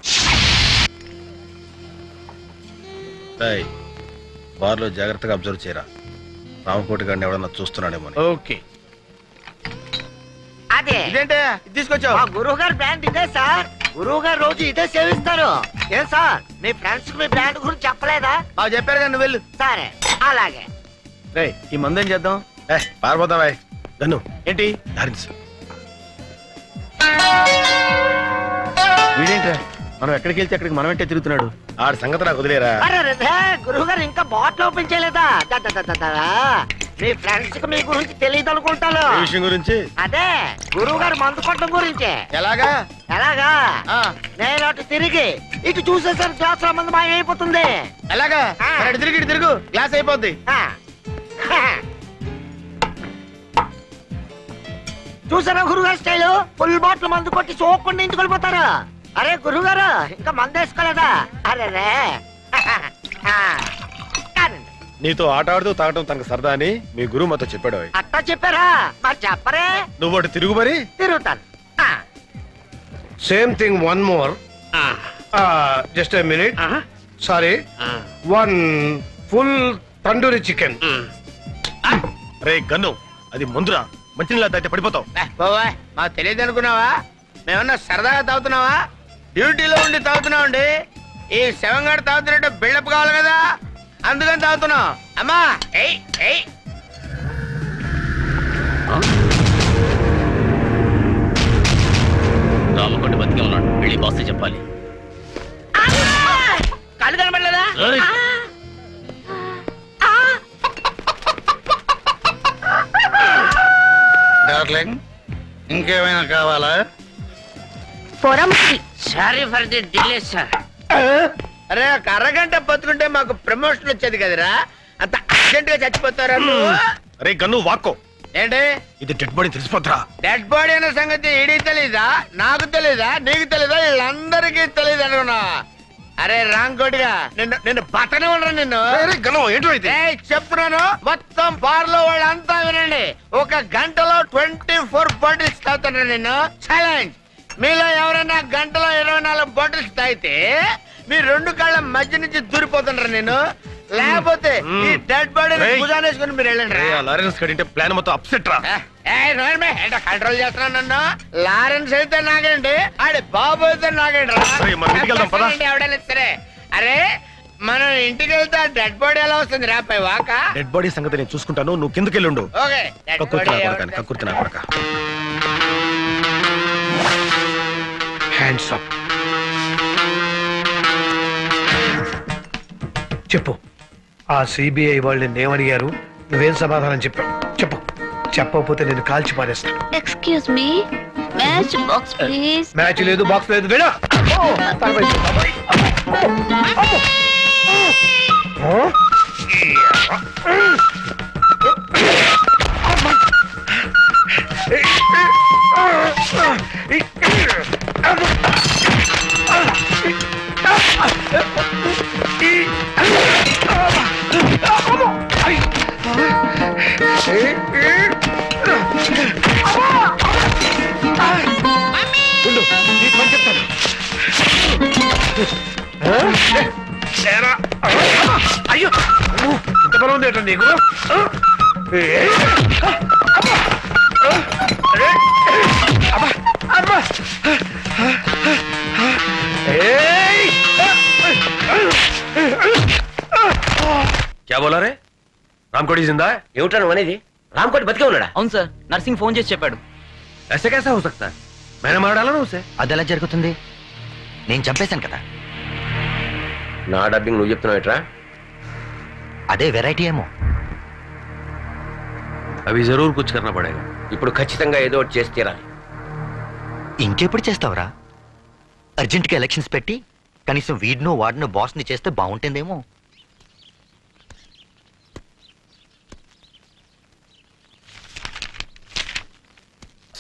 బార్లో జాగ్రత్తగా అబ్జర్వ్ చేయరా రామకోటి గారిని ఎవడన్నా చూస్తున్నాడేమో అని. ఓకే అదే ఇదేంటే ఇది తీసుకొచ్చావు మా గురువు గారు బ్రాండ్ ఇదే సార్ గురువు గారు రోజు ఇదే సేవిస్తారు ఏం సార్ మీ ఫ్రెండ్స్ మీ బ్రాండ్ గురించి చెప్పలేదా బాగా చెప్పారు కానీ నువ్వు వెళ్ళు సరే అలాగే రే ఈ మందు ఏం చేద్దాం ఏ పారిపోతావా గన్ను ఏంటి డారిన్స్ వీడేంట్రా మనం ఎక్కడికి వెళ్తే అక్కడికి మనం ఏంటే తిరుగుతున్నాడు ఆడి సంగతి నాకు వదిలేరా అరే రే గురువు గారు ఇంకా బాటిల్ ఓపెన్ చేయలేదా ద, ద, ద, ద, ద. మీ ఫ్రెండ్స్ కి మీ గురించి తెలియదు అనుకుంటాను ఏ విషయం గురించి అదే గురువు గారు మందు కొట్టడం గురించి ఎలాగా ఎలాగా నేను అటు తిరిగి ఇటు చూసేసరికి గ్లాస్ లో మంది మాయమైపోతుంది ఎలాగా మరి అటు తిరిగి ఇటు తిరుగు గ్లాస్ అయిపోద్ది చూసారా గురుగారు స్టైల్ ఫుల్ బాటిల్ మందు కొట్టి సోకుండా ఇంటికి వెళ్ళిపోతారు అరే గురుగారు ఇంకా మందు వేసుకోలేదా అరే రే నీతో ఆట ఆడుతూ తాగటం తనకు సరదా అని మీ గురువు మాతో చెప్పాడు ఓయ్. అట్టా చెప్పారా మరి చెప్పరే నువ్వు అటు తిరుగు మరి తిరుగుతాను same thing one more just a minute sorry one full tandoori chicken రే గన్ను అది మందురా మంచినీళ్ళ దాటి పడిపోతావు బాబా మాకు తెలియదు అనుకున్నావా మేమన్నా సరదాగా తాగుతున్నావా డ్యూటీలో ఉండి తాగుతున్నామండి ఈ శవంగాడు తాగుతున్నట్టు బిల్డప్ కావాలి కదా అందుకని తాగుతున్నాం అమ్మా ఎయ్ ఎయ్ రామకొండ బతికే ఉన్నాడు వెళ్ళి బాస్ చెప్పాలి కళ్ళు కనబడలేదా ఏయ్. డార్లింగ్ ఇంకేమైనా కావాలా sorry for the delay sir అరే ఒక అరగంట బతుకుంటే మాకు ప్రమోషన్ వచ్చేది కదరా అంత అర్జెంట్ గా చచ్చిపోతారా నువ్వు రే గన్ను వాక్కో ఏంటి ఇది డెడ్ బాడీ తెలిసిపోతురా డెడ్ బాడీ అనే సంగతి ఈడీ తెలీదా నాకు తెలీదా నీకు తెలీదా వీళ్ళందరికీ తెలియదు అనుకున్నా అరే రాంకోటిగా నిన్ను నిన్ను పట్టనే ఉండరు నిన్ను ఏయ్, చెప్తున్నాను మొత్తం బార్ లో వాళ్ళంతా వినండి ఒక గంటలో ట్వంటీ ఫోర్ బాటిల్స్ తాగుతున్నారు నిన్ను ఛాలెంజ్ మీలో ఎవరైనా గంటలో ఇరవై నాలుగు బాటిల్స్ తాగితే మీ రెండు కాళ్ళ మధ్య నుంచి దూరిపోతుండ్రు నేను లేకపోతే ఈ డెడ్ బాడీని ఏయ్. భుజానేసుకుని మీరు వెళ్ళండి రే, ఆ లారెన్స్ కడింటే ప్లాన్ మొత్తం అప్సెట్ రా కంట్రోల్ చేస్తున్నాను నన్ను లారెన్స్ అయితే నాగండి ఆడి బాబు అయితే నాగండి రా. సరే, మన ఇంటికి వెళ్దాం, పద. చెప్పండి, ఎవడైనా సరే అరే మనం ఇంటికి వెళ్తే డెడ్ బాడీ ఎలా వస్తుంది రా పై వాక డెడ్ బాడీ సంగతి నేను చూసుకుంటాను నువ్వు కిందకెళ్ళుండు ఓకే డెడ్ కక్కుర్తి బాడీ నా కొడక కక్కుర్తి నా కొడక హ్యాండ్స్ అప్ చెప్పు ఆ సిబిఐ వాళ్ళు ఏమడిగారు నువ్వేం సమాధానం చెప్పావు చెప్పు చెప్పకపోతే నేను కాల్చి పారేస్తాను excuse me match box please match లేదు బాక్స్ లేదు వెళ్ళా ఉండు, నీ పని చెప్తాను. ఆ? ఏరా. అయ్యో ఇంత బలం ఉంది ఏంటో నీకు ఆ? ఏ? అరే. అబ్బా, అబ్బా. ఏయ్. క్యా బోలా రే రామ్కోటి జిందా ఏమిటా నువ్వు అనేది రామ్కోటి బతికే ఉన్నాడా అవును సార్ నర్సింగ్ ఫోన్ చేసి చెప్పాడు ऐसे कैसा हो सकता है मैंने मार डाला ना उसे అది ఎలా జరుగుతుంది నేను చంపేశాను కదా నా డబ్బింగ్ నువ్వు చెప్తున్నావు ఎట్రా అదే వెరైటీ ఏమో అవి జరూర్ కుచ్ కర్నా పడేగా ఇప్పుడు ఖచ్చితంగా ఏదో ఒకటి చేసి తీరాలి ఇంకెప్పుడు చేస్తావురా అర్జెంట్గా ఎలక్షన్స్ పెట్టి కనీసం వీడినో వాడినో బాస్ని చేస్తే బాగుంటుందేమో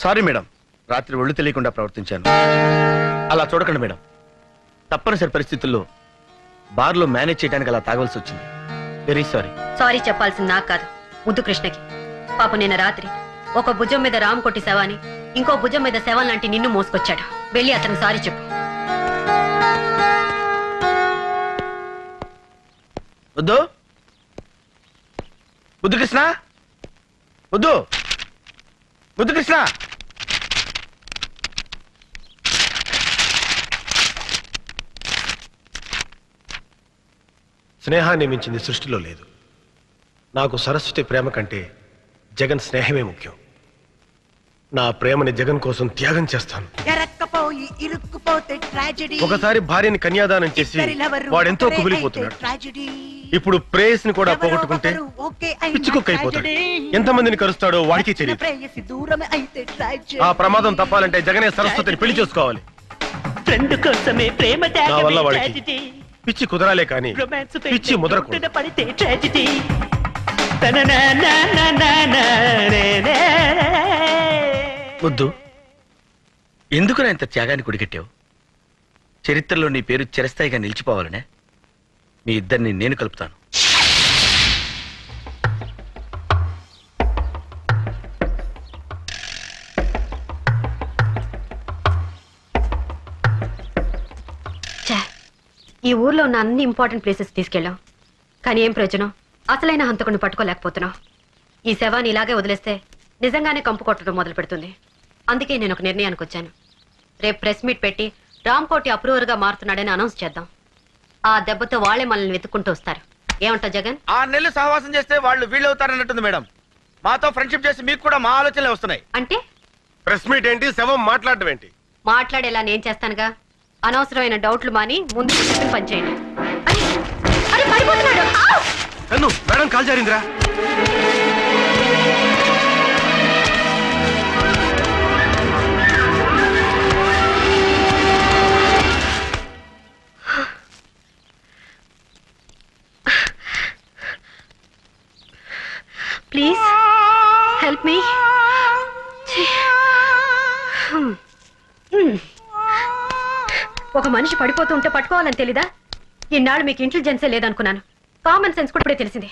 సారీ మేడం రాత్రి ఒళ్ళు తెలియకుండా ప్రవర్తించాను అలా చూడకండి మేడం తప్పనిసరి పరిస్థితుల్లో బార్లో మేనేజ్ చేయడానికి అలా తాగవలసి వచ్చింది వెరీ సారీ సారీ చెప్పాల్సింది నాకు కాదు ముద్దు కృష్ణకి పాప నిన్న రాత్రి ఒక భుజం మీద రామ్ కొట్టి శవాన్ని ఇంకో భుజం మీద శవం లాంటి నిన్ను మోసుకొచ్చాడు వెళ్ళి అతనికి సారీ చెప్పు వద్దు బుద్ధు కృష్ణ వద్దు బుద్ధు కృష్ణ స్నేహాన్ని మించింది సృష్టిలో లేదు నాకు సరస్వతి ప్రేమ కంటే జగన్ స్నేహమే ముఖ్యం నా ప్రేమని జగన్ కోసం త్యాగం చేస్తాను ఎరక్కపోయి ఇరుక్కుపోతే ట్రాజెడీ ఒకసారి భార్యని కన్యాదానం చేసి వాడెంతో కుమిలిపోతున్నాడు ట్రాజెడీ ఇప్పుడు ప్రేయస్ని కూడా పోగొట్టుకుంటే ఓకే పిచ్చుకుక్క అయిపోతాడు ఎంతమందిని కరుస్తాడో వాడికి తెలియదు ప్రేయసి దూరమే అయితే ట్రాజెడీ ఆ ప్రమాదం తప్పాలంటే జగనే సరస్వతిని పెళ్లి చేసుకోవాలి ఫ్రెండ్ కోసమే ప్రేమ నా వల్ల త్యాగమే వాడికి ట్రాజెడీ పిచ్చి కుదరాలే కానీ రొమాన్స్ పిచ్చి ముదరకూడదు పడితే ట్రాజెడీ వద్దు ఎందుకు నా ఇంత త్యాగాన్ని కుడిగట్టావు చరిత్రలో నీ పేరు చిరస్థాయిగా నిలిచిపోవాలనే మీ ఇద్దరిని నేను కలుపుతాను ఛే, ఈ ఊర్లో ఉన్న అన్ని ఇంపార్టెంట్ ప్లేసెస్ తీసుకెళ్ళాం కానీ ఏం ప్రయోజనం అసలైన హంతకుని పట్టుకోలేకపోతున్నాం ఈ శవాన్ని ఇలాగే వదిలేస్తే నిజంగానే కంపు కొట్టడం మొదలు పెడుతుంది అందుకే నేను ఒక నిర్ణయానికి వచ్చాను రేపు ప్రెస్ మీట్ పెట్టి రామ్ కోటి అప్రూవర్గా మారుతున్నాడని అనౌన్స్ చేద్దాం ఆ దెబ్బతో వాళ్ళే మనల్ని వెతుక్కుంటూ వస్తారు ఏమంటావు జగన్ ఆ నెలలు సహవాసం చేస్తే వాళ్ళు వీళ్ళు అవుతారన్నట్టుంది మేడం మాతో ఫ్రెండ్షిప్ చేసి మీకు కూడా మా ఆలోచనలే వస్తున్నాయి అంటే ప్రెస్ మీట్ ఏంటి శవం మాట్లాడటం ఏంటి మాట్లాడేలా నేను చేస్తానుగా అనవసరమైన డౌట్లు మాని ముందు చెప్పిన పని చేయండి అరే, అరే పడిపోతున్నాడు ఆవ్! కన్ను మేడం కాల్ జారిందిరా ప్లీజ్ హెల్ప్ మీ ఒక మనిషి పడిపోతూ ఉంటే పట్టుకోవాలని తెలీదా ఇన్నాళ్ళు మీకు ఇంటెలిజెన్సే లేదనుకున్నాను కామన్ సెన్స్ కూడా ఇప్పుడే తెలిసింది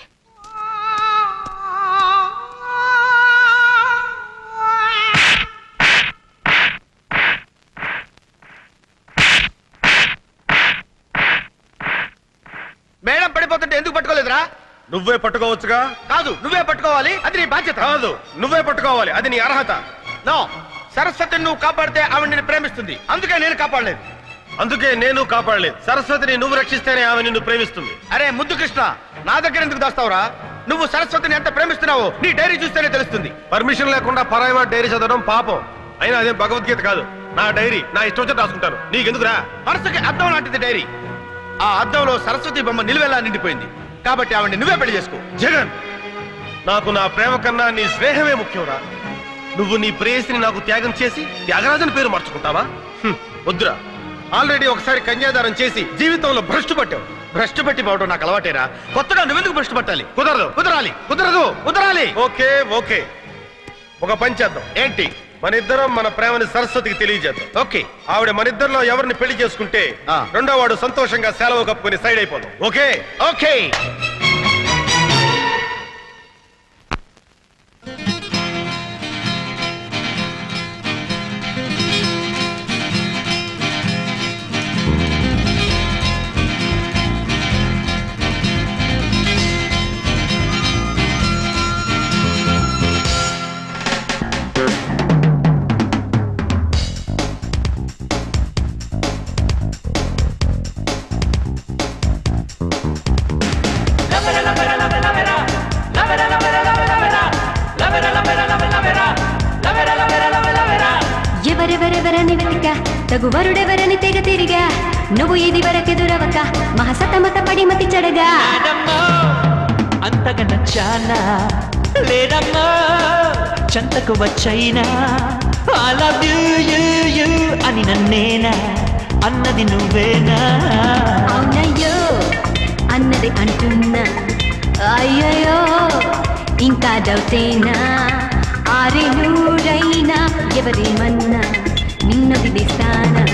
మేడం పడిపోతుంటే ఎందుకు పట్టుకోలేదురా నువ్వే పట్టుకోవచ్చుగా కాదు నువ్వే పట్టుకోవాలి అది నీ బాధ్యత కాదు నువ్వే పట్టుకోవాలి అది నీ అర్హత నో సరస్వతిని నువ్వు కాపాడితే ఆవిడ నిన్ను ప్రేమిస్తుంది అందుకే నేను కాపాడలేదు అందుకే నేను కాపాడలేదు సరస్వతిని నువ్వు రక్షిస్తేనే ఆమె నిన్ను ప్రేమిస్తుంది అరే ముద్దు కృష్ణ నా దగ్గర ఎందుకు దాస్తావురా నువ్వు సరస్వతిని ఎంత ప్రేమిస్తున్నావో నీ డైరీ చూస్తేనే తెలుస్తుంది పర్మిషన్ లేకుండా పరాయి వాడి డైరీ చదవడం పాపం అయినా అదేం భగవద్గీత కాదు నా డైరీ నా ఇష్టం వచ్చి రాసుకుంటాను నీకెందుకురా మనసుకి అద్దం లాంటిది డైరీ ఆ అద్దంలో సరస్వతి బొమ్మ నిలువెల్లా నిండిపోయింది కాబట్టి ఆవిడ నువ్వే పెళ్లి చేసుకో జగన్ నాకు నా ప్రేమ కన్నా నీ స్నేహమే ముఖ్యంరా నువ్వు నీ ప్రేయసిని నాకు త్యాగం చేసి త్యాగరాజన్ పేరు మార్చుకుంటావా హ్మ్, వద్దురా ఆల్రెడీ ఒకసారి కన్యాదానం చేసి జీవితంలో భ్రష్టు పట్టావు భ్రష్టు పట్టి పోవడం నాకు అలవాటేరా కొత్తగా నువ్వెందుకు భ్రష్టు పట్టాలి కుదరదు కుదరాలి కుదరదు కుదరాలి ఓకే ఓకే ఒక పని చేద్దాం ఏంటి మన ఇద్దరం మన ప్రేమని సరస్వతికి తెలియజేద్దాం ఓకే ఆవిడ మన ఇద్దరిలో ఎవరిని పెళ్లి చేసుకుంటే రెండో వాడు సంతోషంగా సెలవు కప్పుకొని సైడ్ అయిపోదాం ఓకే ఓకే ఎవరెవరెవరని వెతిక తగువరుడెవరని తెగ తిరిగా నువ్వు ఇది వరకెదురవక మహసతమత పడి మతి చెడగా అంతగా నచ్చానా లేదమ్మా చెంతకు వచ్చైనా I love you you you అని నన్నేనా అన్నది నువ్వేనా అవునయ్యో అన్నది అంటున్నా అయ్యయ్యో ఇంకా డౌటేనా ఆరే నూరైనా ఎవరేమన్నా నిన్ను విధిస్తానా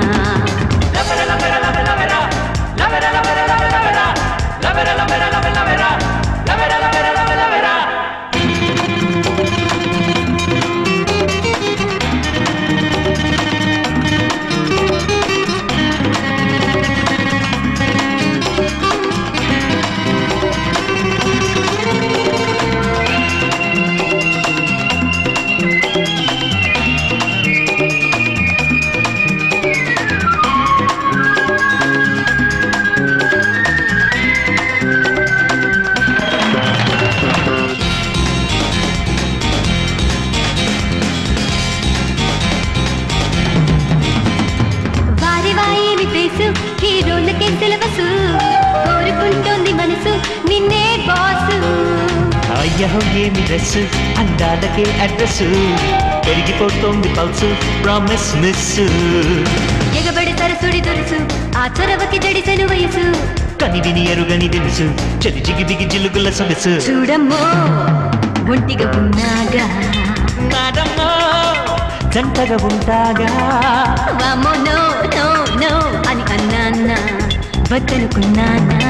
వారి వాయేమి ఫేసు హీరోలకే సిలబసు కోరుకుంటోంది మనసు నిన్నే బాసు అయ్యహో ఏమి డ్రెస్ అందాలకే అడ్రస్ పెరిగిపోతోంది పల్సు ప్రామిస్ మిస్ ఎగబడి సరసుడి దురుసు ఆ చొరవకి జడిసెను వయసు కని విని ఎరుగని తెలుసు చలి జిగి బిగి జిలుగుల సొగసు చూడమ్మో ఒంటిగా ఉన్నాగా నాదమ్మో జంటగా ఉంటాగా వామో నో నో నో అని అన్నానా వద్దనుకున్నానా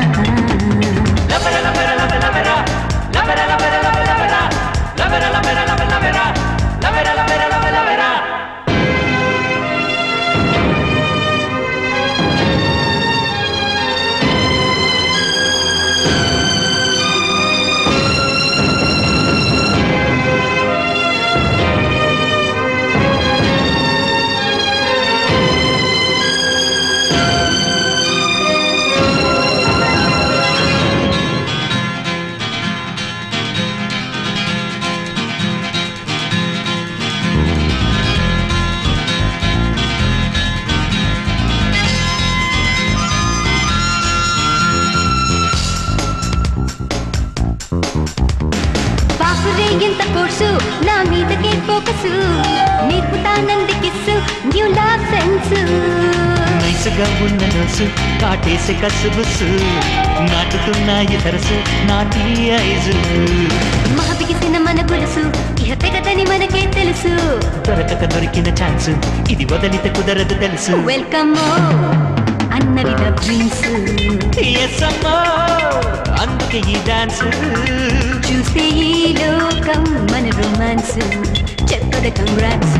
బాపురే ఎంత కోర్సు నా మీదకే ఫోకసు నేర్పుతానంది కిస్సు న్యూ లవ్ సెన్స్ నైసుగా ఉన్న నోసు కాటేసే కసుబుసు నాటుతున్నాయి తరసు నాటి ఐజు మహబిగిసిన మన గొలుసు ఇహ తెగదని మనకే తెలుసు దొరకక దొరికిన ఛాన్స్ ఇది వదలితే కుదరదు తెలుసు వెల్కమ్ అన్నవి ద డ్రీమ్స్ ఎస్ అమ్మా అందుకే ఈ డాన్స్ చూస్తే ఈ లోకం మన రొమాన్స్ చెప్పద కంగ్రాట్స్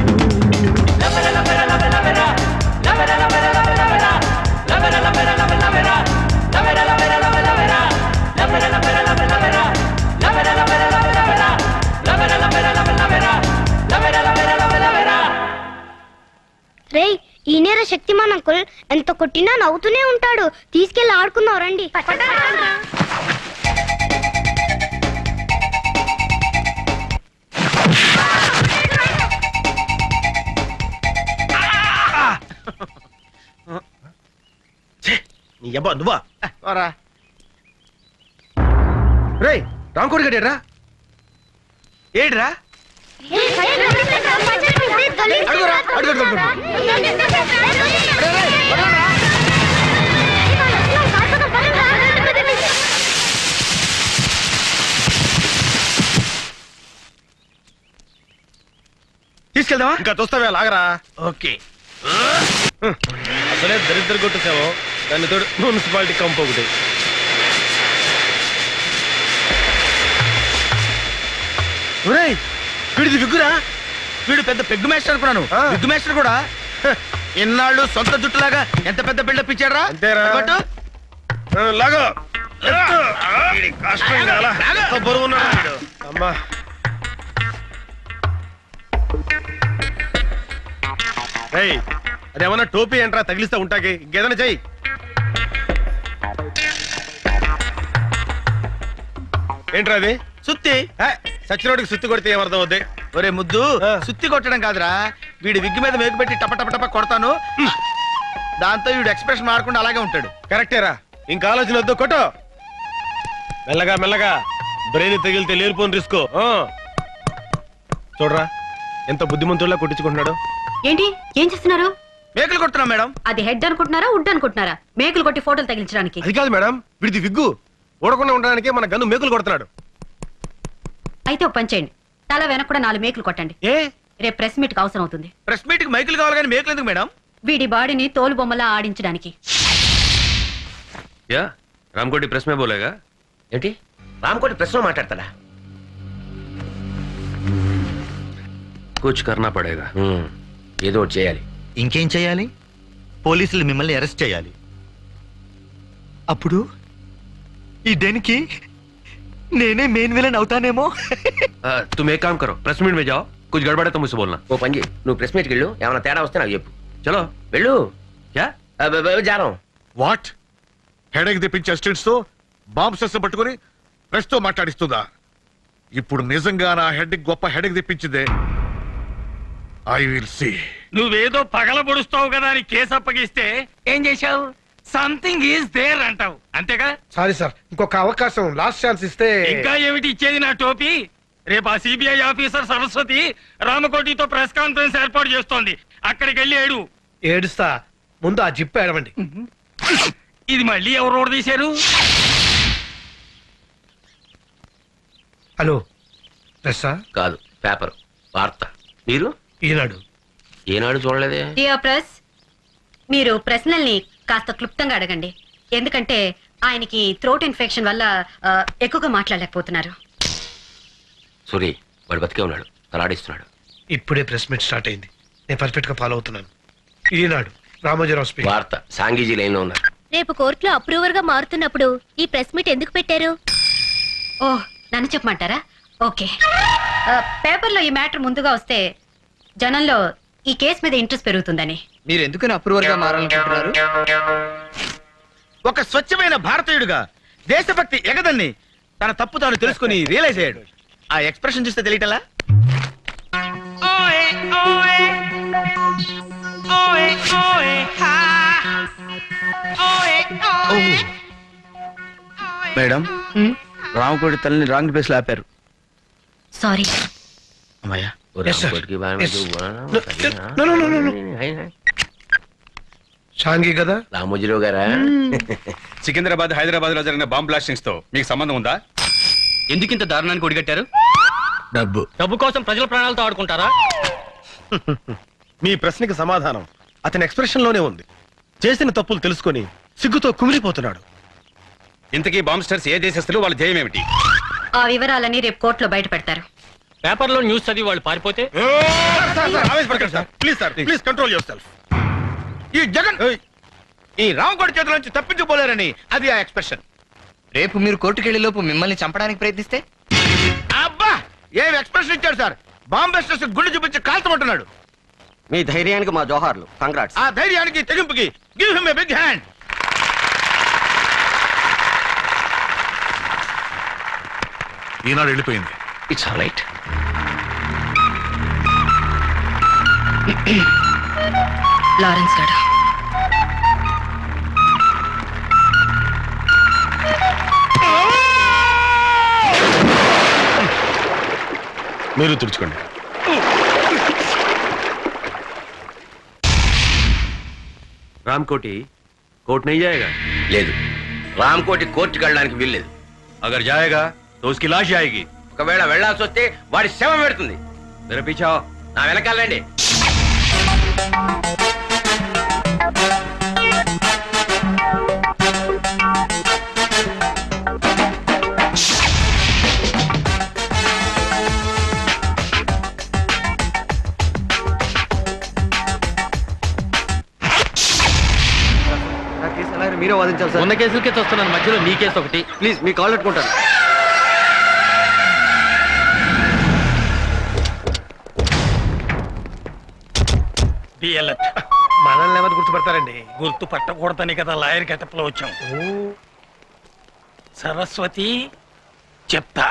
రేయ్ ఈనేర శక్తిమాన్ అంకుల్ ఎంత కొట్టినా నవ్వుతూనే ఉంటాడు తీసుకెళ్లి ఆడుకుందాం రండి నీ అబ్బా నువ్వా రే రాంకోడి గడేరా ఏడ్రా అడుగురా అడుగు అడుగు, అడుగు తీసుకెళ్దామా ఇంకా చూస్తావే లాగరా ఓకే అసలే దరిద్ర కొట్టేసావు దాన్ని తోడు మున్సిపాలిటీ కంపు ఒకటి ఒరేయ్ వీడిది విగ్గురా వీడు పెద్ద పెగ్గు మేస్టర్ అనుకున్నాను విగ్గు మేస్టర్ కూడా హ, ఇన్నాళ్ళు సొంత జుట్టులాగా ఎంత పెద్ద బిల్డప్ ఇచ్చారా అంతేరా. కొట్టు. లాగో కష్టం కాలా బరువు ఉన్నాడు వీడు. అమ్మా రేయ్ అదేమన్నా టోపీ ఏంట్రా తగిలిస్తా ఉంటాకి ఇంకేదైనా చెయ్యి ఏంట్రా అది సుత్తి సచ్చినోడికి సుత్తి కొడితే ఏమర్థం అవుద్ది ఒరే ముద్దు సుత్తి కొట్టడం కాదురా వీడి విగ్గు మీద మేకు పెట్టి టప టప టప కొడతాను దాంతో వీడు ఎక్స్ప్రెషన్ మారకుండా అలాగే ఉంటాడు కరెక్టేరా ఇంకా ఆలోచన వద్దు కొట్టు మెల్లగా మెల్లగా బ్రెయిన్ తగిలితే లేనిపోని రిస్క్ చూడరా ఎంత బుద్ధిమంతుల్లా కొట్టించుకుంటున్నాడు ఏంటి ఏం చేస్తున్నారు మేకలు కొడుతున్నాం మేడం అది హెడ్ అనుకుంటున్నారా వుడ్ అనుకుంటున్నారా మేకులు కొట్టి ఫోటోలు తగిలించడానికి అది కాదు మేడం వీడిది విగ్గు ఊడకుండా ఉండడానికి మన గన్ను మేకులు కొడుతున్నాడు అయితే ఒక పని చేయండి తల వెనక కూడా నాలుగు మేకులు కొట్టండి ఏ రేపు ప్రెస్ మీట్ అవసరం అవుతుంది ప్రెస్ మీట్ కి మైకులు కావాలి కానీ మేకులు ఎందుకు మేడం వీడి బాడీని తోలు బొమ్మలా ఆడించడానికి యా రామ్కోటి ప్రెస్ మే బోలేగా ఏంటి రామకోటి ప్రశ్న మాట్లాడతాడా కుచ్ కర్నా పడేగా ఏదో ఒకటి చేయాలి ఇంకేం చేయాలి పోలీసులు మిమ్మల్ని అరెస్ట్ చేయాలి అప్పుడు ఈ డెన్కి నేనే మెయిన్ విలన్ అవుతానేమో तुम एक काम करो प्रेस मीट में जाओ कुछ गड़बड़ है तो मुझसे बोलना ఓ పని చేయి నువ్వు ప్రెస్ మీట్కి వెళ్ళు ఏమైనా తేడా వస్తే నాకు చెప్పు చలో వెళ్ళు క్యా జారం వాట్ హెడేక్ తెప్పించే అసిస్టెంట్స్ తో బాంబ్ సెస్ పట్టుకుని ప్రెస్ తో మాట్లాడిస్తుందా ఇప్పుడు నిజంగా నా హెడ్ గొప్ప హెడేక్ తెప్పించిందే ఐ విల్ సీ నువ్వేదో పగల పొడుస్తావు కదా అని కేసు అప్పగిస్తే ఏం చేశావు సంథింగ్ ఈజ్ దేర్ అంటావు అంతేగా సారీ సార్ ఇంకొక అవకాశం లాస్ట్ ఛాన్స్ ఇస్తే ఇంకా ఏమిటి ఇచ్చేది నా టోపీ రేపు ఆ సిబిఐ ఆఫీసర్ సరస్వతి రామకోటితో ప్రెస్ కాన్ఫరెన్స్ ఏర్పాటు చేస్తోంది అక్కడికి వెళ్ళి ఏడు ఏడుస్తా ముందు ఆ జిప్ ఏడవండి ఇది మళ్ళీ ఎవరు రోడ్ తీశారు హలో ప్రెస్సా కాదు పేపర్ వార్త మీరు ఈనాడు ఏనాడు చూడలేదే డియర్ ప్రెస్ మీరు ప్రశ్నల్ని కాస్త క్లుప్తంగా అడగండి ఎందుకంటే ఆయనకి థ్రోట్ ఇన్ఫెక్షన్ వల్ల ఆ, ఎక్కువగా మాట్లాడలేకపోతున్నారు సూరి వాడు బతికే ఉన్నాడు తలాడిస్తున్నాడు ఇప్పుడే ప్రెస్ మీట్ స్టార్ట్ అయింది నేను పర్ఫెక్ట్ గా ఫాలో అవుతున్నాను ఈనాడు రామోజీరావు స్పీక్ వార్త సాంగీజీ లైన్ లో ఉన్నారు రేపు కోర్టులో అప్రూవర్ గా మారుతున్నప్పుడు ఈ ప్రెస్ మీట్ ఎందుకు పెట్టారు ఓ నన్ను చెప్పమంటారా ఓకే ఆ, పేపర్లో ఈ మ్యాటర్ ముందుగా వస్తే జనంలో ఈ కేసు మీద ఇంట్రెస్ట్ పెరుగుతుందని మీరు ఎందుకని అప్రూవర్ గా మారాలనుకుంటున్నారు ఒక స్వచ్ఛమైన భారతీయుడుగా దేశభక్తి ఎగదన్ని తన తప్పు తాను తెలుసుకుని రియలైజ్ అయ్యాడు ఆ ఎక్స్ప్రెషన్ చూస్తే తెలియటలా మేడం రామకోటి తల్లిని రాంగ్ ప్లేస్ లో ఆపారు సారీ అమ్మయ్యా Yes, sir. రామకోటికి బాగా Yes. మందు- No, no, no, no, no. షాంగి కదా రామోజీరావు గారా సికింద్రాబాద్ హైదరాబాద్ లో జరిగిన బాంబ్ బ్లాస్టింగ్స్ తో మీకు సంబంధం ఉందా ఎందుకు ఇంత దారుణానికి ఒడిగట్టారు డబ్బు డబ్బు కోసం ప్రజల ప్రాణాలతో ఆడుకుంటారా మీ ప్రశ్నకి సమాధానం అతని ఎక్స్ప్రెషన్ లోనే ఉంది చేసిన తప్పులు తెలుసుకొని సిగ్గుతో కుమిలిపోతున్నాడు ఇంతకీ బాంబ్స్టర్స్ ఏ దేశస్తులు వాళ్ళ ధ్యేయం ఏమిటి ఆ వివరాలని రేపు కోర్టులో బయట పెడతారు పేపర్లో న్యూస్ చదివి వాళ్ళు పారిపోతే ఆవేశపడకండి sir please sir please control your self Jagan ఈ రామకోటి చేతుల నుంచి తప్పించుకోలేరని అది ఆ ఎక్స్ప్రెషన్ రేపు మీరు కోర్టుకెళ్లే లోపు మిమ్మల్ని చంపడానికి ప్రయత్నిస్తే అబ్బా ఏం ఎక్స్ప్రెషన్ ఇచ్చాడు సార్ బాంబెస్టర్స్ గుండె చూపించి కాల్చమంటున్నాడు మీ ధైర్యానికి మా జోహార్లు కంగ్రాట్స్ ఆ ధైర్యానికి తెగింపుకి give him a big hand ఈనాడు వెళ్ళిపోయింది ఇట్స్ ఆల్ రైట్ లారెన్స్ గడ మీరు తుడుచుకోండి रामकोटी कोर्ट नहीं जाएगा లేదు రామకోటి కోర్టుకి వెళ్ళడానికి వీల్లేదు अगर जाएगा तो उसकी लाश जाएगी ఒకవేళ వెళ్ళాల్సి వస్తే వాడి శవం పెడుతుంది मेरे पीछे आओ నా వెనకాలండి మీరే వాదించాలి సార్ ఉన్న కేసులకే చూస్తున్నాను మధ్యలో నీ కేసు ఒకటి ప్లీజ్ మీ కాల్ పెట్టుకుంటాను Be alert. మనల్ని ఎవరు గుర్తుపడతారండి గుర్తు పట్టకూడదని కదా లాయర్ గెటప్లో వచ్చాం సరస్వతి చెప్తా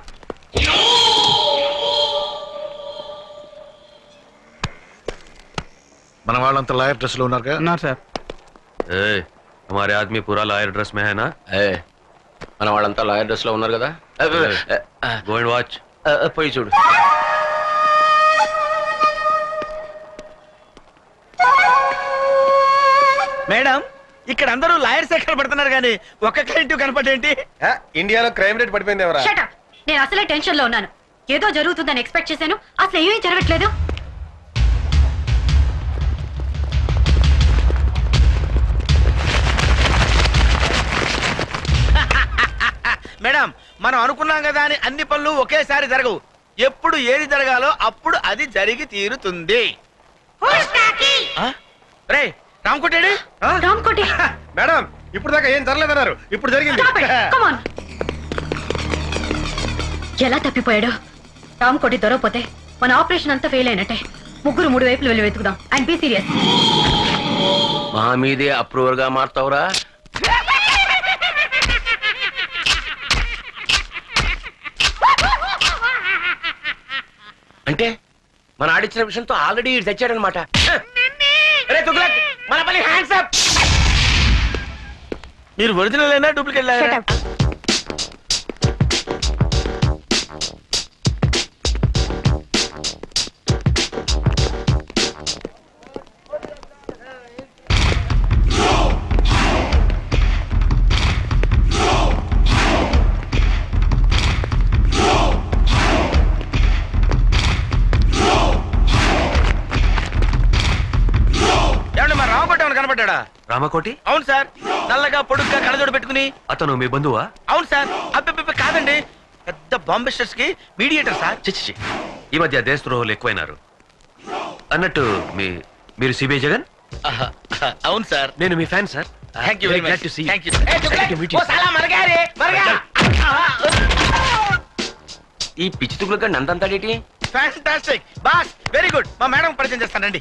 మన వాళ్ళంతా లాయర్ డ్రెస్ లో ఉన్నారు ఉన్నారు సార్ ए, हमारे आदमी पूरा लायर ड्रेस में है ना మన వాళ్ళంతా లాయర్ డ్రెస్ లో ఉన్నారు కదా गो एंड वॉच పోయి చూడు మేడం ఇక్కడ అందరూ లాయర్ సెక్టర్ పడుతున్నారు కానీ ఒక్క క్లయింట్ కనపడేంటి ఇండియాలో క్రైమ్ రేట్ పడిపోయింది ఎవరా Shut up. నేను అసలే టెన్షన్ లో ఉన్నాను ఏదో జరుగుతుందని ఎక్స్పెక్ట్ చేశాను అసలు ఏమీ జరగట్లేదు మేడం మనం అనుకున్నాం కదా అని అన్ని పనులు ఒకేసారి జరగవు ఎప్పుడు ఏది జరగాలో అప్పుడు అది జరిగి తీరుతుంది ఆ? రేయ్ రామ్కోటేడి రామ్కోటి మేడం ఇప్పుడు దాకా ఏం జరలేదన్నారు ఇప్పుడు జరిగింది కమాన్ ఎలా తప్పిపోయాడు రామ్కోటి దొరకపోతే మన ఆపరేషన్ అంతా ఫెయిల్ అయినట్టే ముగ్గురు మూడు వైపులు వెళ్ళి వెతుకుదాం అండ్ బీ సీరియస్ మా మీదే అప్రూవర్ గా మారుతావురా అంటే మన ఆడిచ్చిన విషయంతో ఆల్రెడీ ఇటు తెచ్చాడనమాట రే తుగ్లక్ మన పని హ్యాండ్స్ అప్ మీరు ఒరిజినల్ అయినా డూప్లికేట్ లాగా ఏమండి మా రామకోట ఏమైనా కనపడ్డా రామకోటి అవును సార్ నల్లగా పొడుగ్గా కళ్ళజోడు పెట్టుకుని అతను మీ బంధువా అవును సార్ అబ్బెబ్బెబ్బే కాదండి పెద్ద బాంబిస్టర్స్ కి మీడియేటర్ సార్ చిచ్చి ఈ మధ్య దేశద్రోహులు ఎక్కువైనారు అన్నట్టు మీ మీరు సిబిఐ జగన్ అవును సార్ నేను మీ fan sir thank you very Very glad much to see you. Thank you Glad to meet you. ఈ పిచ్చి తుగులుగా నందంతాడేటి ఫ్యాంటాస్టిక్ బాస్ వెరీ గుడ్ మా మేడం పరిచయం చేస్తానండి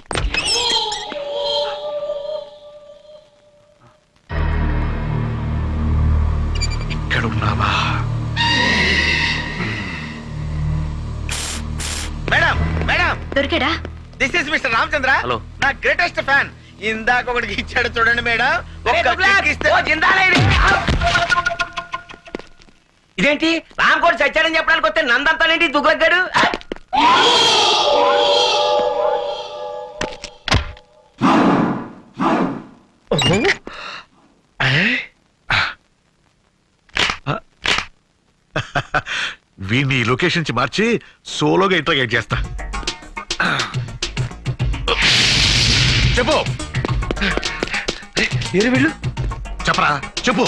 ఇక్కడ ఉన్నావా మేడం మేడం దొరికాడా this is mister Ramachandra hello నా గ్రేటెస్ట్ ఫ్యాన్ ఇందాక ఒకటికి ఇచ్చాడు చూడండి మేడం ఒక్క kick ఇస్తే ఇదేంటి రామకోటి చచ్చాడని చెప్పడానికి వస్తే నందంతాడేంటి దుగ్లగ్గాడు వీడిని ఈ లొకేషన్ నుంచి మార్చి సోలోగా ఇంటర్గేట్ చేస్తా చెప్పు వీళ్ళు చెప్పరా చెప్పు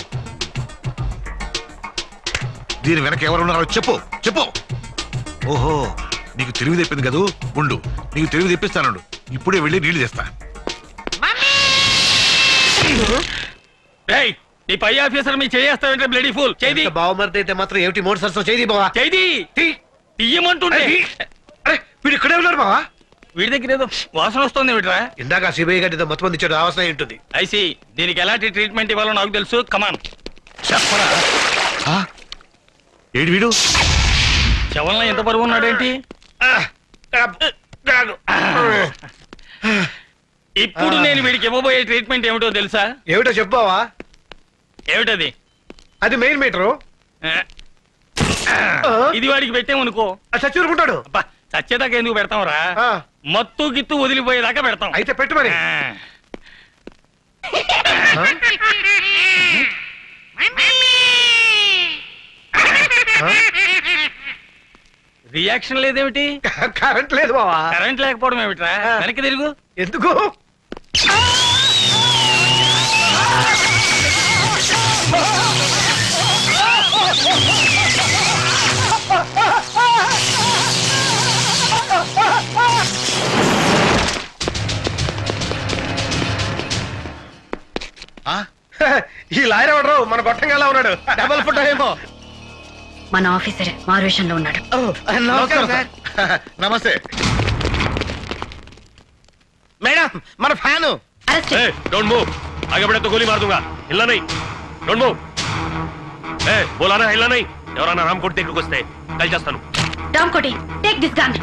దీని వెనక ఎవరున్నారో చెప్పు చెప్పు ఓహో నీకు తెలివి తెప్పింది కదూ ఉండు నీకు తెలివి తెప్పిస్తానుండు ఇప్పుడే వెళ్ళి నీళ్లు తెస్తా రేయ్ నీ పై ఆఫీసర్ మీ చేయేస్తావంటే బ్లడీ ఫుల్ చేది బావమరిది అయితే మాత్రం ఏమిటి మూడు సరస్సు చేయి బావా చేది తీయమంటుండే వీడు ఇక్కడే ఉన్నాడు బావా వీడి దగ్గర ఏదో వాసన వస్తుంది ఏమిట్రా ఇందాక సిబిఐ గారి మొత్తం మంది ఇచ్చాడు అవసరం అయి ఉంటుంది ఐసి దీనికి ఎలాంటి ట్రీట్మెంట్ ఇవ్వాలో నాకు తెలుసు కమాన్ చెప్పరా ఏడు వీడు శవంలో ఎంత బరువు ఉన్నాడేంటి ఇప్పుడు నేను వీడికి ఇవ్వబోయే ట్రీట్మెంట్ ఏమిటో తెలుసా ఏమిటో చెప్పావా ఏమిటది అది మెయిన్ మీటరు ఇది వాడికి పెట్టామనుకో చచ్చూరుకుంటాడు చచ్చేదాకా ఎందుకు పెడతాంరా మత్తు గిత్తు వదిలిపోయేదాకా పెడతాం అయితే పెట్టు మరి రియాక్షన్ లేదేమిటి కరెంట్ లేదు బావా కరెంట్ లేకపోవడం ఏమిట్రా వెనక్కి తిరుగు ఎందుకు ఈ లాయర్ ఎవడరు మన గొట్టంగా ఉన్నాడు డబల్ ఫుట్ ఏమో మన ఆఫీసరే మారువేషంలో ఉన్నాడు నమస్కారం సార్ నమస్తే మేడం మన ఫ్యాను डोंट मूव आगे बढ़े तो गोली मार दूंगा हिलना नहीं डोंट मूव ए बोला ना हिलना नहीं ఎవరన్నా రామకోటి దగ్గరికి వస్తే కాల్ చేస్తాను రామ్కోటి టేక్ దిస్ గన్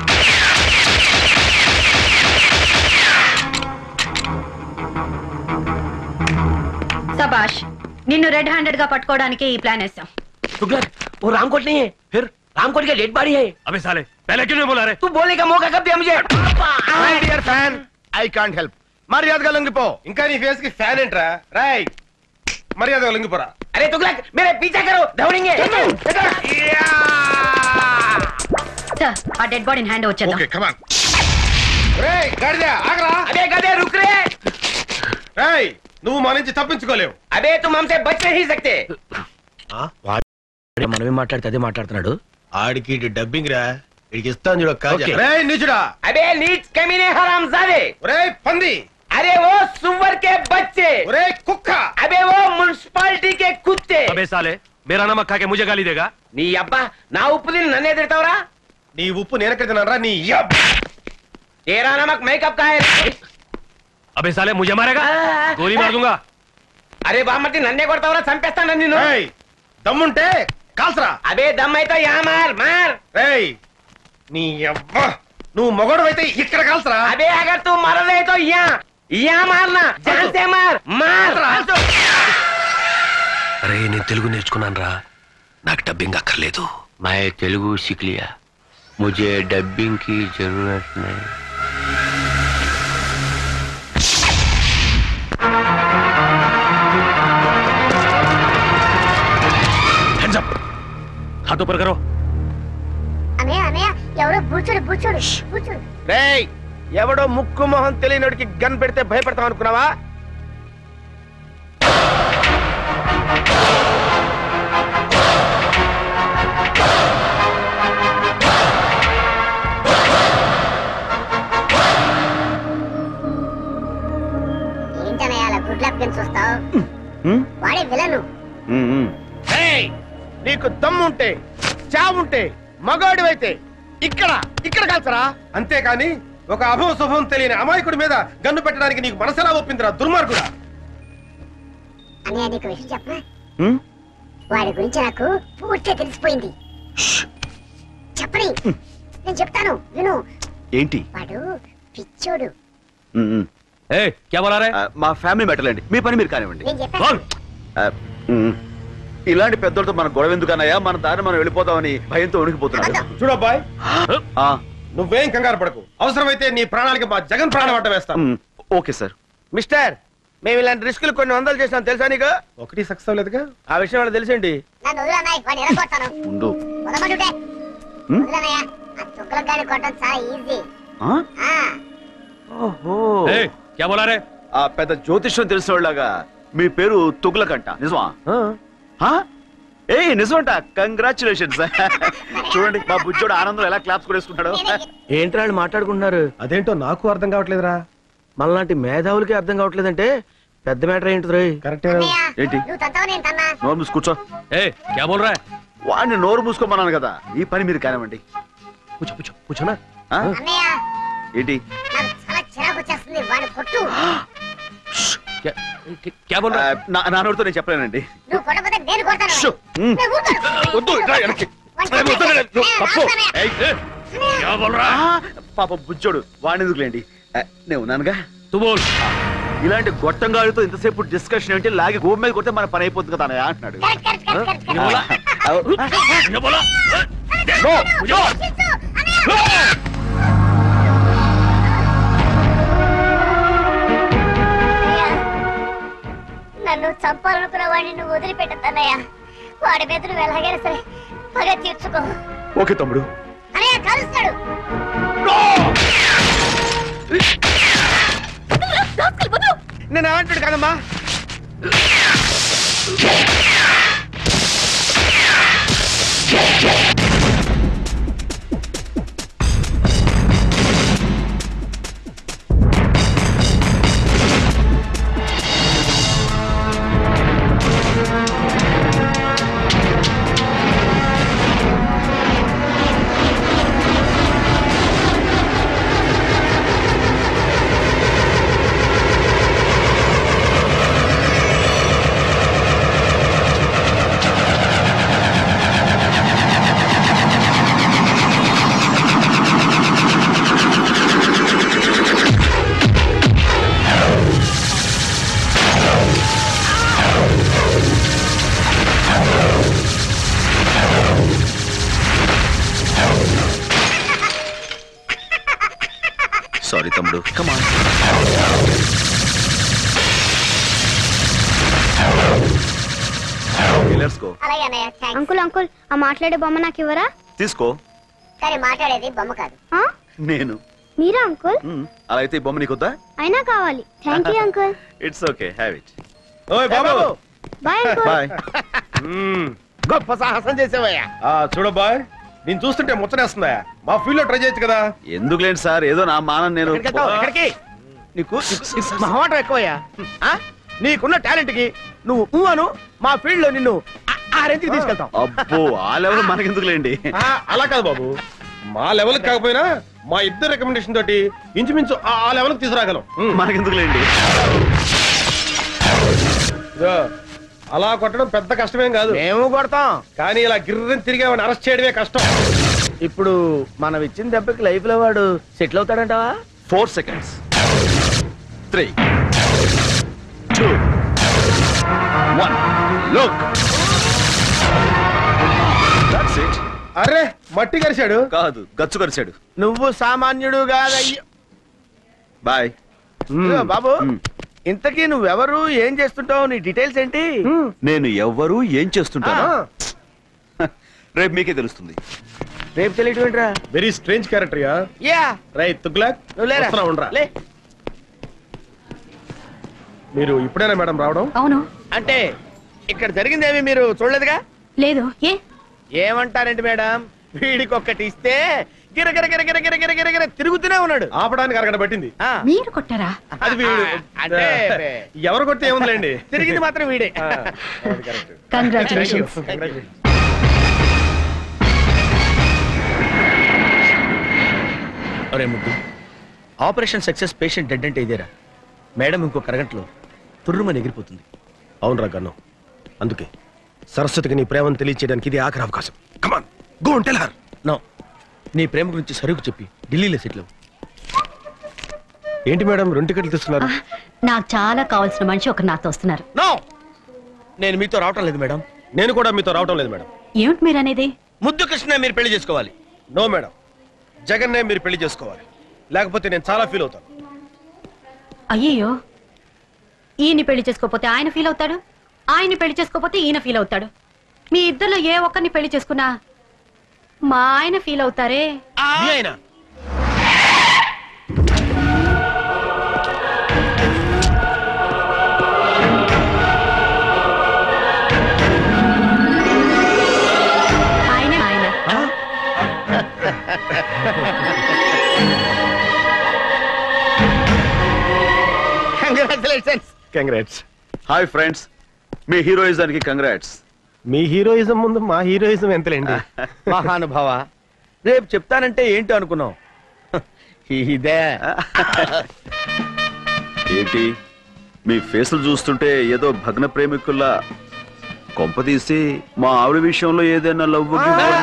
సబాష్ నిన్ను రెడ్ హ్యాండెడ్ గా పట్టుకోవడానికి ఈ ప్లాన్ వేసాం तुगलक वो रामकोट नहीं है फिर रामकोट का डेड बॉडी है अबे साले पहले क्यों नहीं बोला रे तू बोलने का मौका कब दिया मुझे my dear fan I can't help మర్యాదగా లొంగిపో ఇంకా నీ ఫేస్ కి ఫ్యాన్ ఏంట్రా రాయ్ మర్యాదగా లొంగిపోరా అరే తుగ్లక్ మేరే పీछा करो दौड़ेंगे సార్ ఆ డెడ్ బాడీని హ్యాండ్ వచ్చేద్దాం ఓకే కమాన్ రేయ్ గాడిద ఆగరా అబే గదే రుక్ రే రేయ్ నువ్వు మా నుంచి తప్పించుకోలేవు అబే తుమ్ హమ్సే బచ్ నహీ సక్తే మనమే మాట్లాడితే అదే మాట్లాడుతున్నాడు ఆడికి డబ్బింగ్ రా ఇడికి ఇస్తాను చూడ కాజా రేయ్ నిజుడా అబే నీచ్ కమీనే హరామ్ జాదే రేయ్ పంది అరే ఓ సువర్ కే బच्चे రే కుక్క అబే ఓ మున్సిపాలిటీ కే కుత్తే अबे साले मेरा नमक खा के मुझे गाली देगा నీ అబ్బా నా ఉప్పు తిని నన్నే తిడతావురా నీ ఉప్పు నేనెక్కడ తిన్నారా నీ యబ్బ. తేరా నమక్ మేకప్ కా హై अबे साले मुझे मारेगा गोली मार दूंगा అరే బామ్మర్తి నన్నే కొడతావురా చంపేస్తాను నిన్ను రేయ్ దమ్ముంటే కాల్సరా అబే దమ్ అయితే యా మార్ మార్ రేయ్ నీ యవ్వ నువ్వు మొగడు అయితే ఇక్కడ కాల్సరా అబే అగర్ తూ మరదే తో యా యా మార్నా జాన్ సే మార్ మార్ అరే నేను తెలుగు నేర్చుకున్నాను రా నాకు డబ్బింగ్ అక్కర్లేదు मैं तेलुगु सीख लिया मुझे डबिंग की जरूरत नहीं Hands up! हाथ ऊपर करो అన్నయ్య అన్నయ్య ఎవరో బూచుడు బూచుడు బూచుడు రేయ్ ఎవడో ముక్కు మొహం తెలియనోడికి గన్ పెడితే భయపడతాం అనుకున్నావా ఏంటన్నయ్య అలా గుడ్ లక్ అని చూస్తావు వాడే విలను రేయ్ నీకు దమ్ముంటే చావుంటే మగాడివైతే ఇక్కడ ఇక్కడ కాల్సరా అంతేకాని ఒక అభవ శుభం తెలియని అమాయకుడి మీద గన్ను పెట్టడానికి నీకు మనసెలా ఒప్పిందిరా దుర్మార్గుడా అన్నయ్య నీకు విషయం చెప్పనా వాడి గురించి నాకు పూర్తిగా తెలిసిపోయింది చెప్పని నేను చెప్తాను విను ఏంటి వాడు పిచ్చోడు ए क्या बोला रहे మా ఫ్యామిలీ మెటల్ అండి మీ పని మీరు కానివ్వండి నేను చెప్పాను ఆ, మ్మ్. ఇలాంటి పెద్దలతో మన గొడవ ఎందుకన్నాయా మన దారి మనం వెళ్ళిపోతామని భయంతో ఉనికిపోతున్నాడు చూడబ్బాయ్ ఆ, నువ్వేం కంగారు పడకు అవసరమైతే నీ ప్రాణాలకి మా జగన్ ప్రాణం అడ్డ వేస్తాం మ్మ్. ఓకే సార్ మిస్టర్ మేము ఇలాంటి రిస్కులు కొన్ని వందలు చేసినాం తెలుసా నీకు ఒకటి సక్సెస్ అవ్వలేదుగా ఆ విషయం వాళ్ళకి తెలిసండి నన్ను వదిలన్నాయి వాడిని ఎరగొడతాను ఉండు వదలమంటుంటే హ్మ్? వదిలన్నయ్య ఆ తుక్కలకు గాని కొట్టడం చాలా ఈజీ ఆ? ఆ ఓహో ए क्या बोला रहे ఆ పెద్ద జ్యోతిష్యం తెలిసిన వాళ్ళగా మీ పేరు తుగ్లకంట నిజమా ఆ? ఏయ్ నిజమంట కంగ్రాచులేషన్స్ చూడండి మా బుజ్జోడు ఆనందం ఎలా క్లాప్స్ కొడేసుకుంటాడు ఏంట్రా వాళ్ళు మాట్లాడుకుంటున్నారు అదేంటో నాకు అర్థం కావట్లేదురా మనలాంటి మేధావులకి అర్థం కావట్లేదంటే పెద్ద మ్యాటర్ ఏంటి రోయ్ కరెక్టే ఏంటి నువ్వు తంతావు నేను తన్నా నోరు మూసి కూర్చో ए क्या बोल रहा है వాడిని నోరు మూసుకోమన్నాను కదా ఈ పని మీరు కానివ్వండి కూర్చో కూర్చో కూర్చోనా ఆ? అన్నయ్య ఏంటి నాకు చాలా చిరాకు వచ్చేస్తుంది వాడు కొట్టు क्या क्या बोल रहा ఆ, నా- నా నోటితో నేను చెప్పలేనండి నువ్వు కొట్టకపోతే నేను కొడతాను షో. మ్మ్. నేను ఊరుకోను. వద్దు ఇట్రా వెనక్కి. వాడిని ఏ, వద్దు, నేను- నువ్వు నేను తప్పు. ఆపుతానే. ఏయ్, ఏ. क्या बोल रहा है ఆ, పాప బుజ్జోడు వాడిని ఎందుకులేండి ఆ, నేను ఉన్నానుగా तू बोल ఇలాంటి గొట్టంగాడితో ఇంతసేపు డిస్కషన్ ఏంటి లాగి గోపు మీద కొడితే మన పని అయిపోతుంది కదా అన్నయ్య అంటున్నాడు కరెక్ట్, కరెక్ట్, కరెక్ట్, కరెక్ట్, ये बोला కరెక్ట్. ये बोला నో, मुझे मार। శిశు, అన్నయ్య. అన్నయ్య, నన్ను చంపాలనుకున్న వాడిని నువ్వు వదిలిపెట్టద్దన్నయ్య వాడి మీద నువ్వు ఎలాగైనా సరే పగ తీర్చుకో ఓకే తమ్ముడు అన్నయ్య కలుస్తాడు నేను ఏమంటాడు కదమ్మా సారీ తమ్ముడు కమాన్ లెట్స్ గో అలాగే అన్నయ్య అంకుల్ అంకుల్ ఆ మాట్లాడే బొమ్మ నాకు ఇవ్వరా తీసుకో కానీ మాట్లాడేది బొమ్మ కాదు నేను మీరా అంకుల్ మ్మ్. అలా అయితే ఈ బొమ్మ నీకొద్దా అయినా కావాలి thank you uncle it's okay have it ఓయ్ బాబు బాయ్ అంకుల్ బాయ్ గొప్ప సాహసం చేసావయ్యా చూడ బాయ్ నేను చూస్తుంటే ముచ్చటేస్తుందా మా ఫీల్డ్ లో ట్రై చేయొచ్చు కదా ఎందుకులేండి సార్ ఏదో నా మానం నేను ఎక్కడికి వెళ్తావు? ఎక్కడికి నీకు మహమాటం ఎక్కువయ్యా ఆ? నీకున్న టాలెంట్ కి నువ్వు ఊ అను మా ఫీల్డ్ లో నిన్ను ఆ- ఆ రేంజ్ కి తీసుకెళ్తాం అబ్బో ఆ లెవెల్ మనకెందుకులేండి ఆ, అలా కాదు బాబు మా లెవెల్ కాకపోయినా మా ఇద్దరు రికమెండేషన్ తోటి ఇంచుమించు ఆ ఆ లెవెల్ తీసుకురాగలం మనకెందుకులేండి ఇదో, అలా కొట్టడం పెద్ద కష్టమేం కాదు మేము కొడతాం కానీ ఇలా గిర్రని తిరిగామని అరెస్ట్ చేయడమే కష్టం ఇప్పుడు మనం ఇచ్చిన దెబ్బకి లైఫ్ లో వాడు సెటిల్ అవుతాడంటావా four seconds three two one look that's it అరే మట్టి కరిశాడు కాదు గచ్చు కరిచాడు నువ్వు సామాన్యుడు కాదయ్యో బాయ్ ఇదిగో బాబు ఇంతకీ నువ్వెవరు ఏం చేస్తుంటావు నీ డీటెయిల్స్ ఏంటి నేను ఎవ్వరు ఏం చేస్తుంటాను రేపు మీకే తెలుస్తుంది రేపు తెలియటం ఏంట్రా very strange character yeah yeah right Tughlaq నువ్వు లేరా వస్తున్నా, ఉండరా లే మీరు ఇప్పుడేనా మేడం రావడం అవును అంటే ఇక్కడ జరిగిందేమి మీరు చూడలేదుగా లేదు ఏ ఏమంటారండి మేడం వీడికి ఒక్కటి ఇస్తే గిర గిర గిర గిర గిర గిర గిర గిర తిరుగుతూనే ఉన్నాడు ఆపడానికి అరగంట పట్టింది మీరు కొట్టారా అది వీడు అంటే ఎవరు కొడితే ఏముందిలేండి తిరిగింది మాత్రం వీడే కంగ్రాచులేషన్స్ అరే ముద్దు ఆపరేషన్ సక్సెస్ పేషెంట్ డెడ్ అంటే ఇదేరా మేడం ఇంకొక అరగంటలో తుర్రుమని ఎగిరిపోతుంది అవునరా గన్ను అందుకే సరస్వతికి నీ ప్రేమను తెలియచేయడానికి ఇది ఆఖరి అవకాశం come on go tell her no నీ ప్రేమ గురించి సరుకు చెప్పి ఢిల్లీలో సెటిల్ ఏంటి మేడం రెండు టికెట్లు తీసుకున్నారు నాకు చాలా కావాల్సిన మనిషి ఒక నాతో వస్తున్నారు నో నేను మీతో రావటం లేదు మేడం నేను కూడా మీతో రావటం లేదు మేడం ఏమిటి మీరు అనేది ముద్దు కృష్ణ మీరు పెళ్లి చేసుకోవాలి నో మేడం జగన్నే మీరు పెళ్లి చేసుకోవాలి లేకపోతే నేను చాలా ఫీల్ అవుతాను అయ్యయ్యో ఈయన్ని పెళ్లి చేసుకోకపోతే ఆయన ఫీల్ అవుతాడు ఆయన్ని పెళ్లి చేసుకోకపోతే ఈయన ఫీల్ అవుతాడు మీ ఇద్దరిలో ఏ ఒక్కరిని పెళ్లి చేసుకున్నా మా ఆయన ఫీల్ అవుతారే మీ ఆయన ఆయనే ఆయన కంగ్రాచులేషన్స్ కంగ్రాట్స్ హాయ్ ఫ్రెండ్స్ మీ హీరోయిజానికి కంగ్రాట్స్ మీ హీరోయిజం ముందు మా హీరోయిజం ఎంతలేండి మహానుభావ రేపు చెప్తానంటే ఏంటో అనుకున్నావు ఇదే ఏంటి మీ ఫేసులు చూస్తుంటే ఏదో భగ్న ప్రేమికుల్లా కొంపదీసి మా ఆవిడ విషయంలో ఏదైనా లవ్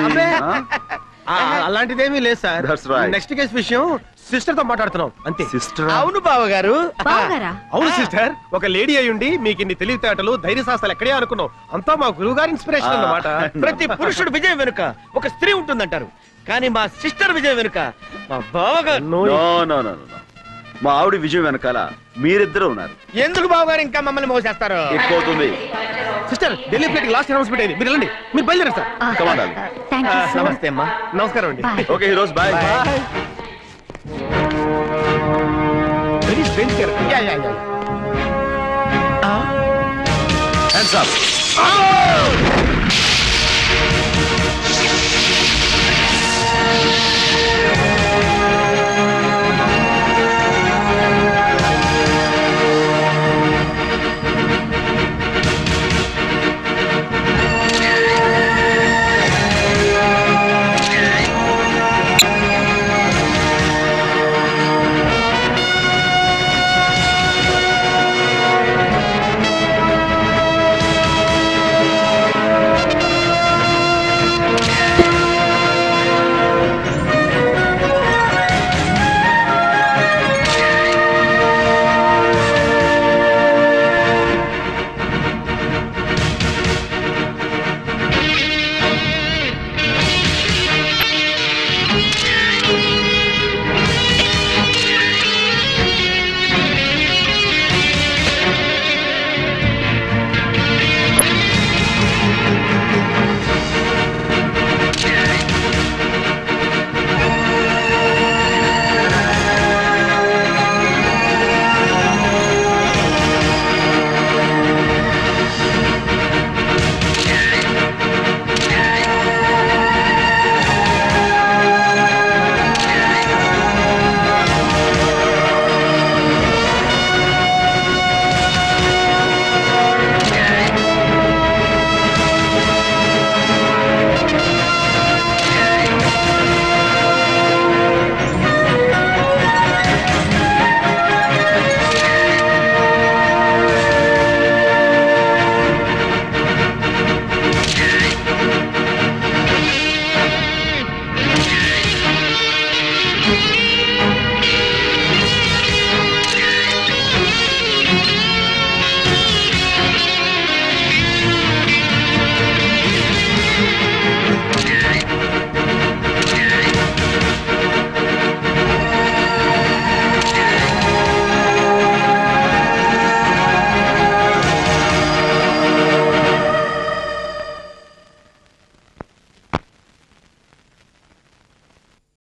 అలాంటిదేమీ లేదు sir That's right. Next case విషయం సిస్టర్ తో మాట్లాడుతున్నాం అంతే సిస్టర్ అవును బావ గారు బావగారా అవును సిస్టర్ ఒక లేడీ అయి ఉండి మీకు ఇన్ని తెలివితేటలు ధైర్య సాహసాలు ఎక్కడే అనుకున్నాం అంతా మా గురువు గారి ఇన్స్పిరేషన్ అన్నమాట ప్రతి పురుషుడు విజయం వెనుక ఒక స్త్రీ ఉంటుందంటారు కానీ మా సిస్టర్ విజయం వెనుక మా బావగారు నో నో నో నో మా ఆవిడ విజయం వెనకాల మీరిద్దరు ఉన్నారు ఎందుకు బావగారు ఇంకా మమ్మల్ని మోసేస్తారు ఎక్కువ అవుతుంది సిస్టర్ ఢిల్లీ ప్లేట్ లాస్ట్ అనౌన్స్మెంట్ అయింది మీరు వెళ్ళండి మీరు బయలుదేరండి sir Come on, darling. Thank you so నమస్తే అమ్మా నమస్కారం అండి okay heroes bye very strange character yeah yeah yeah hands up